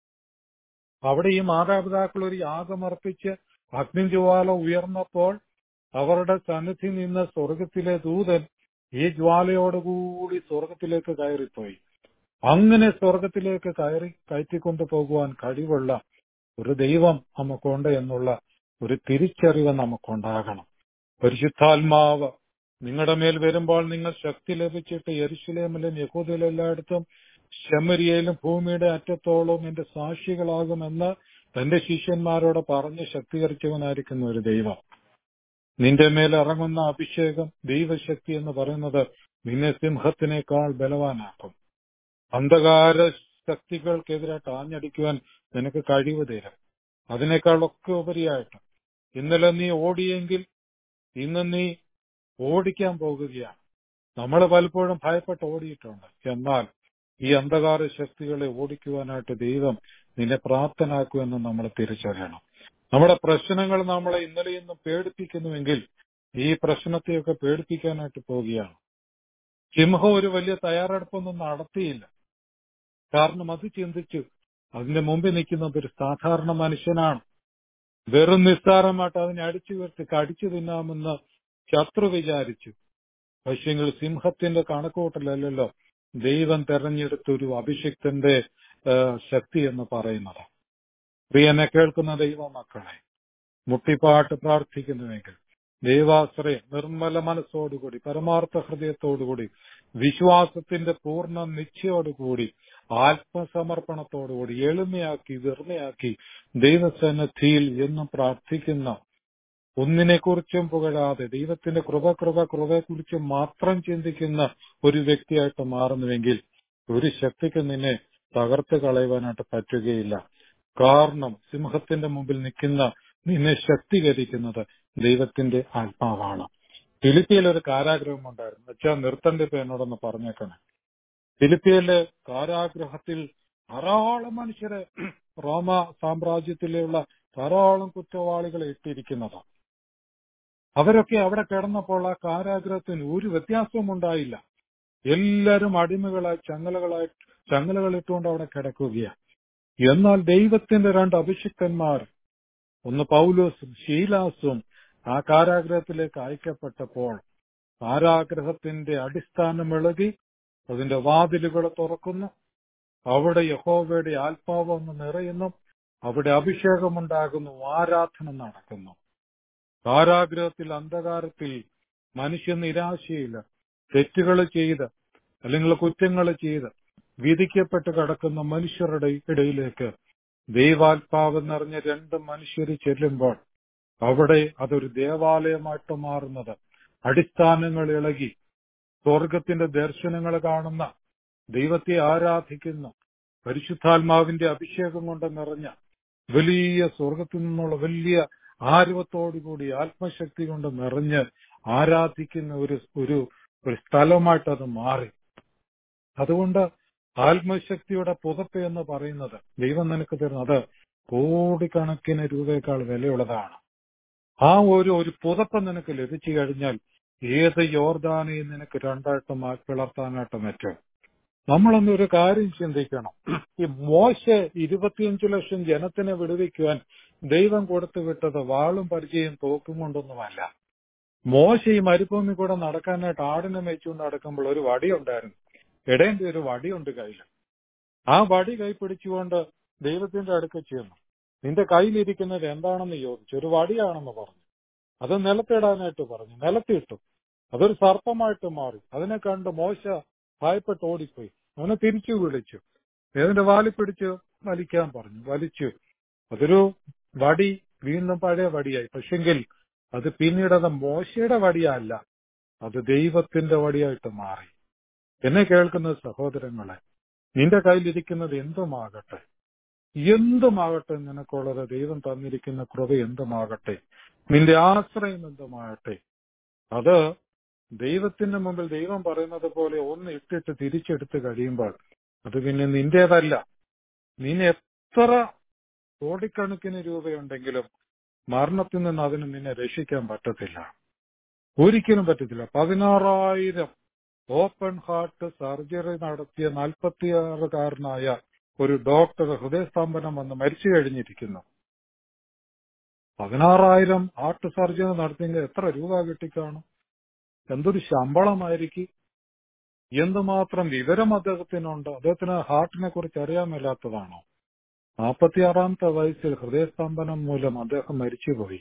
അവിടെ ഈ മാതാപിതാക്കൾ ഒരു യാഗമർപ്പിച്ച് അഗ്നിജ്വാല ഉയർന്നപ്പോൾ അവരുടെ സന്നിധി നിന്ന് സ്വർഗത്തിലെ ദൂതൻ ഈ ജ്വാലയോടുകൂടി സ്വർഗത്തിലേക്ക് കയറിപ്പോയി അങ്ങനെ സ്വർഗത്തിലേക്ക് കയറി കയറ്റിക്കൊണ്ടു പോകുവാൻ കഴിവുള്ള ഒരു ദൈവം നമുക്കുണ്ട് എന്നുള്ള ഒരു തിരിച്ചറിവ് നമുക്കുണ്ടാകണം പരിശുദ്ധാത്മാവ് നിങ്ങളുടെ മേൽ വരുമ്പോൾ നിങ്ങൾ ശക്തി ലഭിച്ചിട്ട് യെരുശലേമിലും യഹൂദിലും എല്ലായിടത്തും ശമരിയയിലും ഭൂമിയുടെ അറ്റത്തോളം എന്റെ സാക്ഷികളാകുമെന്ന് തന്റെ ശിഷ്യന്മാരോട് പറഞ്ഞ് ശക്തീകരിച്ചവനായിരിക്കുന്ന ഒരു ദൈവം നിന്റെ മേൽ ഇറങ്ങുന്ന അഭിഷേകം ദൈവശക്തി എന്ന് പറയുന്നത് നിന്നെ സിംഹത്തിനേക്കാൾ ബലവാനാക്കും അന്ധകാര ശക്തികൾക്കെതിരായിട്ട് ആഞ്ഞടിക്കുവാൻ നിനക്ക് കഴിവ് തരും അതിനേക്കാളൊക്കെ ഉപരിയായിട്ട് ഇന്നലെ നീ ഓടിയെങ്കിൽ ഇന്ന് നീ ഓടിക്കാൻ പോകുകയാണ് നമ്മൾ പലപ്പോഴും ഭയപ്പെട്ട് ഓടിയിട്ടുണ്ട് എന്നാൽ ഈ അന്ധകാര ശക്തികളെ ഓടിക്കുവാനായിട്ട് ദൈവം നിന്നെ പ്രാപ്തനാക്കുമെന്ന് നമ്മൾ തിരിച്ചറിയണം നമ്മുടെ പ്രശ്നങ്ങൾ നമ്മളെ ഇന്നലെ ഇന്നും പേടിപ്പിക്കുന്നുവെങ്കിൽ ഈ പ്രശ്നത്തെയൊക്കെ പേടിപ്പിക്കാനായിട്ട് പോവുകയാണ് സിംഹം ഒരു വലിയ തയ്യാറെടുപ്പൊന്നും നടത്തിയില്ല കാരണം അത് ചിന്തിച്ചു അതിന്റെ മുമ്പിൽ നിൽക്കുന്നത് ഒരു സാധാരണ മനുഷ്യനാണ് വെറും നിസ്സാരമായിട്ട് അതിനെ അടിച്ചു വീർത്തി കടിച്ചു തിന്നാമെന്ന് ശത്രു വിചാരിച്ചു പക്ഷെങ്കിൽ സിംഹത്തിന്റെ കണക്കുകൂട്ടലല്ലോ ദൈവം തെരഞ്ഞെടുത്ത ഒരു അഭിഷിക്തന്റെ ശക്തി എന്ന് പറയുന്നത് പ്രിയനെ കേൾക്കുന്ന ദൈവ മക്കളെ മുട്ടിപ്പാട്ട് പ്രാർത്ഥിക്കുന്നുവെങ്കിൽ ദൈവാശ്രയം നിർമ്മല മനസ്സോടുകൂടി പരമാർത്ഥ ഹൃദയത്തോടുകൂടി വിശ്വാസത്തിന്റെ പൂർണ്ണ നിശ്ചയോടുകൂടി ആത്മസമർപ്പണത്തോടുകൂടി എളിമയാക്കി വെറുമയാക്കി ദൈവസന്നദ്ധിയിൽ എന്നും പ്രാർത്ഥിക്കുന്ന ഒന്നിനെക്കുറിച്ചും പുകഴാതെ ദൈവത്തിന്റെ കൃപ കൃപ കൃപയെക്കുറിച്ച് മാത്രം ചിന്തിക്കുന്ന ഒരു വ്യക്തിയായിട്ട് മാറുന്നുവെങ്കിൽ ഒരു ശക്തിക്ക് നിന്നെ തകർത്ത് കളയുവാനായിട്ട് പറ്റുകയില്ല കാരണം സിംഹത്തിന്റെ മുമ്പിൽ നിൽക്കുന്ന നിന്നെ ശക്തീകരിക്കുന്നത് ദൈവത്തിന്റെ ആത്മാവാണ് ഫിലിപ്പിയിൽ ഒരു കാരാഗ്രഹം ഉണ്ടായിരുന്നു വെച്ചാൽ നിർത്തണ്ട ഇപ്പൊ എന്നോടൊന്ന് പറഞ്ഞേക്കണേ ഫിലിപ്പിയിലെ കാരാഗ്രഹത്തിൽ ധാരാളം മനുഷ്യരെ റോമ സാമ്രാജ്യത്തിലുള്ള ധാരാളം കുറ്റവാളികളെ ഇട്ടിരിക്കുന്നതാണ് അവരൊക്കെ അവിടെ കിടന്നപ്പോൾ ആ കാരാഗ്രഹത്തിന് ഒരു വ്യത്യാസവും ഉണ്ടായില്ല എല്ലാവരും അടിമകളായി ചങ്ങലകളായി ചങ്ങലകൾ ഇട്ടുകൊണ്ട് അവിടെ കിടക്കുകയാണ് എന്നാൽ ദൈവത്തിന്റെ രണ്ട് അഭിഷിക്തന്മാർ ഒന്ന് പൗലോസും ശീലാസും ആ കാരാഗ്രഹത്തിലേക്ക് അയക്കപ്പെട്ടപ്പോൾ കാരാഗ്രഹത്തിന്റെ അടിസ്ഥാനം ഇളകി അതിന്റെ വാതിലുകൾ തുറക്കുന്നു അവിടെ യഹോവയുടെ ആത്മാവ് ഒന്ന് നിറയുന്നു അവിടെ അഭിഷേകമുണ്ടാകുന്നു ആരാധന നടക്കുന്നു കാരാഗ്രഹത്തിൽ അന്ധകാരത്തിൽ മനുഷ്യ നിരാശയിൽ തെറ്റുകൾ ചെയ്ത് അല്ലെങ്കിൽ കുറ്റങ്ങൾ ചെയ്ത് വിധിക്കപ്പെട്ട് കിടക്കുന്ന മനുഷ്യരുടെ ഇടയിലേക്ക് ദൈവാത്മാവ് നിറഞ്ഞ രണ്ട് മനുഷ്യർ ചെല്ലുമ്പോൾ അവിടെ അതൊരു ദേവാലയമായിട്ട് മാറുന്നത് അടിസ്ഥാനങ്ങൾ ഇളകി സ്വർഗത്തിന്റെ ദർശനങ്ങൾ കാണുന്ന ദൈവത്തെ ആരാധിക്കുന്ന പരിശുദ്ധാത്മാവിന്റെ അഭിഷേകം കൊണ്ട് നിറഞ്ഞ വലിയ സ്വർഗത്തിൽ നിന്നുള്ള വലിയ ആരവത്തോടുകൂടി ആത്മശക്തി കൊണ്ട് നിറഞ്ഞ് ആരാധിക്കുന്ന ഒരു ഒരു ഒരു സ്ഥലമായിട്ട് അത് മാറി അതുകൊണ്ട് ആത്മശക്തിയുടെ പുതപ്പ് എന്ന് പറയുന്നത് ദൈവം നിനക്ക് തരുന്നത് കോടിക്കണക്കിന് രൂപയേക്കാൾ വിലയുള്ളതാണ് ആ ഒരു ഒരു പുതപ്പ് നിനക്ക് ലഭിച്ചു കഴിഞ്ഞാൽ ഏത് യോർദാനെയും നിനക്ക് രണ്ടായിട്ട് മാറ്റി പിളർത്താനായിട്ട് പറ്റും നമ്മളൊന്ന് ഒരു കാര്യം ചിന്തിക്കണം ഈ മോശ ഇരുപത്തിയഞ്ചു ലക്ഷം ജനത്തിനെ വിടുവിക്കുവാൻ ദൈവം കൊടുത്തു വിട്ടത് വാളും പരിചയം തോക്കും കൊണ്ടൊന്നുമല്ല മോശ ഈ മരുഭൂമി കൂടെ നടക്കാനായിട്ട് ആടിനെ മേച്ചുകൊണ്ട് നടക്കുമ്പോൾ ഒരു വടി ഉണ്ടായിരുന്നു ഇടേന്റെ ഒരു വടിയുണ്ട് കയ്യിൽ ആ വടി കൈ പിടിച്ചുകൊണ്ട് ദൈവത്തിന്റെ അടുക്ക ചെന്നു നിന്റെ കയ്യിലിരിക്കുന്നത് എന്താണെന്ന് ചോദിച്ചു ഒരു വടിയാണെന്ന് പറഞ്ഞു അത് നിലത്തിടാനായിട്ട് പറഞ്ഞു നിലത്തിട്ടു അതൊരു സർപ്പമായിട്ട് മാറി അതിനെ കണ്ട് മോശ ഭയപ്പെട്ട് ഓടിപ്പോയി അവനെ തിരിച്ചു വിളിച്ചു ഏതിന്റെ വാലി പിടിച്ച് വലിക്കാൻ പറഞ്ഞു വലിച്ചു അതൊരു വടി വീണ്ടും പഴയ വടിയായി പക്ഷെങ്കിൽ അത് പിന്നീട് അത് മോശയുടെ വടിയല്ല അത് ദൈവത്തിന്റെ വടിയായിട്ട് മാറി എന്നെ കേൾക്കുന്ന സഹോദരങ്ങളെ നിന്റെ കയ്യിലിരിക്കുന്നത് എന്തുമാകട്ടെ എന്തുമാകട്ടെ നിനക്കുള്ളത് ദൈവം തന്നിരിക്കുന്ന കൃപ എന്തുമാകട്ടെ നിന്റെ ആശ്രയം എന്തുമാകട്ടെ അത് ദൈവത്തിന്റെ മുമ്പിൽ ദൈവം പറയുന്നത് പോലെ ഒന്ന് ഇട്ടിട്ട് തിരിച്ചെടുത്ത് കഴിയുമ്പോൾ അത് പിന്നെ നിന്റേതല്ല നിന്നെ എത്ര കോടിക്കണക്കിന് രൂപയുണ്ടെങ്കിലും മരണത്തിൽ നിന്ന് അതിന് നിന്നെ രക്ഷിക്കാൻ പറ്റത്തില്ല ഒരിക്കലും പറ്റത്തില്ല പതിനാറായിരം ഓപ്പൺ ഹാർട്ട് സർജറി നടത്തിയ നാൽപ്പത്തിയാറുകാരനായ ഒരു ഡോക്ടർ ഹൃദയസ്തംഭനം വന്ന് മരിച്ചു കഴിഞ്ഞിരിക്കുന്നു പതിനാറായിരം ഹാർട്ട് സർജറി നടത്തിയെങ്കിൽ എത്ര രൂപ കിട്ടിക്കാണും എന്തൊരു ശമ്പളമായിരിക്കും എന്തുമാത്രം വിവരം അദ്ദേഹത്തിനുണ്ട് അദ്ദേഹത്തിന് ഹാർട്ടിനെ കുറിച്ച് അറിയാൻ മേലാത്തതാണോ നാൽപ്പത്തിയാറാമത്തെ വയസ്സിൽ ഹൃദയസ്തംഭനം മൂലം അദ്ദേഹം മരിച്ചുപോയി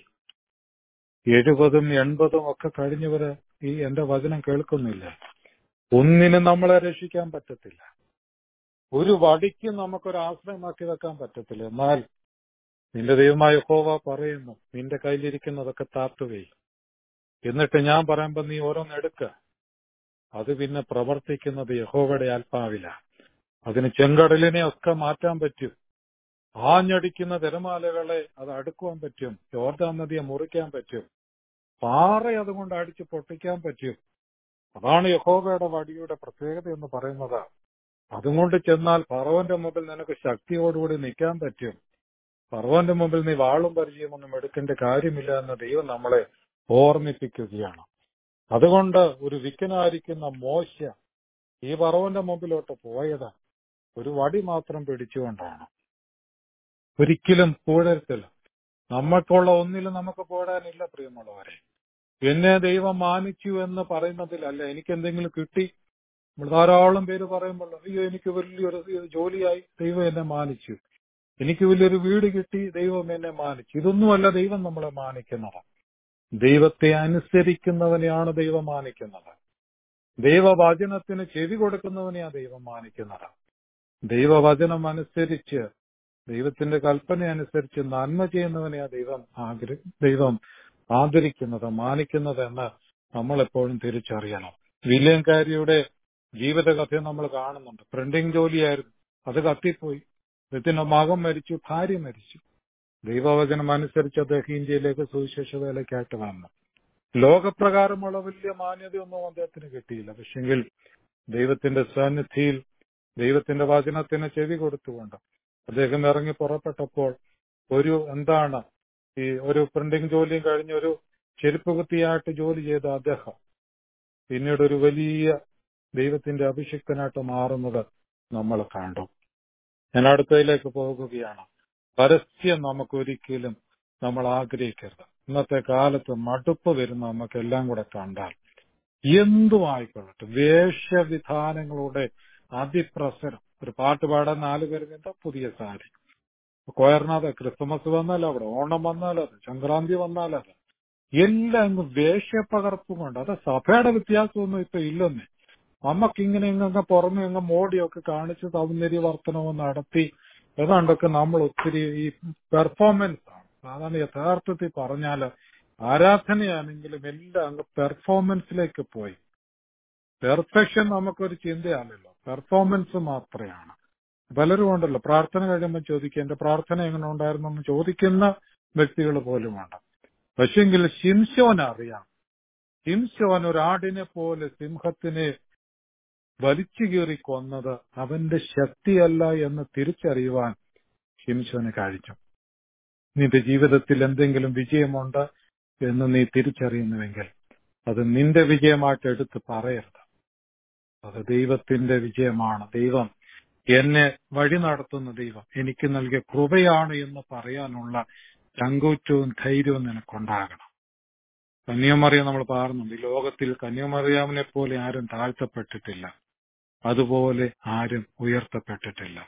എഴുപതും എൺപതും ഒക്കെ കഴിഞ്ഞവര് ഈ എന്റെ വചനം കേൾക്കുന്നില്ല ഒന്നിനും നമ്മളെ രക്ഷിക്കാൻ പറ്റത്തില്ല ഒരു വടിക്ക് നമുക്കൊരു ആശ്രയമാക്കി വെക്കാൻ പറ്റത്തില്ല എന്നാൽ നിന്റെ ദൈവമായ ഹോവ പറയുന്നു നിന്റെ കയ്യിലിരിക്കുന്നതൊക്കെ താത്തുകയും എന്നിട്ട് ഞാൻ പറയുമ്പോ നീ ഓരോന്ന് എടുക്ക അത് പിന്നെ പ്രവർത്തിക്കുന്നത് യഹോവയുടെ ആത്മാവില അതിന് ചെങ്കടലിനെ ഒക്കെ മാറ്റാൻ പറ്റും ആഞ്ഞടിക്കുന്ന തിരമാലകളെ അത് അടുക്കുവാൻ പറ്റും യോർദാൻ നദിയെ മുറിക്കാൻ പറ്റും പാറ അതുകൊണ്ട് അടിച്ച് പൊട്ടിക്കാൻ പറ്റും അതാണ് യഹോവയുടെ വടിയുടെ പ്രത്യേകത എന്ന് പറയുന്നത് അതുകൊണ്ട് ചെന്നാൽ പറവന്റെ മുമ്പിൽ നിനക്ക് ശക്തിയോടുകൂടി നിൽക്കാൻ പറ്റും പറവന്റെ മുമ്പിൽ നീ വാളും പരിചയമൊന്നും എടുക്കേണ്ട കാര്യമില്ല എന്ന് ദൈവം നമ്മളെ ഓർമ്മിപ്പിക്കുകയാണ് അതുകൊണ്ട് ഒരു വിക്കനായിരിക്കുന്ന മോശ ഈ പറവന്റെ മുമ്പിലോട്ട് പോയത് ഒരു വടി മാത്രം പിടിച്ചുകൊണ്ടാണ് ഒരിക്കലും കൂടരുത്തില്ല നമുക്കുള്ള ഒന്നിലും നമുക്ക് പോടാനില്ല പ്രിയമുള്ളവരെ എന്നെ ദൈവം മാനിച്ചു എന്ന് പറയുന്നതിലല്ല എനിക്ക് എന്തെങ്കിലും കിട്ടി നമ്മൾ ധാരാളം പേര് പറയുമ്പോൾ അയ്യോ എനിക്ക് വലിയൊരു ജോലിയായി ദൈവം എന്നെ മാനിച്ചു എനിക്ക് വലിയൊരു വീട് കിട്ടി ദൈവം എന്നെ മാനിച്ചു ഇതൊന്നുമല്ല ദൈവം നമ്മളെ മാനിക്കുന്നത് ദൈവത്തെ അനുസരിക്കുന്നവനെയാണ് ദൈവം മാനിക്കുന്നത് ദൈവവചനത്തിന് ചെവി കൊടുക്കുന്നവനെയാണ് ദൈവം മാനിക്കുന്നത് ദൈവവചനം അനുസരിച്ച് ദൈവത്തിന്റെ കൽപ്പന അനുസരിച്ച് നന്മ ചെയ്യുന്നവനെയാ ദൈവം ആഗ്രഹ ദൈവം ആദരിക്കുന്നത് മാനിക്കുന്നത് എന്ന് നമ്മൾ എപ്പോഴും തിരിച്ചറിയണം വില്യംകാരിയുടെ ജീവിതകഥ നമ്മൾ കാണുന്നുണ്ട് പ്രിന്റിംഗ് ജോലിയായിരുന്നു അത് കത്തിപ്പോയി ഇതിന്റെ മകൻ മരിച്ചു ഭാര്യ മരിച്ചു ദൈവവചനം അനുസരിച്ച് അദ്ദേഹം ഇന്ത്യയിലേക്ക് സുവിശേഷ വേലയ്ക്കായിട്ട് വന്നു ലോകപ്രകാരമുള്ള വലിയ മാന്യതയൊന്നും അദ്ദേഹത്തിന് കിട്ടിയില്ല പക്ഷെങ്കിൽ ദൈവത്തിന്റെ സാന്നിധിയിൽ ദൈവത്തിന്റെ വചനത്തിന് ചെവി കൊടുത്തുകൊണ്ട് അദ്ദേഹം ഇറങ്ങി പുറപ്പെട്ടപ്പോൾ ഒരു എന്താണ് ഈ ഒരു പ്രിന്റിംഗ് ജോലിയും കഴിഞ്ഞ് ഒരു ചെരുപ്പ് കുത്തിയായിട്ട് ജോലി ചെയ്ത അദ്ദേഹം പിന്നീട് ഒരു വലിയ ദൈവത്തിന്റെ അഭിഷിക്തനായിട്ട് മാറുന്നത് നമ്മൾ കണ്ടു ഞാൻ അടുത്തതിലേക്ക് പോകുകയാണ് പരസ്യം നമുക്കൊരിക്കലും നമ്മൾ ആഗ്രഹിക്കരുത് ഇന്നത്തെ കാലത്ത് മടുപ്പ് വരുന്ന നമുക്ക് എല്ലാം കൂടെ കണ്ടാൽ എന്തും ആയിക്കൊള്ളട്ടെ വേഷവിധാനങ്ങളുടെ അതിപ്രസരം ഒരു പാട്ട് പാടാൻ നാല് പേർക്ക് എന്താ പുതിയ സാരി കോയർനാഥ് ക്രിസ്മസ് വന്നാൽ അവിടെ ഓണം വന്നാൽ അത് സംക്രാന്തി വന്നാൽ അത് എല്ലാം അങ്ങ് വേഷപ്പകർപ്പ് കൊണ്ട് അത് സഭയുടെ വ്യത്യാസമൊന്നും ഇപ്പൊ ഇല്ലെന്നേ നമുക്കിങ്ങനെ ഇങ്ങ് പുറമെ അങ്ങ് മോടിയൊക്കെ കാണിച്ച് സൗന്ദര്യ വർധനവും നടത്തി ഏതാണ്ടൊക്കെ നമ്മൾ ഒത്തിരി ഈ പെർഫോമൻസ് ആണ് അതാണ് യഥാർത്ഥത്തിൽ പറഞ്ഞാൽ ആരാധനയാണെങ്കിലും എല്ലാം അങ്ങ് പെർഫോമൻസിലേക്ക് പോയി പെർഫെക്ഷൻ നമുക്കൊരു ചിന്തയാണല്ലോ പെർഫോമൻസ് മാത്രമാണ് പലരും ഉണ്ടല്ലോ പ്രാർത്ഥന കഴിയുമ്പോൾ ചോദിക്കുക എന്റെ പ്രാർത്ഥന എങ്ങനെ ഉണ്ടായിരുന്നു എന്ന് ചോദിക്കുന്ന വ്യക്തികൾ പോലുമുണ്ട് പക്ഷെങ്കിൽ ശിംശോൻ അറിയാം ശിംശോൻ ഒരാടിനെ പോലെ സിംഹത്തിനെ വലിച്ചു കീറി കൊന്നത് അവന്റെ ശക്തിയല്ല എന്ന് തിരിച്ചറിയുവാൻ ശിംശോന് കഴിച്ചു നിന്റെ ജീവിതത്തിൽ എന്തെങ്കിലും വിജയമുണ്ട് എന്ന് നീ തിരിച്ചറിയുന്നുവെങ്കിൽ അത് നിന്റെ വിജയമായിട്ട് എടുത്ത് പറയരുത് അത് ദൈവത്തിന്റെ വിജയമാണ് ദൈവം എന്നെ വഴി നടത്തുന്ന ദൈവം എനിക്ക് നൽകിയ കൃപയാണ് എന്ന് പറയാനുള്ള ചങ്കൂറ്റവും ധൈര്യവും നിനക്കുണ്ടാകണം കന്യാമറിയം നമ്മൾ പാടുന്നുണ്ട് ഈ ലോകത്തിൽ കന്യാമറിയാമിനെ പോലെ ആരും താഴ്ത്തപ്പെട്ടിട്ടില്ല അതുപോലെ ആരും ഉയർത്തപ്പെട്ടിട്ടില്ല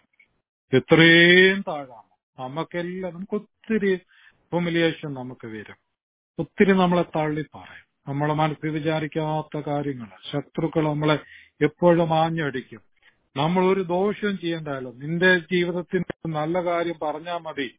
എത്രയും താഴാണ് നമുക്കെല്ലാം നമുക്ക് ഒത്തിരി ഹ്യൂമിലിയേഷൻ നമുക്ക് വരും ഒത്തിരി നമ്മളെ തള്ളി പറയും നമ്മളെ മനസ്സിൽ വിചാരിക്കാത്ത കാര്യങ്ങൾ ശത്രുക്കൾ നമ്മളെ എപ്പോഴും ആഞ്ഞടിക്കും നമ്മൾ ഒരു ദോഷവും ചെയ്യേണ്ടല്ലോ നിന്റെ ജീവിതത്തിന്റെ നല്ല കാര്യം പറഞ്ഞാൽ മതി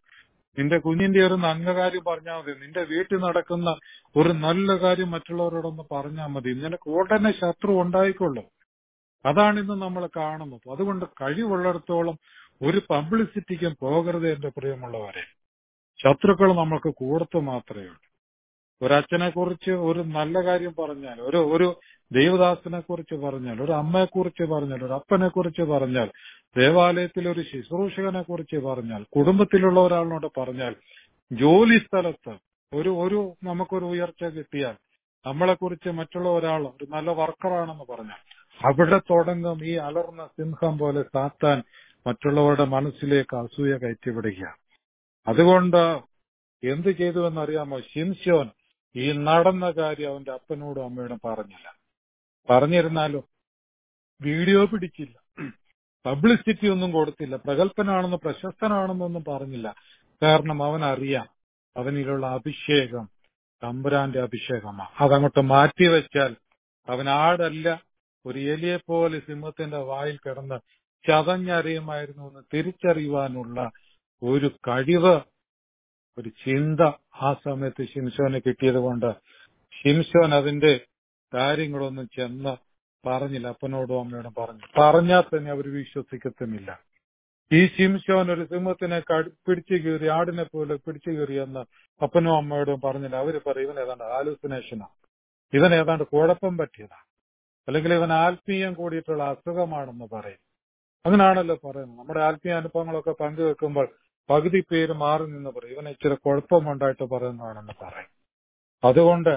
നിന്റെ കുഞ്ഞിന്റെ ഒരു നന്മ കാര്യം പറഞ്ഞാൽ മതി നിന്റെ വീട്ടിൽ നടക്കുന്ന ഒരു നല്ല കാര്യം മറ്റുള്ളവരോടൊന്ന് പറഞ്ഞാൽ മതി നിനക്ക് ഉടനെ ശത്രു ഉണ്ടായിക്കൊള്ളും അതാണ് ഇന്ന് നമ്മൾ കാണുന്നത് അതുകൊണ്ട് കഴിവുള്ളിടത്തോളം ഒരു പബ്ലിസിറ്റിക്കും പോകരുത് എന്റെ പ്രിയമുള്ളവരെ ശത്രുക്കൾ നമ്മൾക്ക് കൂടത്ത് മാത്രമേ ഉള്ളൂ ഒരച്ഛനെ കുറിച്ച് ഒരു നല്ല കാര്യം പറഞ്ഞാൽ ഒരു ഒരു ദേവദാസനെ കുറിച്ച് പറഞ്ഞാൽ ഒരു അമ്മയെ കുറിച്ച് പറഞ്ഞാൽ ഒരു അപ്പനെ കുറിച്ച് പറഞ്ഞാൽ ദേവാലയത്തിൽ ഒരു ശുശ്രൂഷകനെ കുറിച്ച് പറഞ്ഞാൽ കുടുംബത്തിലുള്ള ഒരാളിനോട് പറഞ്ഞാൽ ജോലി സ്ഥലത്ത് ഒരു ഒരു നമുക്കൊരു ഉയർച്ച കിട്ടിയാൽ നമ്മളെ കുറിച്ച് മറ്റുള്ള ഒരാൾ ഒരു നല്ല വർക്കറാണെന്ന് പറഞ്ഞാൽ അവിടെ തുടങ്ങും ഈ അലർന്ന സിംഹം പോലെ സാത്താൻ മറ്റുള്ളവരുടെ മനസ്സിലേക്ക് അസൂയ കയറ്റിവിടുക അതുകൊണ്ട് എന്ത് ചെയ്തു എന്നറിയാമോ ശിംശോൻ ഈ നടന്ന കാര്യം അവന്റെ അപ്പനോടും അമ്മയോടും പറഞ്ഞില്ല പറഞ്ഞിരുന്നാലോ വീഡിയോ പിടിച്ചില്ല പബ്ലിസിറ്റി ഒന്നും കൊടുത്തില്ല പ്രഗത്ഭനാണെന്ന് പ്രശസ്തനാണെന്നൊന്നും പറഞ്ഞില്ല കാരണം അവൻ അറിയാം അവനിലുള്ള അഭിഷേകം തമ്പുരാന്റെ അഭിഷേകമാണ് അതങ്ങോട്ട് മാറ്റിവെച്ചാൽ അവൻ ആടല്ല ഒരു എലിയെ പോലെ സിംഹത്തിന്റെ വായിൽ കിടന്ന് ചതഞ്ഞറിയുമായിരുന്നു എന്ന് തിരിച്ചറിയുവാനുള്ള ഒരു കഴിവ് ഒരു ചിന്ത ആ സമയത്ത് ശിംശോന് കിട്ടിയത് കൊണ്ട് ശിംശോൻ അതിന്റെ കാര്യങ്ങളൊന്നും ചെന്ന് പറഞ്ഞില്ല അപ്പനോടും അമ്മയോടും പറഞ്ഞു പറഞ്ഞാൽ തന്നെ അവർ വിശ്വസിക്കത്തുമില്ല ഈ ശിംശോൻ ഒരു സിംഹത്തിനെ കടി- പിടിച്ചു കീറി ആടിനെ പോലെ പിടിച്ചു കീറിയെന്ന് അപ്പനും അമ്മയോടും പറഞ്ഞില്ല അവര് പറയും ഇവൻ ഏതാണ്ട് ഹാലുസിനേഷനാ ഇവൻ ഏതാണ്ട് കുഴപ്പം പറ്റിയതാ അല്ലെങ്കിൽ ഇവൻ ആത്മീയം കൂടിയിട്ടുള്ള അസുഖമാണെന്ന് പറയും അങ്ങനാണല്ലോ പറയുന്നത് നമ്മുടെ ആത്മീയ അനുഭവങ്ങളൊക്കെ പങ്കുവെക്കുമ്പോൾ പകുതി പേര് മാറി നിന്ന് പറയും ഇവന് ഇച്ചിരി കുഴപ്പമുണ്ടായിട്ട് പറയുന്നതാണെന്ന് പറയും അതുകൊണ്ട്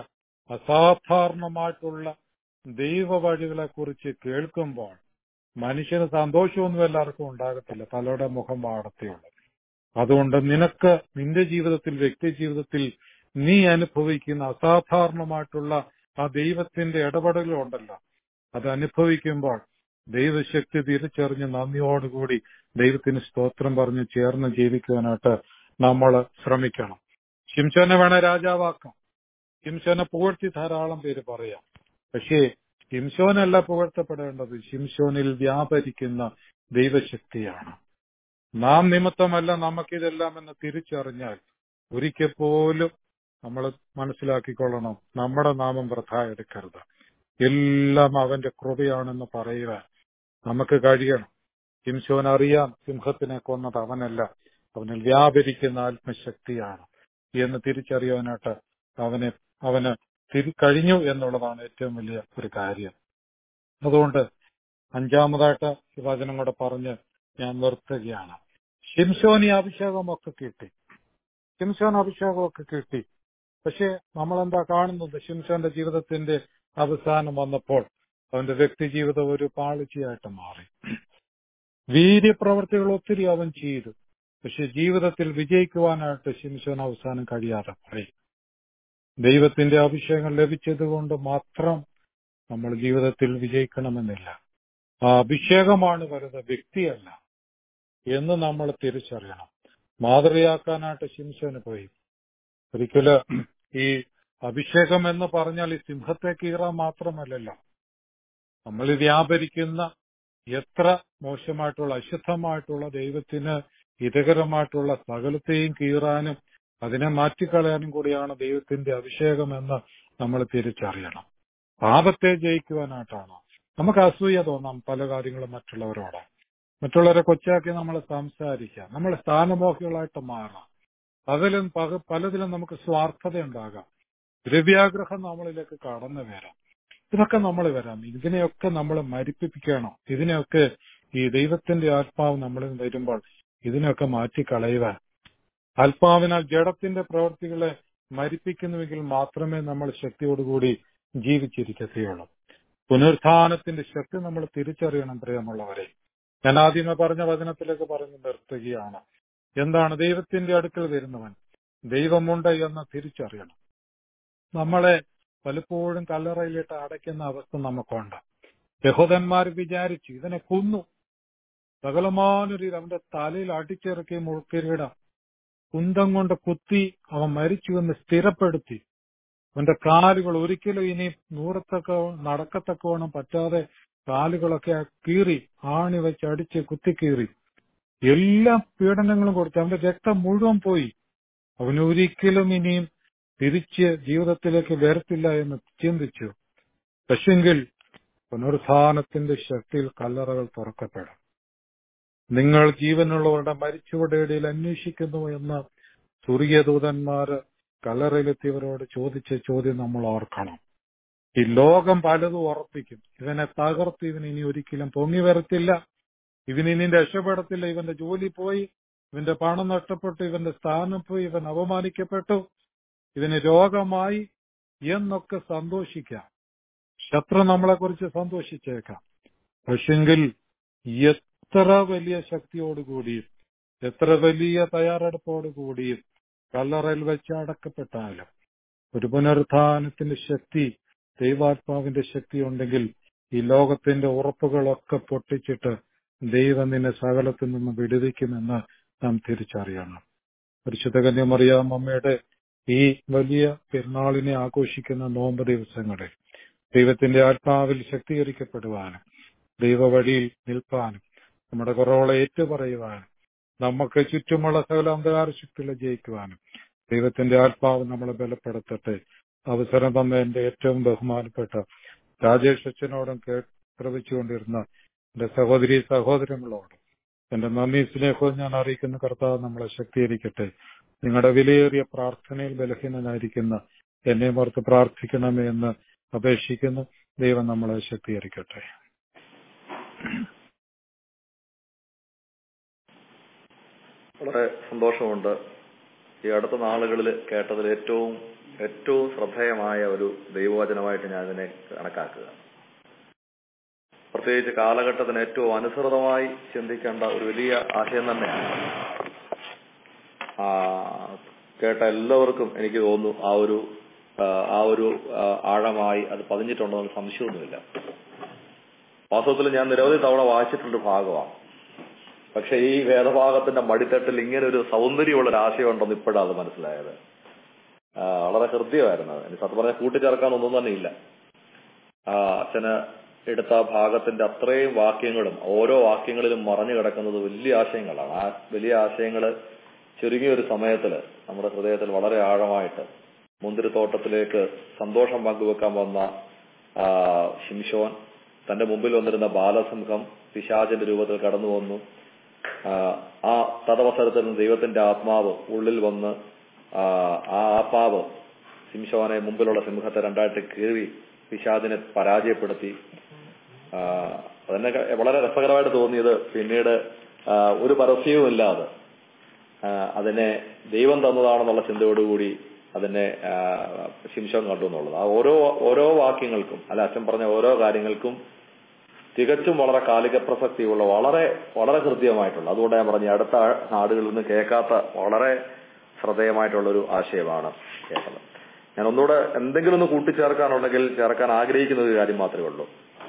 അസാധാരണമായിട്ടുള്ള ദൈവ വഴികളെ കുറിച്ച് കേൾക്കുമ്പോൾ മനുഷ്യന് സന്തോഷമൊന്നും എല്ലാവർക്കും ഉണ്ടാകത്തില്ല പലരുടെ മുഖം വാടത്തേയുള്ളൂ അതുകൊണ്ട് നിനക്ക് നിന്റെ ജീവിതത്തിൽ വ്യക്തി ജീവിതത്തിൽ നീ അനുഭവിക്കുന്ന അസാധാരണമായിട്ടുള്ള ആ ദൈവത്തിന്റെ ഇടപെടലുണ്ടല്ലോ അത് അനുഭവിക്കുമ്പോൾ ദൈവശക്തി തിരിച്ചറിഞ്ഞ് നന്ദിയോടുകൂടി ദൈവത്തിന് സ്തോത്രം പറഞ്ഞ് ചേർന്ന് ജീവിക്കുവാനായിട്ട് നമ്മൾ ശ്രമിക്കണം ശിംശോനെ വേണേ രാജാവാക്കാം ശിംശോനെ പുകഴ്ത്തി ധാരാളം പേര് പറയാം പക്ഷേ ശിംശോനല്ല പുകഴ്ത്തപ്പെടേണ്ടത് ശിംശോനിൽ വ്യാപരിക്കുന്ന ദൈവശക്തിയാണ് നാം നിമിത്തമല്ല നമുക്കിതെല്ലാം എന്ന് തിരിച്ചറിഞ്ഞാൽ ഒരിക്കൽ പോലും നമ്മൾ മനസ്സിലാക്കിക്കൊള്ളണം നമ്മുടെ നാമം വൃഥ എടുക്കരുത് എല്ലാം അവന്റെ കൃപയാണെന്ന് പറയുവാൻ നമുക്ക് കഴിയണം ശിംശോൻ അറിയാം സിംഹത്തിനെ കൊന്നത് അവനല്ല അവനിൽ വ്യാപരിക്കുന്ന ആത്മശക്തിയാണ് എന്ന് തിരിച്ചറിയാനായിട്ട് അവനെ അവന് തിരി കഴിഞ്ഞു എന്നുള്ളതാണ് ഏറ്റവും വലിയ ഒരു കാര്യം അതുകൊണ്ട് അഞ്ചാമതായിട്ട് ഈ വചനം കൂടെ പറഞ്ഞ് ഞാൻ നിർത്തുകയാണ് ശിംശോനി അഭിഷേകമൊക്കെ കിട്ടി ശിംശോൻ അഭിഷേകമൊക്കെ കിട്ടി പക്ഷെ നമ്മളെന്താ കാണുന്നത് ശിംശോന്റെ ജീവിതത്തിന്റെ അവസാനം വന്നപ്പോൾ അവന്റെ വ്യക്തി ജീവിതം ഒരു പാളിച്ചയായിട്ട് മാറി വീര്യപ്രവർത്തികൾ ഒത്തിരി അവൻ ചെയ്തു പക്ഷെ ജീവിതത്തിൽ വിജയിക്കുവാനായിട്ട് ശിംശോൻ അവസാനം കഴിയാതെ പോയി ദൈവത്തിന്റെ അഭിഷേകം ലഭിച്ചത് കൊണ്ട് മാത്രം നമ്മൾ ജീവിതത്തിൽ വിജയിക്കണമെന്നില്ല ആ അഭിഷേകമാണ് വലുത് വ്യക്തിയല്ല എന്ന് നമ്മൾ തിരിച്ചറിയണം മാതൃകയാക്കാനായിട്ട് ശിംശോന് പോയി ഒരിക്കല് ഈ അഭിഷേകം എന്ന് പറഞ്ഞാൽ ഈ സിംഹത്തെ കീറാൻ മാത്രമല്ലല്ലോ നമ്മൾ വ്യാപരിക്കുന്ന എത്ര മോശമായിട്ടുള്ള അശുദ്ധമായിട്ടുള്ള ദൈവത്തിന് ഹിതകരമായിട്ടുള്ള സകലത്തെയും കീറാനും അതിനെ മാറ്റിക്കളയാനും കൂടിയാണ് ദൈവത്തിന്റെ അഭിഷേകം എന്ന് നമ്മൾ തിരിച്ചറിയണം പാപത്തെ ജയിക്കുവാനായിട്ടാണ് നമുക്ക് അസൂയ തോന്നാം പല കാര്യങ്ങളും മറ്റുള്ളവരോട് മറ്റുള്ളവരെ കൊച്ചാക്കി നമ്മൾ സംസാരിക്കാം നമ്മൾ സ്ഥാനമോഹികളായിട്ട് മാറാം പകലും പക പലതിലും നമുക്ക് സ്വാർത്ഥത ഉണ്ടാകാം ദ്രവ്യാഗ്രഹം നമ്മളിലേക്ക് കടന്നു വരാം ഇതൊക്കെ നമ്മൾ വരാം ഇതിനെയൊക്കെ നമ്മൾ മരിപ്പിക്കണം ഇതിനെയൊക്കെ ഈ ദൈവത്തിന്റെ ആത്മാവ് നമ്മളിൽ വരുമ്പോൾ ഇതിനെയൊക്കെ മാറ്റിക്കളയുവാൻ ആത്മാവിനാൽ ജഡത്തിന്റെ പ്രവൃത്തികളെ മരിപ്പിക്കുന്നുവെങ്കിൽ മാത്രമേ നമ്മൾ ശക്തിയോടുകൂടി ജീവിച്ചിരിക്കത്തുള്ളൂ പുനരുത്ഥാനത്തിന്റെ ശക്തി നമ്മൾ തിരിച്ചറിയണം പ്രിയമുള്ളവരെ ഞാൻ ആദ്യമേ പറഞ്ഞ വചനത്തിലേക്ക് പറഞ്ഞു നിർത്തുകയാണ് എന്താണ് ദൈവത്തിന്റെ അടുക്കൽ വരുന്നവൻ ദൈവമുണ്ട് എന്ന് തിരിച്ചറിയണം നമ്മളെ പലപ്പോഴും കല്ലറയിലിട്ട് അടയ്ക്കുന്ന അവസ്ഥ നമുക്കുണ്ട് യഹൂദന്മാർ വിചാരിച്ചു ഇതിനെ കൊന്നു സകലമാനൊരു അവന്റെ തലയിൽ അടിച്ചിറക്കി മുൾക്കിരീടം കുന്തം കൊണ്ട് കുത്തി അവൻ മരിച്ചുവെന്ന് സ്ഥിരപ്പെടുത്തി അവന്റെ കാലുകൾ ഒരിക്കലും ഇനി നൂറത്തക്ക നടക്കത്തക്കവണ്ണം പറ്റാതെ കാലുകളൊക്കെ കീറി ആണി വെച്ച് അടിച്ച് കുത്തിക്കീറി എല്ലാ പീഡനങ്ങളും കൊടുത്തു അവന്റെ രക്തം മുഴുവൻ പോയി അവൻ ഒരിക്കലും ഇനിയും തിരിച്ച് ജീവിതത്തിലേക്ക് വരത്തില്ല എന്ന് ചിന്തിച്ചു പക്ഷെങ്കിൽ പുനരുത്ഥാനത്തിന്റെ ശക്തിയിൽ കല്ലറകൾ തുറക്കപ്പെടും നിങ്ങൾ ജീവനുള്ളവരുടെ മരിച്ചവരുടെ ഇടയിൽ അന്വേഷിക്കുന്നു എന്ന് സ്വർഗീയദൂതന്മാര് കല്ലറയിലെത്തിയവരോട് ചോദിച്ച ചോദ്യം നമ്മൾ ഓർക്കണം ഈ ലോകം പലതും ഉറപ്പിക്കും ഇവനെ തകർത്ത് ഇവൻ ഇനി ഒരിക്കലും പൊങ്ങി വരത്തില്ല ഇവൻ ഇനി രക്ഷപ്പെടത്തില്ല ഇവന്റെ ജോലി പോയി ഇവന്റെ പണം നഷ്ടപ്പെട്ടു ഇവന്റെ സ്ഥാനം പോയി ഇവൻ അപമാനിക്കപ്പെട്ടു ഇവന് രോഗമായി എന്നൊക്കെ സന്തോഷിക്കാം ശത്രു നമ്മളെ കുറിച്ച് സന്തോഷിച്ചേക്കാം പക്ഷെങ്കിൽ എത്ര വലിയ ശക്തിയോടുകൂടിയും എത്ര വലിയ തയ്യാറെടുപ്പോടുകൂടിയും കല്ലറയിൽ വെച്ച് അടക്കപ്പെട്ടാലും ഒരു പുനരുത്ഥാനത്തിന്റെ ശക്തി ദൈവാത്മാവിന്റെ ശക്തി ഉണ്ടെങ്കിൽ ഈ ലോകത്തിന്റെ ഉറപ്പുകളൊക്കെ പൊട്ടിച്ചിട്ട് ദൈവം നിന്നെ സകലത്തിൽ നിന്ന് വിടുവിക്കുമെന്ന് നാം തിരിച്ചറിയണം പരിശുദ്ധ കന്യമറിയാം അമ്മയുടെ ഈ വലിയ പെരുന്നാളിനെ ആഘോഷിക്കുന്ന നോമ്പ് ദിവസങ്ങളിൽ ദൈവത്തിന്റെ ആത്മാവിൽ ശക്തീകരിക്കപ്പെടുവാനും ദൈവവഴിയിൽ നിൽപ്പാനും നമ്മുടെ കുറവുകളെ ഏറ്റുപറയുവാനും നമുക്ക് ചുറ്റുമുള്ള സകല അന്ധകാര ശക്തികളെ ജയിക്കുവാനും ദൈവത്തിന്റെ ആത്മാവ് നമ്മളെ ബലപ്പെടുത്തട്ടെ അവസരം തന്ന എന്റെ ഏറ്റവും ബഹുമാനപ്പെട്ട രാജേഷ് അച്ഛനോടും കേൾപ്പിച്ചുകൊണ്ടിരുന്ന എന്റെ സഹോദരി സഹോദരങ്ങളോടും എന്റെ നന്ദി സ്നേഹവും ഞാൻ അറിയിക്കുന്ന കർത്താവ് നമ്മളെ ശക്തീകരിക്കട്ടെ നിങ്ങളുടെ വിലയേറിയ പ്രാർത്ഥനയിൽ ബലഹീനനായിരിക്കുന്ന എന്നെ ഓർത്ത് പ്രാർത്ഥിക്കണമേ എന്ന് അപേക്ഷിക്കുന്നു ദൈവം നമ്മളെ ശക്തീകരിക്കട്ടെ വളരെ സന്തോഷമുണ്ട് ഈ അടുത്ത നാളുകളിൽ കേട്ടതിൽ ഏറ്റവും ഏറ്റവും ശ്രദ്ധേയമായ ഒരു ദൈവവചനമായിട്ട് ഞാൻ ഇതിനെ കണക്കാക്കുക പ്രത്യേകിച്ച് കാലഘട്ടത്തിന് ഏറ്റവും അനുസൃതമായി ചിന്തിക്കേണ്ട ഒരു വലിയ ആശയം തന്നെയാണ് ആ, കേട്ട എല്ലാവർക്കും എനിക്ക് തോന്നുന്നു ആ ഒരു ആ, ആ ഒരു ആ, ആഴമായി അത് പതിഞ്ഞിട്ടുണ്ടെന്ന് സംശയമൊന്നുമില്ല വാസ്തവത്തിൽ ഞാൻ നിരവധി തവണ വായിച്ചിട്ടുള്ള ഭാഗമാണ് പക്ഷെ ഈ വേദഭാഗത്തിന്റെ മടിത്തട്ടിൽ ഇങ്ങനെ ഒരു സൗന്ദര്യമുള്ള ഒരു ആശയം ഉണ്ടെന്ന് ഇപ്പോഴാണ് അത് മനസ്സിലായത് ആ, വളരെ ഹൃദ്യമായിരുന്നു അത് ഇനി സത്യം പറഞ്ഞാൽ കൂട്ടിച്ചേർക്കാൻ ഒന്നും തന്നെ ഇല്ല ആ, അച്ഛന് എടുത്ത ആ ഭാഗത്തിന്റെ അത്രയും വാക്യങ്ങളും ഓരോ വാക്യങ്ങളിലും മറഞ്ഞു കിടക്കുന്നത് വലിയ ആശയങ്ങളാണ് ആ വലിയ ആശയങ്ങള് ചുരുങ്ങിയ ഒരു സമയത്തില് നമ്മുടെ ഹൃദയത്തിൽ വളരെ ആഴമായിട്ട് മുന്തിരിത്തോട്ടത്തിലേക്ക് സന്തോഷം പങ്കുവെക്കാൻ വന്ന ആ, ശിംശോൻ തന്റെ മുമ്പിൽ വന്നിരുന്ന ബാലസിംഹം പിശാചിന്റെ രൂപത്തിൽ കടന്നു വന്നു ആ, ആ തദവസരത്തിൽ നിന്ന് ദൈവത്തിന്റെ ആത്മാവ് ഉള്ളിൽ വന്ന് ആ, ആ ആത്മാവ് സിംശോനെ മുമ്പിലുള്ള സിംഹത്തെ രണ്ടായിട്ട് കീറി പിശാദിനെ പരാജയപ്പെടുത്തി ആ, അതെന്നെ ക- വളരെ രസകരമായിട്ട് തോന്നിയത് പിന്നീട് ആ, ഒരു പരസ്യവും ഇല്ലാതെ ആ, അതിനെ ദൈവം തന്നതാണെന്നുള്ള ചിന്തയോടുകൂടി അതിനെ ആ, ശിംശോൻ കണ്ടു എന്നുള്ളത് ആ ഓരോ ഓരോ വാക്യങ്ങൾക്കും അല്ല അച്ഛൻ പറഞ്ഞ ഓരോ കാര്യങ്ങൾക്കും തികച്ചും വളരെ കാലിക പ്രസക്തിയുള്ള വളരെ വളരെ ഹൃദ്യമായിട്ടുള്ള അതുകൊണ്ട് ഞാൻ പറഞ്ഞു ഈ അടുത്ത നാടുകളിൽ നിന്ന് കേൾക്കാത്ത വളരെ ശ്രദ്ധേയമായിട്ടുള്ള ഒരു ആശയമാണ് കേട്ടത് ഞാൻ ഒന്നുകൂടെ എന്തെങ്കിലും ഒന്ന് കൂട്ടിച്ചേർക്കാനുണ്ടെങ്കിൽ ചേർക്കാൻ ആഗ്രഹിക്കുന്ന ഒരു കാര്യം മാത്രമേ ഉള്ളൂ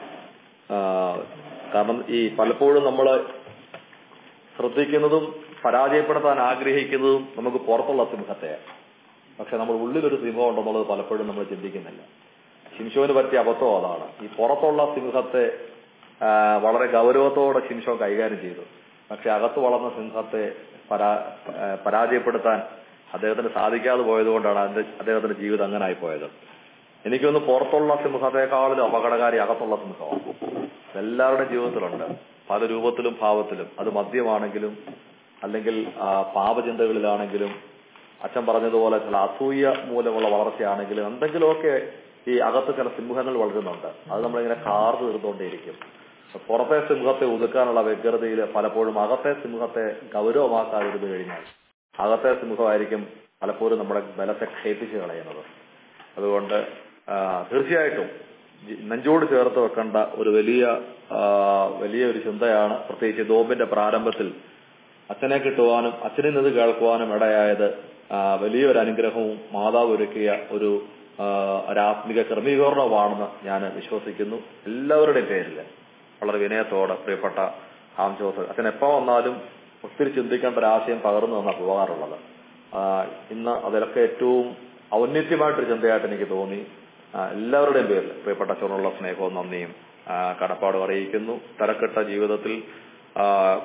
ആ, കാരണം ഈ പലപ്പോഴും നമ്മൾ ശ്രദ്ധിക്കുന്നതും പരാജയപ്പെടുത്താൻ ആഗ്രഹിക്കുന്നതും നമുക്ക് പുറത്തുള്ള സിംഹത്തെയാണ് പക്ഷെ നമ്മൾ ഉള്ളിലൊരു സിംഹം ഉണ്ടെന്നുള്ളത് പലപ്പോഴും നമ്മൾ ചിന്തിക്കുന്നില്ല ശിംശോന് പറ്റിയ അബദ്ധം അതാണ് ഈ പുറത്തുള്ള സിംഹത്തെ ആ, വളരെ ഗൗരവത്തോടെ ശിംശോൻ കൈകാര്യം ചെയ്തു പക്ഷെ അകത്ത് വളർന്ന സിംഹത്തെ പരാ ആ, പരാജയപ്പെടുത്താൻ അദ്ദേഹത്തിന് സാധിക്കാതെ പോയതുകൊണ്ടാണ് അതിന്റെ അദ്ദേഹത്തിന്റെ ജീവിതം അങ്ങനെ ആയി പോയത് എനിക്കൊന്ന് പുറത്തുള്ള സിംഹത്തെക്കാളിലും അപകടകാരി അകത്തുള്ള സിംഹമാണ് എല്ലാവരുടെയും ജീവിതത്തിലുണ്ട് പല രൂപത്തിലും ഭാവത്തിലും അത് മദ്യമാണെങ്കിലും അല്ലെങ്കിൽ ആ, പാപചിന്തകളിലാണെങ്കിലും അച്ഛൻ പറഞ്ഞതുപോലെ ചില അസൂയ മൂലമുള്ള വളർച്ചയാണെങ്കിലും എന്തെങ്കിലുമൊക്കെ ഈ അകത്ത് ചില സിംഹങ്ങൾ വളരുന്നുണ്ട് അത് നമ്മളിങ്ങനെ കാർന്നു തീർന്നുകൊണ്ടേയിരിക്കും പുറത്തെ സിംഹത്തെ ഒതുക്കാനുള്ള വ്യഗ്രതയിൽ പലപ്പോഴും അകത്തെ സിംഹത്തെ ഗൗരവമാക്കാതിരുന്നു കഴിഞ്ഞാൽ അകത്തെ സിംഹമായിരിക്കും പലപ്പോഴും നമ്മുടെ ബലത്തെ ക്ഷയിപ്പിച്ച് കളയുന്നത് അതുകൊണ്ട് ആ, തീർച്ചയായിട്ടും ജി- നെഞ്ചോട് ചേർത്ത് വെക്കേണ്ട ഒരു വലിയ ആ, വലിയ ഒരു ചിന്തയാണ് പ്രത്യേകിച്ച് നോമ്പിന്റെ പ്രാരംഭത്തിൽ അച്ഛനെ കിട്ടുവാനും അച്ഛനിൽ നിന്ന് കേൾക്കുവാനും ഇടയായത് ആ, വലിയൊരു അനുഗ്രഹവും മാതാവ് ഒരുക്കിയ ഒരു ആ, ഒരാത്മിക ക്രമീകരണവുമാണെന്ന് ഞാൻ വിശ്വസിക്കുന്നു എല്ലാവരുടെയും പേരിൽ വളരെ വിനയത്തോടെ പ്രിയപ്പെട്ട ആം ജോസ് അച്ഛൻ എപ്പോ വന്നാലും ഒത്തിരി ചിന്തിക്കേണ്ട ഒരു ആശയം പകർന്നു തന്ന പോകാറുള്ളത് ആ, ഇന്ന് അതിലൊക്കെ ഏറ്റവും ഔന്നത്യമായിട്ടൊരു ചിന്തയായിട്ട് എനിക്ക് തോന്നി ആ, എല്ലാവരുടെയും പേരിൽ പ്രിയപ്പെട്ട അച്ഛനുള്ള സ്നേഹവും നന്ദിയും ആ, കടപ്പാടും അറിയിക്കുന്നു തിരക്കിട്ട ജീവിതത്തിൽ ആ,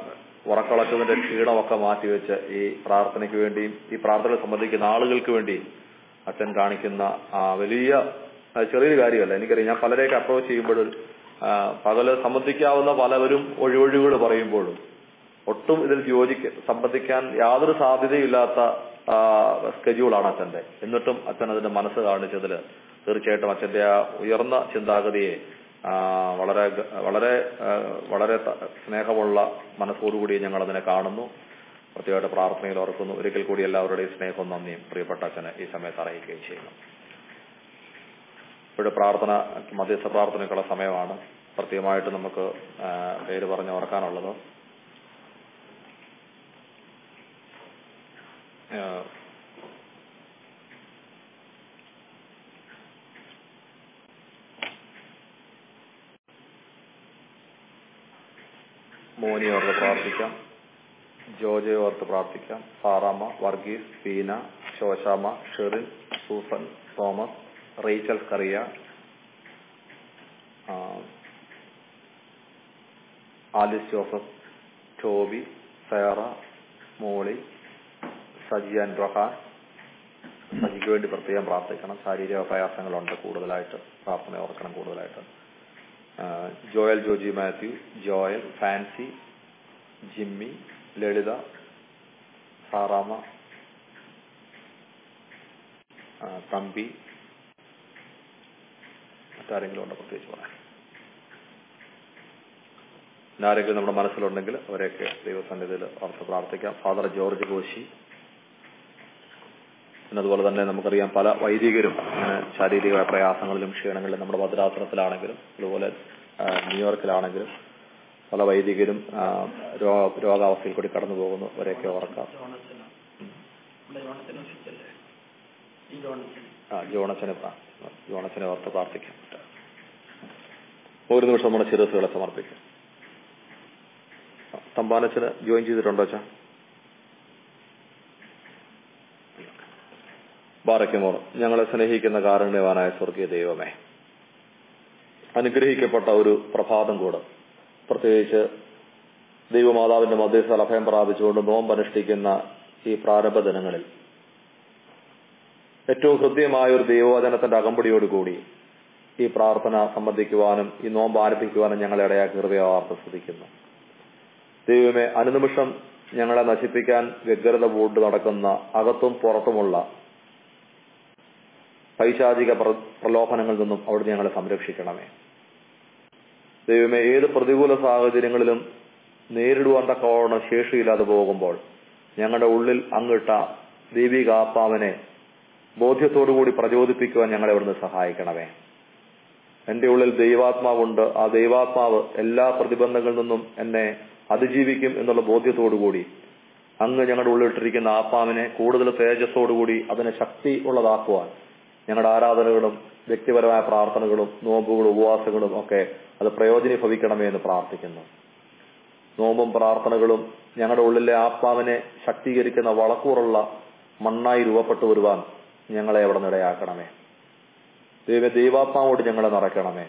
ഉറക്കളച്ചതിന്റെ ക്ഷീണമൊക്കെ മാറ്റിവെച്ച് ഈ പ്രാർത്ഥനയ്ക്ക് വേണ്ടിയും ഈ പ്രാർത്ഥനയിൽ സംബന്ധിക്കുന്ന ആളുകൾക്ക് വേണ്ടിയും അച്ഛൻ കാണിക്കുന്ന ആ വലിയ അത് ചെറിയൊരു കാര്യമല്ല എനിക്കറിയാം ഞാൻ പലരെയൊക്കെ അപ്രോച്ച് ചെയ്യുമ്പോഴും ആ, പകല് സംബന്ധിക്കാവുന്ന പലവരും ഒഴിവൊഴിവുകൾ പറയുമ്പോഴും ഒട്ടും ഇതിൽ യോജിക്ക സംബന്ധിക്കാൻ യാതൊരു സാധ്യതയില്ലാത്ത സ്കെഡ്യൂളാണ് അച്ഛന്റെ എന്നിട്ടും അച്ഛൻ അതിന്റെ മനസ്സ് കാണിച്ചതിൽ തീർച്ചയായിട്ടും അച്ഛന്റെ ആ ഉയർന്ന ചിന്താഗതിയെ ആ, വളരെ ഗ- വളരെ ആ, വളരെ ത- സ്നേഹമുള്ള മനസ്സോടുകൂടി ഞങ്ങൾ അതിനെ കാണുന്നു പ്രത്യേകമായിട്ട് പ്രാർത്ഥനയിൽ ഓർക്കുന്നു ഒരിക്കൽ കൂടി എല്ലാവരുടെയും സ്നേഹവും നന്ദിയും പ്രിയപ്പെട്ട അച്ഛന് ഈ സമയത്ത് അറിയിക്കുകയും ചെയ്യുന്നു ഇവിടെ പ്രാർത്ഥന മധ്യസ്ഥ പ്രാർത്ഥനയ്ക്കുള്ള സമയമാണ് പ്രത്യേകമായിട്ട് നമുക്ക് ആ, പേര് പറഞ്ഞ് ഓർക്കാനുള്ളത് ആ, മോനി ഓർത്ത് പ്രാർത്ഥിക്കാം ജോജയെ ഓർത്ത് പ്രാർത്ഥിക്കാം Saramma Varghese Peena Shoshamma Sherin Susan Thomas Rachel Kariya ആ, Alice Joseph Toby Sarah Molly സജിയാൻ റൊഹാൻ സജിക്ക് വേണ്ടി പ്രത്യേകം പ്രാർത്ഥിക്കണം ശാരീരിക പ്രയാസങ്ങളുണ്ട് കൂടുതലായിട്ട് പ്രാർത്ഥന ഓർക്കണം കൂടുതലായിട്ട് ആ, Joel Joji Matthew Joel Fancy Jimmy Lalitha Saramma ആ, തമ്പി മറ്റാരെങ്കിലും ഉണ്ടോ പ്രത്യേകിച്ച് പറയാൻ പിന്നെ ആരെങ്കിലും നമ്മുടെ മനസ്സിലുണ്ടെങ്കിൽ അവരെയൊക്കെ ദൈവസന്നിധിയിൽ ഓർത്ത് പ്രാർത്ഥിക്കാം ഫാദർ ജോർജ് കോശി പിന്നെ അതുപോലെ തന്നെ നമുക്കറിയാം പല വൈദികരും അങ്ങനെ ശാരീരിക പ്രയാസങ്ങളിലും ക്ഷീണങ്ങളിലും നമ്മുടെ ഭദ്രാസനത്തിലാണെങ്കിലും അതുപോലെ ആ, ന്യൂയോർക്കിലാണെങ്കിലും പല വൈദികരും ആ, രോ- രോഗാവസ്ഥയിൽ കൂടി കടന്നു പോകുന്നു അവരെയൊക്കെ ഓർക്കാം ആ ജോണച്ചനെ പ്രാ- ജോണച്ചനെ ഓർത്ത് പ്രാർത്ഥിക്കാം ഒരു നിമിഷം നമ്മുടെ ശിരസുകളെ സമർപ്പിക്കാം തമ്പാനച്ചന് ജോയിൻ ചെയ്തിട്ടുണ്ടോ അച്ഛാ ബാറയ്ക്കുമോർ ഞങ്ങളെ സ്നേഹിക്കുന്ന കാരുണ്യവാനായ സ്വർഗീയ ദൈവമേ അനുഗ്രഹിക്കപ്പെട്ട ഒരു പ്രഭാതം കൂടെ പ്രത്യേകിച്ച് ദൈവമാതാവിന്റെ മധ്യസ്ഥ അഭയം പ്രാപിച്ചുകൊണ്ട് നോമ്പനുഷ്ഠിക്കുന്ന ഈ പ്രാരംഭ ദിനങ്ങളിൽ ഏറ്റവും ഹൃദ്യമായ ഒരു ദൈവവചനത്തിന്റെ അകമ്പടിയോടുകൂടി ഈ പ്രാർത്ഥന സംബന്ധിക്കുവാനും ഈ നോമ്പ് ആരംഭിക്കുവാനും ഞങ്ങളെ ഇടയാക്കി ഹൃദയവാർത്ത സ്തുതിക്കുന്നു ദൈവമേ അനുനിമിഷം ഞങ്ങളെ നശിപ്പിക്കാൻ വ്യഗ്രത പൂണ്ട് നടക്കുന്ന അകത്തും പുറത്തുമുള്ള പൈശാചിക പ്ര- പ്രലോഭനങ്ങളിൽ നിന്നും അവിടുന്ന് ഞങ്ങളെ സംരക്ഷിക്കണമേ ദൈവമേ ഏത് പ്രതികൂല സാഹചര്യങ്ങളിലും നേരിടുവാൻ തക്കവണ്ണം ശേഷിയില്ലാതെ പോകുമ്പോൾ ഞങ്ങളുടെ ഉള്ളിൽ അങ്ങിട്ട ദൈവികാത്മാവിനെ ബോധ്യത്തോടുകൂടി പ്രചോദിപ്പിക്കുവാൻ ഞങ്ങളെ അവിടുന്ന് സഹായിക്കണമേ എന്റെ ഉള്ളിൽ ദൈവാത്മാവുണ്ട് ആ ദൈവാത്മാവ് എല്ലാ പ്രതിബന്ധങ്ങളിൽ നിന്നും എന്നെ അതിജീവിക്കും എന്നുള്ള ബോധ്യത്തോടുകൂടി അങ്ങ് ഞങ്ങളുടെ ഉള്ളിലിട്ടിരിക്കുന്ന ആത്മാവിനെ കൂടുതൽ തേജസ്സോടുകൂടി അതിനെ ശക്തി ഉള്ളതാക്കുവാൻ ഞങ്ങളുടെ ആരാധനകളും വ്യക്തിപരമായ പ്രാർത്ഥനകളും നോമ്പുകളും ഉപവാസങ്ങളും ഒക്കെ അത് പ്രയോജനീഭവിക്കണമേ എന്ന് പ്രാർത്ഥിക്കുന്നു നോമ്പും പ്രാർത്ഥനകളും ഞങ്ങളുടെ ഉള്ളിലെ ആത്മാവിനെ ശക്തീകരിക്കുന്ന വളക്കൂറുള്ള മണ്ണായി രൂപപ്പെട്ടു വരുവാൻ ഞങ്ങളെ അവിടെ നിടയാക്കണമേ ദൈവ ദൈവാത്മാവോട് ഞങ്ങളെ നിറയ്ക്കണമേ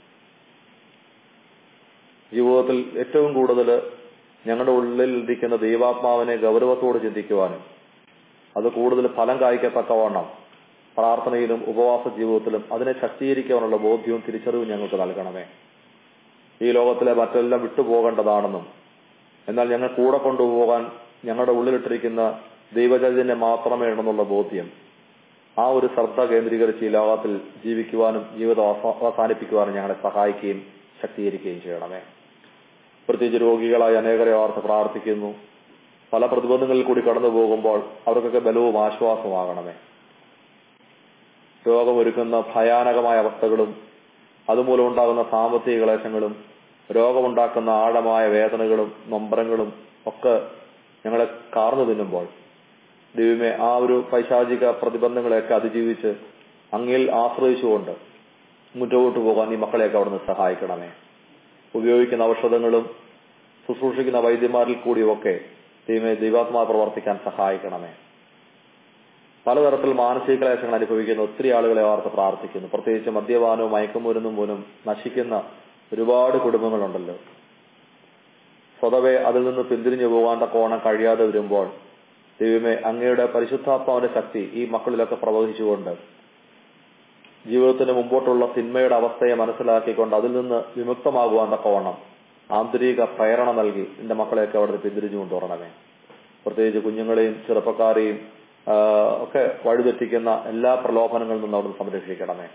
ജീവിതത്തിൽ ഏറ്റവും കൂടുതൽ ഞങ്ങളുടെ ഉള്ളിൽ ഇരിക്കുന്ന ദൈവാത്മാവിനെ ഗൗരവത്തോട് ചിന്തിക്കുവാനും അത് കൂടുതൽ ഫലം കായ്ക്കത്തക്കവണ്ണം പ്രാർത്ഥനയിലും ഉപവാസ ജീവിതത്തിലും അതിനെ ശക്തീകരിക്കാനുള്ള ബോധ്യവും തിരിച്ചറിവും ഞങ്ങൾക്ക് നൽകണമേ ഈ ലോകത്തിലെ മറ്റെല്ലാം വിട്ടുപോകേണ്ടതാണെന്നും എന്നാൽ ഞങ്ങൾ കൂടെ കൊണ്ടുപോകാൻ ഞങ്ങളുടെ ഉള്ളിലിട്ടിരിക്കുന്ന ദൈവചൈതന്യം മാത്രമേ ഉണ്ടെന്നുള്ള ബോധ്യം ആ ഒരു ശ്രദ്ധ കേന്ദ്രീകരിച്ച് ഈ ലോകത്തിൽ ജീവിക്കുവാനും ജീവിതം അവസ- അവസാനിപ്പിക്കുവാനും ഞങ്ങളെ സഹായിക്കുകയും ശക്തീകരിക്കുകയും ചെയ്യണമേ പ്രത്യേകിച്ച് രോഗികളായി അനേകരെ ഓർത്ത് പ്രാർത്ഥിക്കുന്നു പല പ്രതിബന്ധങ്ങളിൽ കൂടി കടന്നു പോകുമ്പോൾ അവർക്കൊക്കെ ബലവും ആശ്വാസമാകണമേ രോഗമൊരുക്കുന്ന ഭയാനകമായ അവസ്ഥകളും അതുമൂലം ഉണ്ടാകുന്ന സാമ്പത്തിക ക്ലേശങ്ങളും രോഗമുണ്ടാക്കുന്ന ആഴമായ വേദനകളും നൊമ്പരങ്ങളും ഒക്കെ ഞങ്ങളെ കാർന്നു തിന്നുമ്പോൾ ദൈവമേ ആ ഒരു പൈശാചിക പ്രതിബന്ധങ്ങളെയൊക്കെ അതിജീവിച്ച് അങ്ങിൽ ആശ്രയിച്ചുകൊണ്ട് മുന്നോട്ട് പോകാൻ ഈ മക്കളെയൊക്കെ അവിടുന്ന് സഹായിക്കണമേ ഉപയോഗിക്കുന്ന ഔഷധങ്ങളും ശുശ്രൂഷിക്കുന്ന വൈദ്യന്മാരിൽ കൂടിയുമൊക്കെ ദൈവമേ ദൈവാത്മാ പ്രവർത്തിക്കാൻ സഹായിക്കണമേ പലതരത്തിൽ മാനസിക ക്ലേശങ്ങൾ അനുഭവിക്കുന്ന ഒത്തിരി ആളുകളെ ഓർത്ത് പ്രാർത്ഥിക്കുന്നു പ്രത്യേകിച്ച് മദ്യപാനവും മയക്കുമരുന്നും പോലും നശിക്കുന്ന ഒരുപാട് കുടുംബങ്ങളുണ്ടല്ലോ സ്വതവേ അതിൽ നിന്ന് പിന്തിരിഞ്ഞു പോകാൻ തക്കോണം കഴിയാതെ വരുമ്പോൾ ദൈവമേ അങ്ങയുടെ പരിശുദ്ധാത്മാവിന്റെ ശക്തി ഈ മക്കളിലൊക്കെ പ്രവഹിച്ചുകൊണ്ട് ജീവിതത്തിന് മുമ്പോട്ടുള്ള തിന്മയുടെ അവസ്ഥയെ മനസ്സിലാക്കിക്കൊണ്ട് അതിൽ നിന്ന് വിമുക്തമാകുവാൻ തക്കവണ്ണം ആന്തരിക പ്രേരണ നൽകി എന്റെ മക്കളെയൊക്കെ അവിടുന്ന് പിന്തിരിഞ്ഞു കൊണ്ടുവരണമേ പ്രത്യേകിച്ച് കുഞ്ഞുങ്ങളെയും ചെറുപ്പക്കാരെയും ആ, ഒക്കെ വഴിതെറ്റിക്കുന്ന എല്ലാ പ്രലോഭനങ്ങളിൽ നിന്നും അവിടുന്ന് സംരക്ഷിക്കണമേ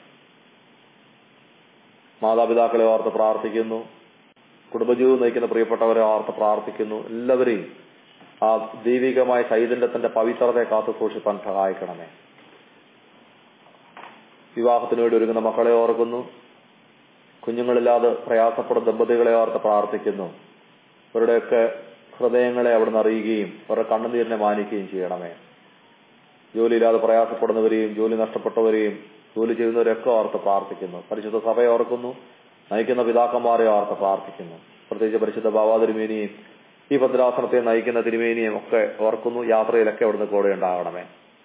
മാതാപിതാക്കളെ ഓർത്ത് പ്രാർത്ഥിക്കുന്നു കുടുംബജീവിതം നയിക്കുന്ന പ്രിയപ്പെട്ടവരെ ഓർത്ത് പ്രാർത്ഥിക്കുന്നു എല്ലാവരെയും ആ ദൈവികമായ ചൈതന്യത്തിന്റെ പവിത്രതയെ കാത്തു സൂക്ഷിപ്പാൻ സഹായിക്കണമേ വിവാഹത്തിന് വേണ്ടി ഒരുങ്ങുന്ന മക്കളെ ഓർക്കുന്നു കുഞ്ഞുങ്ങളില്ലാതെ പ്രയാസപ്പെടുന്ന ദമ്പതികളെ ഓർത്ത് പ്രാർത്ഥിക്കുന്നു അവരുടെയൊക്കെ ഹൃദയങ്ങളെ അവിടുന്ന് അറിയുകയും അവരുടെ കണ്ണുനീരിനെ മാനിക്കുകയും ചെയ്യണമേ ജോലിയില്ലാതെ പ്രയാസപ്പെടുന്നവരെയും ജോലി നഷ്ടപ്പെട്ടവരെയും ജോലി ചെയ്യുന്നവരെയൊക്കെ ഓർത്ത് പ്രാർത്ഥിക്കുന്നു പരിശുദ്ധ സഭയെ ഓർക്കുന്നു നയിക്കുന്ന പിതാക്കന്മാരെ ഓർത്ത് പ്രാർത്ഥിക്കുന്നു പ്രത്യേകിച്ച് പരിശുദ്ധ ബാബാ തിരുമേനിയും ഈ ഭദ്രാസനത്തെ നയിക്കുന്ന തിരുമേനിയും ഒക്കെ ഓർക്കുന്നു യാത്രയിലൊക്കെ അവിടുന്ന് കൂടെ ഉണ്ടാകണമേ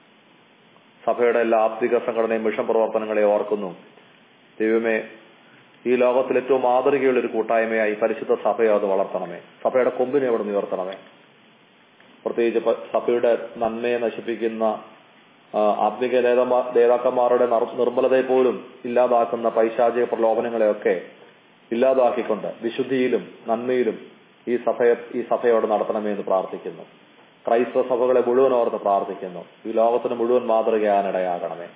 സഭയുടെ എല്ലാ ആത്മിക സംഘടനയും മിഷൻ പ്രവർത്തനങ്ങളെ ഓർക്കുന്നു ദൈവമേ ഈ ലോകത്തിൽ ഏറ്റവും മാതൃകയുള്ള ഒരു കൂട്ടായ്മയായി പരിശുദ്ധ സഭയെ അത് വളർത്തണമേ സഭയുടെ കൊമ്പിനെ അവിടെ ഉയർത്തണമേ പ്രത്യേകിച്ച് പ- സഭയുടെ നന്മയെ നശിപ്പിക്കുന്ന ആ, ആത്മിക നേതാമാ- നേതാക്കന്മാരുടെ നർ- നിർമ്മലതയെ പോലും ഇല്ലാതാക്കുന്ന പൈശാചിക പ്രലോഭനങ്ങളെയൊക്കെ ഇല്ലാതാക്കിക്കൊണ്ട് വിശുദ്ധിയിലും നന്മയിലും ഈ സഭയെ ഈ സഭയോട് നടത്തണമേ എന്ന് പ്രാർത്ഥിക്കുന്നു ക്രൈസ്തവ സഭകളെ മുഴുവൻ ഓർത്ത് പ്രാർത്ഥിക്കുന്നു ഈ ലോകത്തിന് മുഴുവൻ മാതൃകയാനിടയാകണമേ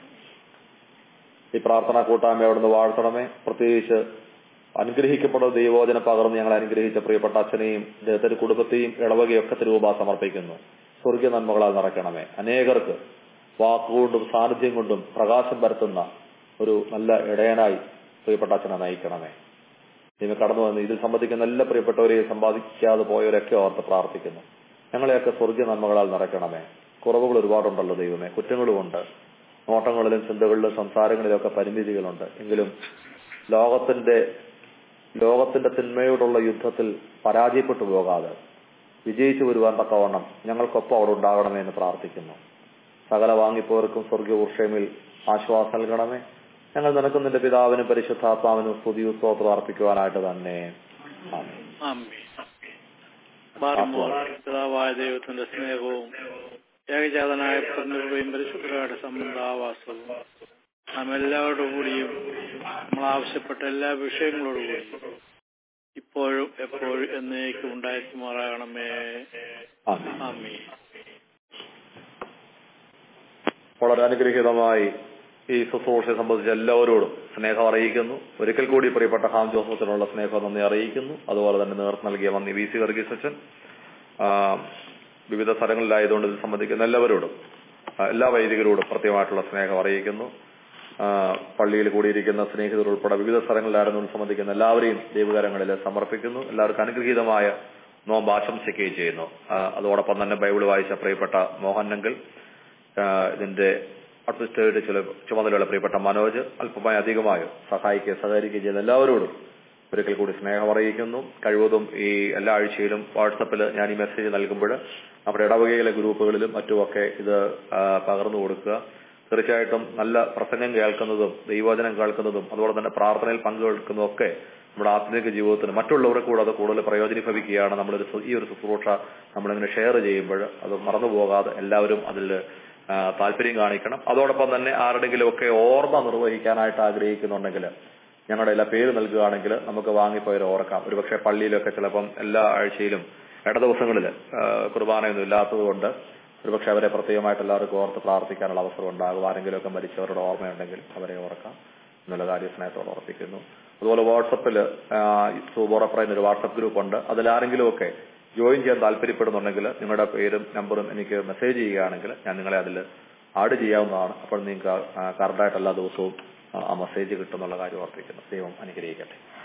ഈ പ്രാർത്ഥനാ കൂട്ടായ്മ അവിടുന്ന് വാഴ്ത്തണമേ പ്രത്യേകിച്ച് അനുഗ്രഹിക്കപ്പെടുന്ന ദൈവോചന പകർന്ന് ഞങ്ങൾ അനുഗ്രഹിച്ച പ്രിയപ്പെട്ട അച്ഛനെയും അദ്ദേഹത്തിന്റെ കുടുംബത്തെയും ഇളവകയൊക്കെ തിരുവുപ സമർപ്പിക്കുന്നു സ്വർഗീയ നന്മകളാൽ നിറയ്ക്കണമേ അനേകർക്ക് വാക്കുകൊണ്ടും സാന്നിധ്യം കൊണ്ടും പ്രകാശം പരത്തുന്ന ഒരു നല്ല ഇടയനായി പ്രിയപ്പെട്ട അച്ഛനെ നയിക്കണമേ ദൈവം കടന്നു വന്ന് ഇതിൽ സംബന്ധിക്കുന്ന എല്ലാ പ്രിയപ്പെട്ടവരെയും സമ്പാദിക്കാതെ പോയവരൊക്കെ ഓർത്ത് പ്രാർത്ഥിക്കുന്നു ഞങ്ങളെയൊക്കെ സ്വർഗീയ നന്മകളാൽ നിറയ്ക്കണമേ കുറവുകൾ ഒരുപാടുണ്ടല്ലോ ദൈവമേ കുറ്റങ്ങളുമുണ്ട് നോട്ടങ്ങളിലും ചിന്തകളിലും സംസാരങ്ങളിലൊക്കെ പരിമിതികളുണ്ട് എങ്കിലും ലോകത്തിന്റെ ലോകത്തിന്റെ തിന്മയോടുള്ള യുദ്ധത്തിൽ പരാജയപ്പെട്ടു പോകാതെ വിജയിച്ചു വരുവാൻ തക്കവണ്ണം ഞങ്ങൾക്കൊപ്പം അവിടെ ഉണ്ടാകണമേ എന്ന് പ്രാർത്ഥിക്കുന്നു സകല വാങ്ങിപ്പോർക്കും സ്വർഗീയ ഉർഷമിൽ ആശ്വാസം നൽകണമേ ഞങ്ങൾ നിനക്കും നിന്റെ പിതാവിനും പരിശുദ്ധാത്മാവിനും സ്തുതിയും സ്തോത്രം അർപ്പിക്കുവാനായിട്ട് തന്നെ ആമേൻ. ആമേൻ. ബാർമോർ പിതാവായ ദൈവത്തിന്റെ സ്നേഹവും ഏകജാതനായ പുത്രനുകയും പരിശുദ്ധരുടെ സംബന്ധാവാസവും നാം എല്ലാവരുടെ കൂടിയും നമ്മൾ ആവശ്യപ്പെട്ട എല്ലാ വിഷയങ്ങളോടുകൂടി ഇപ്പോഴും എപ്പോഴും എന്നേക്കും ഉണ്ടായിരിക്കുമാറാകണമേ ആമേൻ. ആമീ വളരെ അനുഗ്രഹീതമായി ഈ ശുശ്രൂഷയെ സംബന്ധിച്ച് എല്ലാവരോടും സ്നേഹം അറിയിക്കുന്നു ഒരിക്കൽ കൂടി പ്രിയപ്പെട്ട ഹാം ജോസഫിനുള്ള സ്നേഹം നന്ദി അറിയിക്കുന്നു അതുപോലെ തന്നെ നേതൃത്വം നൽകിയ മന്ദി വി സി വർഗീസ് അച്ഛൻ ആ, വിവിധ സ്ഥലങ്ങളിലായതുകൊണ്ട് ഇത് സംബന്ധിക്കുന്ന എല്ലാവരോടും ആ, എല്ലാ വൈദികരോടും പ്രത്യേകമായിട്ടുള്ള സ്നേഹം അറിയിക്കുന്നു ആ, പള്ളിയിൽ കൂടിയിരിക്കുന്ന സ്നേഹിതർ ഉൾപ്പെടെ വിവിധ സ്ഥലങ്ങളിലായിരുന്നു ഇത് സംബന്ധിക്കുന്ന എല്ലാവരെയും ദൈവകരങ്ങളിൽ സമർപ്പിക്കുന്നു എല്ലാവർക്കും അനുഗ്രഹീതമായ നോമ്പ് ആശംസിക്കുകയും ചെയ്യുന്നു ആ, അതോടൊപ്പം തന്നെ ബൈബിൾ വായിച്ച പ്രിയപ്പെട്ട മോഹനങ്കൽ ആഹ് ഇതിന്റെ അഡ്മിനിസ്ട്രേറ്റീവ് ചില ചുമതലയുള്ള പ്രിയപ്പെട്ട മനോജ് അല്പമായി അധികമായോ സഹായിക്കുകയും സഹകരിക്കുകയും ചെയ്യുന്ന എല്ലാവരോടും ഒരിക്കൽ കൂടി സ്നേഹം അറിയിക്കുന്നു കഴിവതും ഈ എല്ലാ ആഴ്ചയിലും വാട്സപ്പിൽ ഞാൻ ഈ മെസ്സേജ് നൽകുമ്പോൾ നമ്മുടെ ഇടവകയിലെ ഗ്രൂപ്പുകളിലും മറ്റുമൊക്കെ ഇത് ആഹ് പകർന്നു കൊടുക്കുക തീർച്ചയായിട്ടും നല്ല പ്രസംഗം കേൾക്കുന്നതും ദൈവവചനം കേൾക്കുന്നതും അതുപോലെ തന്നെ പ്രാർത്ഥനയിൽ പങ്കുവെക്കുന്നതും ഒക്കെ നമ്മുടെ ആത്മീക ജീവിതത്തിന് മറ്റുള്ളവർക്ക് കൂടെ അത് കൂടുതൽ പ്രയോജനഭവിക്കുകയാണ് നമ്മളൊരു സു- ഈ ഒരു ശുശ്രൂഷ നമ്മളിങ്ങനെ ഷെയർ ചെയ്യുമ്പോൾ അത് മറന്നു പോകാതെ എല്ലാവരും അതിൽ ആ, താല്പര്യം കാണിക്കണം അതോടൊപ്പം തന്നെ ആരുടെങ്കിലും ഒക്കെ ഓർമ്മ നിർവഹിക്കാനായിട്ട് ആഗ്രഹിക്കുന്നുണ്ടെങ്കിൽ ഞങ്ങളുടെ എല്ലാ പേര് നൽകുകയാണെങ്കിൽ നമുക്ക് വാങ്ങിപ്പോയവരെ ഓർക്കാം ഒരുപക്ഷെ പള്ളിയിലൊക്കെ ചിലപ്പം എല്ലാ ആഴ്ചയിലും ഇട ദിവസങ്ങളിൽ കുർബാനയൊന്നും ഇല്ലാത്തത് കൊണ്ട് ഒരുപക്ഷെ അവരെ പ്രത്യേകമായിട്ട് എല്ലാവർക്കും ഓർത്ത് പ്രാർത്ഥിക്കാനുള്ള അവസരം ഉണ്ടാകും ആരെങ്കിലുമൊക്കെ മരിച്ചവരുടെ ഓർമ്മയുണ്ടെങ്കിൽ അവരെ ഓർക്കാം എന്നുള്ള കാര്യം സ്നേഹത്തോടെ ഉറപ്പിക്കുന്നു അതുപോലെ വാട്സപ്പിൽ സൂബോറപ്രൈൻ ഒരു വാട്സപ്പ് ഗ്രൂപ്പ് ഉണ്ട് അതിലാരെങ്കിലും ഒക്കെ ജോയിൻ ചെയ്യാൻ താല്പര്യപ്പെടുന്നുണ്ടെങ്കിൽ നിങ്ങളുടെ പേരും നമ്പറും എനിക്ക് മെസ്സേജ് ചെയ്യുകയാണെങ്കിൽ ഞാൻ നിങ്ങളെ അതിൽ ആഡ് ചെയ്യാവുന്നതാണ് അപ്പോൾ നിങ്ങൾക്ക് കറണ്ടായിട്ട് എല്ലാ ദിവസവും ആ മെസ്സേജ് കിട്ടുന്നുള്ള കാര്യം ഓർപ്പിക്കുന്നു ദൈവം അനുഗ്രഹിക്കട്ടെ